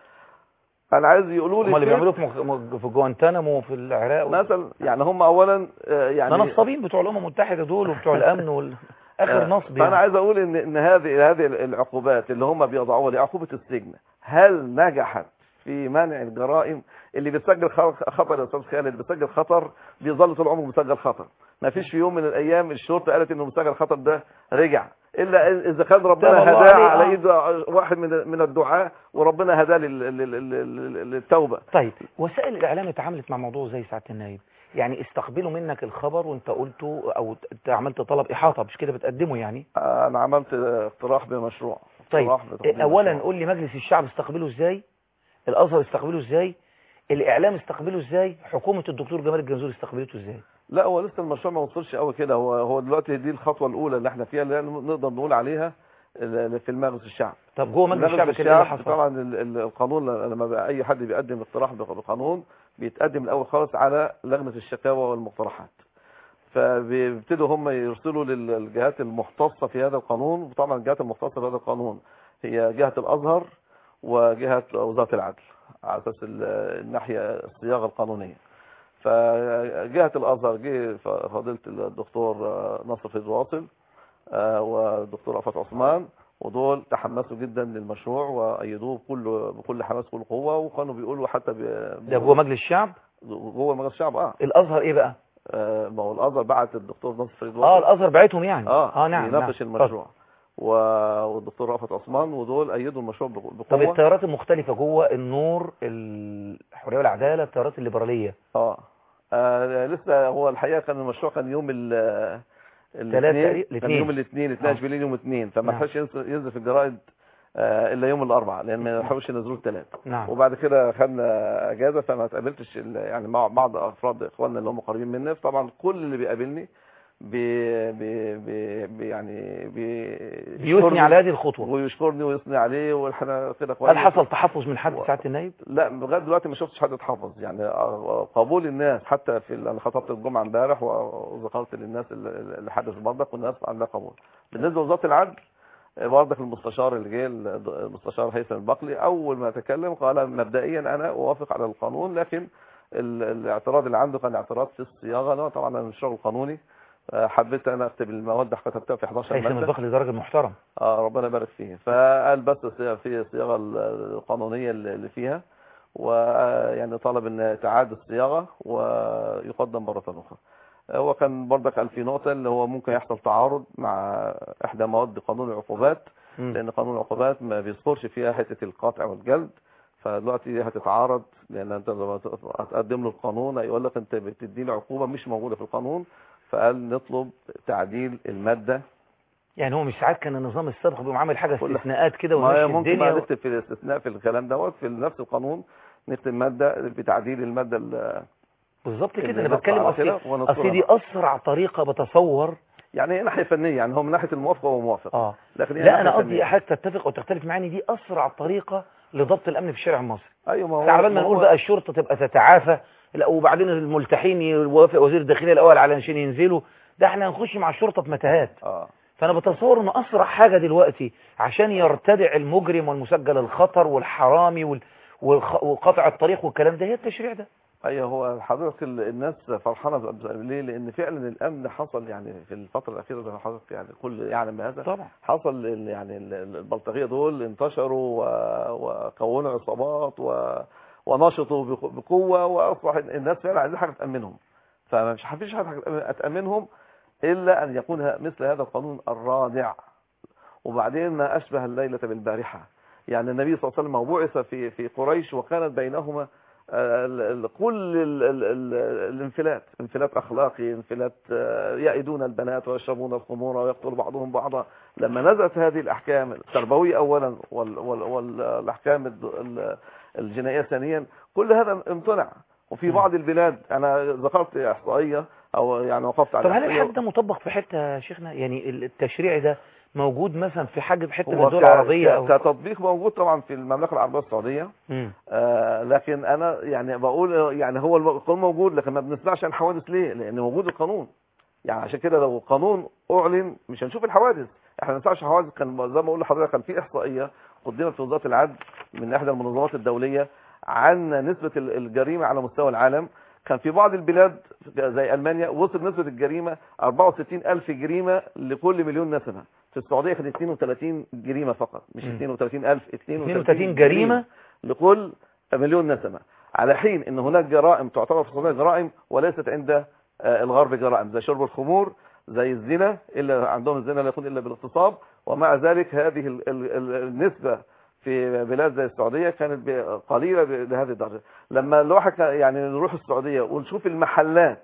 انا عايز يقولوا لي هم اللي كده. بيعملوه في مخ- مخ- في جوانتانامو وفي العراق و- مثلا يعني هم اولا آه، يعني ده نصابين بتوع الامم المتحده دول وبتوع الامن وال... اخر آه، نصب فانا يعني. عايز اقول ان ان هذه هذه العقوبات اللي هم بيضعوها لعقوبه السجن هل نجحت في منع الجرائم اللي بيسجل خ- خطر يا استاذ خالد اللي بيسجل خطر بيظل طول عمره مسجل خطر ما فيش في يوم من الايام الشرطه قالت انه مسجل خطر ده رجع الا اذا كان ربنا تاب الله هداه عليه، على آه. ايد واحد من من الدعاة وربنا هداه لل- لل- لل- للتوبه طيب وسائل الاعلام اتعاملت مع موضوع زي ساعه النايب يعني استقبلوا منك الخبر وانت قلته او انت عملت طلب احاطه مش كده بتقدمه يعني انا عملت اقتراح بمشروع طيب اقتراح بتقديم اولا مشروع. قول لي مجلس الشعب استقبله ازاي الازهر استقبله ازاي الاعلام استقبله ازاي حكومه الدكتور جمال الجنزوري استقبلته ازاي لا هو لسه المشروع ما وصلش قوي كده هو هو دلوقتي دي الخطوه الاولى اللي احنا فيها اللي نقدر نقول عليها ال- في المجلس الشعب طب جوه مجلس الشعب كده ايه اللي حصل طبعا ال- ال- القانون لما بقى اي حد بيقدم اقتراح بقانون بيتقدم الاول خالص على لجنه الشكاوى والمقترحات فبيبتدوا هم يرسلوا للجهات المختصه في هذا القانون وطبعا الجهات المختصه في هذا القانون هي جهه الازهر وجهه وزاره العدل على اساس ال- الناحيه الصياغه القانونيه فجهه الازهر جه فضيله الدكتور نصر فيض واصل آه، والدكتور رفعت عثمان ودول تحمسوا جدا للمشروع وايدوه بكل بكل حماس وكل قوه وكانوا بيقولوا حتى ب- ده جوه مجلس الشعب جوه مجلس الشعب اه الازهر ايه بقى آه، ما هو الازهر بعت الدكتور نصر فريد اه واصل الازهر بعتهم يعني اه اه نعم يناقش نعم. المشروع و- والدكتور رأفت عثمان ودول ايدوا المشروع بقوه طب التيارات المختلفة جوه النور الحرية والعدالة التيارات الليبرالية اه آه، لسه هو الحقيقه كان المشروع كان يوم ال تلات تقريبا؟ الاثنين كان الاثنين. يوم الاثنين 12 آه. بالليل يوم الاثنين فما نعم. لحقش ينزل ينزل في الجرائد آه، الا يوم الاربعاء لان ما لحقوش ينزلوه الثلاث نعم وبعد كده خدنا اجازه فما اتقابلتش ال- يعني مع بعض افراد اخواننا اللي هم قريبين مني طبعا كل اللي بيقابلني بي بي بي بي يعني بي بيثني يشكرني على هذه الخطوة ويشكرني ويثني عليه واحنا كده كويس هل حصل تحفظ من حد ساعة النايب لا لغايه دلوقتي ما شفتش حد اتحفظ يعني آه، قبول الناس حتى في ال- انا خطبت الجمعه امبارح وذكرت للناس ال- ال- اللي حدث برضك والناس عندها قبول بالنسبه لوزاره العدل آه، برضك المستشار اللي جه ال- المستشار هيثم البقلي اول ما تكلم قال مبدئيا انا اوافق على القانون لكن ال- الاعتراض اللي عنده كان اعتراض في الصياغه أنا طبعا انا مش راجل قانوني آه، حبيت انا اكتب المواد كتبتها في 11 هيثم ماده البخلي ده راجل محترم اه ربنا يبارك فيه فقال بس الصيغة- في الصياغه القانونيه اللي اللي فيها ويعني طلب ان تعاد الصياغه ويقدم مره اخرى هو كان برضك قال في نقطه اللي هو ممكن يحصل تعارض مع احدى مواد قانون العقوبات مم. لان قانون العقوبات ما بيذكرش فيها حته القطع والجلد فدلوقتي هتتعارض لان انت لما هتقدم له القانون هيقول لك انت بتديني عقوبه مش موجوده في القانون فقال نطلب تعديل الماده يعني هو مش ساعات كان النظام السابق بيقوم عامل حاجة كل- استثناءات كده ما هي وماشي ممكن بقى الدنيا نكتب في الاستثناء في الكلام دوت في نفس القانون نكتب ماده بتعديل الماده ال- بالظبط كده اللي انا نص بتكلم على اصل كده ونص اصل دي على- اسرع طريقة بتصور يعني هي ناحيه فنيه يعني هو من ناحيه الموافقه هو موافق اه لكن هي لا ناحية انا قصدي فنية. حضرتك تتفق او تختلف معايا إن دي اسرع طريقة لضبط الامن في الشارع المصري ايوه ما هو على بال ما ما نقول هو- بقى الشرطة تبقى تتعافى لا وبعدين الملتحين يوافق وزير الداخلية الاول على عشان ينزلوا ده احنا هنخش مع الشرطة في متاهات اه فانا بتصور انه اسرع حاجة دلوقتي عشان يرتدع المجرم والمسجل الخطر والحرامي وال... والخ... وقطع الطريق والكلام ده هي التشريع ده ايوه هو حضرتك ال- الناس فرحانه ب- ب- ليه؟ لان فعلا الامن حصل يعني في الفتره الاخيره زي ما حضرتك يعني كل يعلم بهذا طبعا حصل ال- يعني ال- ال- البلطجيه دول انتشروا و- وكونوا عصابات و... ونشطوا بق- بقوه واصبح الناس فعلا عايزين حاجه تامنهم فمش فيش حاجه تامنهم الا ان يكون ه- مثل هذا القانون الرادع وبعدين ما اشبه الليله بالبارحه يعني النبي صلى الله عليه وسلم هو بعث في في قريش وكانت بينهما آه، ال- ال- كل ال- ال- ال- الانفلات انفلات اخلاقي انفلات آه، يئدون البنات ويشربون الخمور ويقتل بعضهم بعضا لما نزلت هذه الاحكام التربويه اولا وال- وال- والاحكام الد- ال- الجنائيه ثانيا كل هذا امتنع وفي بعض البلاد انا ذكرت احصائيه او يعني وقفت على طب هل إحصائية. الحد ده مطبق في حتة يا شيخنا يعني التشريع ده موجود مثلا في حاجة في حتة من هو الدول ك- العربية ك- او كتطبيق موجود طبعا في المملكه العربيه السعوديه مم. آه لكن انا يعني بقول يعني هو القانون موجود لكن ما بنسمعش عن حوادث ليه لان موجود القانون يعني عشان كده لو القانون اعلن مش هنشوف الحوادث احنا ما بنسمعش حوادث كان زي ما بقول لحضرتك كان في احصائيه قدمت في وزاره العدل من احدى المنظمات الدوليه عن نسبه ال- الجريمه على مستوى العالم كان في بعض البلاد زي المانيا وصل نسبه الجريمه 64 الف جريمه لكل مليون نسمه في السعوديه كانت 32 جريمه فقط مش مم. 32 الف 32 جريمة لكل مليون نسمة على حين ان هناك جرائم تعتبر في السعوديه جرائم وليست عند آه، الغرب جرائم زي شرب الخمور زي الزنا الا عندهم الزنا لا يكون الا بالاغتصاب ومع ذلك هذه ال- ال- ال- النسبه في بلاد زي السعوديه كانت ب- قليله ب- لهذه الدرجه لما الواحد كان- يعني نروح السعوديه ونشوف المحلات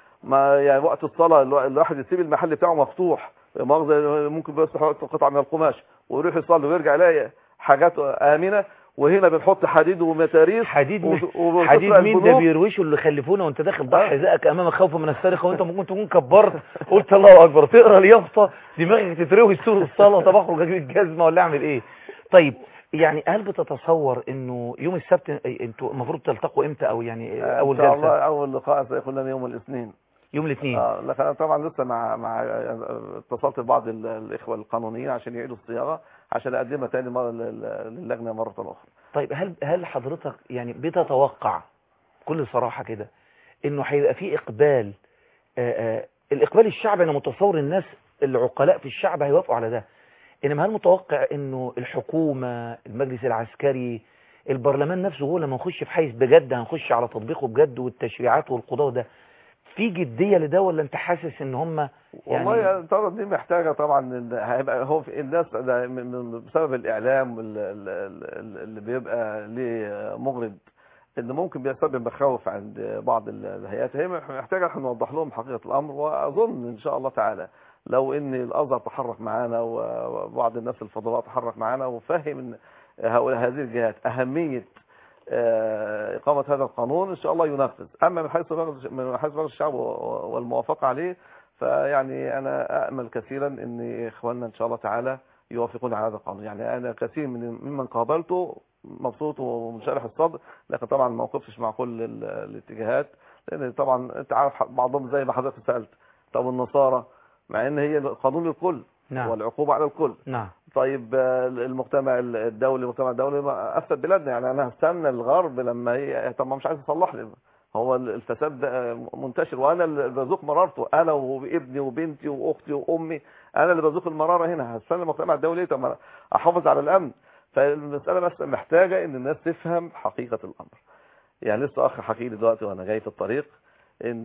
ما يعني وقت الصلاه الوا- الواحد يسيب المحل بتاعه مفتوح مؤاخذه ممكن بس يحط قطعه من القماش ويروح يصلي ويرجع يلاقي حاجات امنه وهنا بنحط حديد ومتاريس حديد و- مين وبنكسر حديد مين ده البنوك. بيروشوا اللي خلفونا وانت داخل ضحي حذائك امام خوف من السرقه وانت ممكن تكون كبرت قلت الله اكبر تقرا اليافطه دماغك تتروي سور الصلاه طب اخرج اجيب الجزمه ولا اعمل ايه طيب يعني هل بتتصور انه يوم السبت انتوا المفروض تلتقوا امتى او يعني اول ان شاء جلسه الله اول لقاء سيكون لنا يوم الاثنين يوم الاثنين آه لكن أنا طبعا لسه مع مع اتصلت ببعض ال- الاخوه القانونيين عشان يعيدوا الصياغه عشان اقدمها تاني مره لل- للجنه مره اخرى طيب هل هل حضرتك يعني بتتوقع بكل صراحة كده انه هيبقى في اقبال آآ آآ الاقبال الشعبي انا متصور الناس العقلاء في الشعب هيوافقوا على ده انما هل متوقع انه الحكومة المجلس العسكري البرلمان نفسه هو لما نخش في حيث بجد هنخش على تطبيقه بجد والتشريعات والقضاء ده في جدية لده ولا انت حاسس ان هم والله يعني يعني طبعا دي محتاجه طبعا إن هيبقى هو في الناس ده من- من- بسبب الاعلام وال- ال- ال- اللي بيبقى ليه مغرض ان ممكن بيسبب مخاوف عند بعض ال- الهيئات هي محتاجه احنا نوضح لهم حقيقه الامر واظن ان شاء الله تعالى لو ان الازهر تحرك معانا وبعض الناس الفضلاء تحرك معانا وفهم ان هؤلاء هذه الجهات اهميه آه، إقامة هذا القانون إن شاء الله ينفذ أما من حيث مجلس من حيث مجلس الشعب والموافقة عليه فيعني أنا أأمل كثيرا أن إخواننا إن شاء الله تعالى يوافقون على هذا القانون يعني أنا كثير من ممن قابلته مبسوط ومنشرح الصدر لكن طبعا ما وقفتش مع كل ال- الاتجاهات لأن طبعا أنت عارف بعضهم زي ما حضرتك سألت طب النصارى مع أن هي قانون للكل نعم والعقوبة على الكل نعم طيب آه، المجتمع الدولي المجتمع الدولي ما افسد بلادنا يعني انا هستنى الغرب لما هي طب ما مش عايز يصلح لي هو الفساد ده منتشر وانا اللي بذوق مرارته انا وابني وبنتي واختي وامي انا اللي بذوق المراره هنا هستنى المجتمع الدولي طب ما احافظ على الامن فالمساله بس محتاجه ان الناس تفهم حقيقه الامر يعني لسه اخ حكي لي دلوقتي وانا جاي في الطريق ان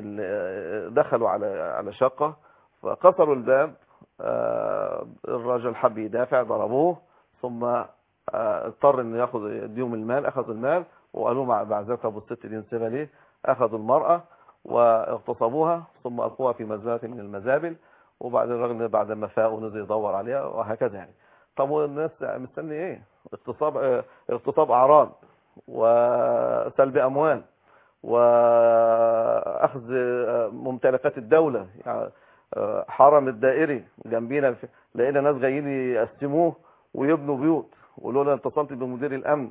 ال- دخلوا على على شقه فكسروا الباب آه، الراجل حب يدافع ضربوه ثم آه، اضطر انه ياخذ يديهم المال اخذوا المال وقالوا مع بعد ذلك ابو الست دي نسيبها ليه اخذوا المراه واغتصبوها ثم القوها في مزبله من المزابل وبعد الراجل بعد ما فاق ونزل يدور عليها وهكذا يعني طب والناس مستني ايه اغتصاب آه، اغتصاب اعراض وسلب اموال واخذ آه، ممتلكات الدوله يعني آه، حرم الدائري جنبينا في- لقينا ناس جايين يقسموه ويبنوا بيوت ولولا اتصلت بمدير الامن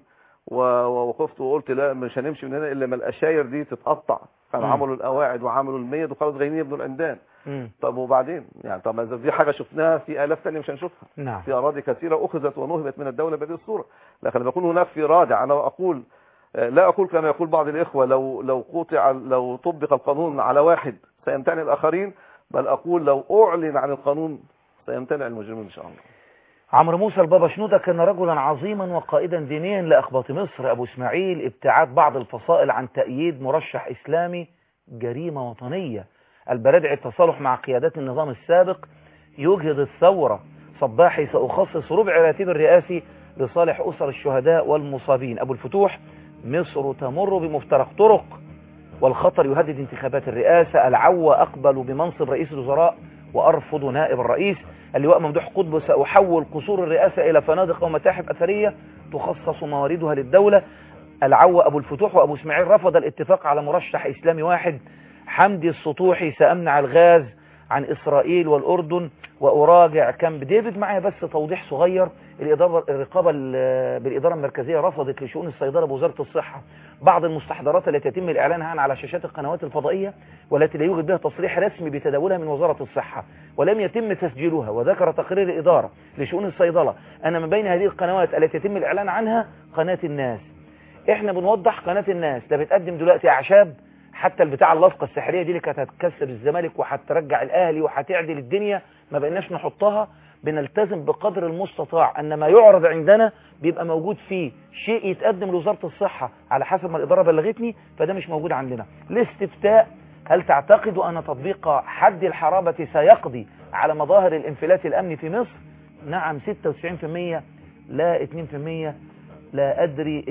و- ووقفت وقلت لا مش هنمشي من هنا الا ما الاشاير دي تتقطع كانوا مم. عملوا القواعد وعملوا الميد وخلاص جايين يبنوا العمدان مم. طب وبعدين يعني طب ما إذا دي حاجه شفناها في الاف ثانيه مش هنشوفها نعم في اراضي كثيره اخذت ونهبت من الدوله بهذه الصوره لكن لما يكون هناك في رادع انا اقول آه، لا اقول كما يقول بعض الاخوه لو لو قطع لو طبق القانون على واحد سيمتنع الاخرين بل اقول لو اعلن عن القانون سيمتنع المجرمين ان شاء الله عمرو موسى البابا شنودة كان رجلا عظيما وقائدا دينيا لأخباط مصر أبو إسماعيل ابتعاد بعض الفصائل عن تأييد مرشح إسلامي جريمة وطنية البرادع التصالح مع قيادات النظام السابق يجهض الثورة صباحي سأخصص ربع راتب الرئاسي لصالح أسر الشهداء والمصابين أبو الفتوح مصر تمر بمفترق طرق والخطر يهدد انتخابات الرئاسة العوة أقبل بمنصب رئيس الوزراء وأرفض نائب الرئيس اللواء ممدوح قطب سأحول قصور الرئاسة إلى فنادق ومتاحف أثرية تخصص مواردها للدولة العوة أبو الفتوح وأبو اسماعيل رفض الاتفاق على مرشح إسلامي واحد حمدي السطوحي سأمنع الغاز عن إسرائيل والأردن وأراجع كامب ديفيد معايا بس توضيح صغير الإدارة الرقابة ال- بالإدارة المركزية رفضت لشؤون الصيدلة بوزارة الصحة بعض المستحضرات التي يتم الإعلان عنها على شاشات القنوات الفضائية والتي لا يوجد بها تصريح رسمي بتداولها من وزارة الصحة ولم يتم تسجيلها وذكر تقرير الإدارة لشؤون الصيدلة أن من بين هذه القنوات التي يتم الإعلان عنها قناة الناس احنا بنوضح قناة الناس ده بتقدم دلوقتي أعشاب حتى البتاع اللصقة السحرية دي اللي كانت هتكسب الزمالك وهترجع الأهلي وهتعدل الدنيا ما بقيناش نحطها بنلتزم بقدر المستطاع أن ما يعرض عندنا بيبقى موجود فيه شيء يتقدم لوزارة الصحة على حسب ما الإدارة بلغتني فده مش موجود عندنا الاستفتاء هل تعتقد أن تطبيق حد الحرابة سيقضي على مظاهر الانفلات الأمني في مصر نعم 96% لا 2% لا أدري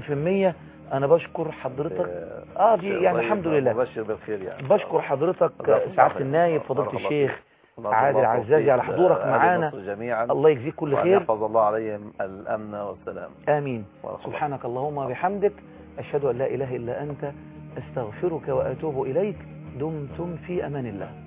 2% أنا بشكر حضرتك آه دي يعني الحمد لله مبشر بالخير يعني بشكر حضرتك الله يرحمه. سعادة النايب فضيلة بارك الله الشيخ فيك. الله عادل يبارك عزازي فيك. على حضورك أهل معانا مصر جميعا الله يجزيك كل وأن خير يحفظ الله عليهم الأمن والسلام آمين بارك الله سبحانك اللهم وبحمدك أشهد أن لا إله إلا أنت أستغفرك وأتوب إليك دمتم في أمان الله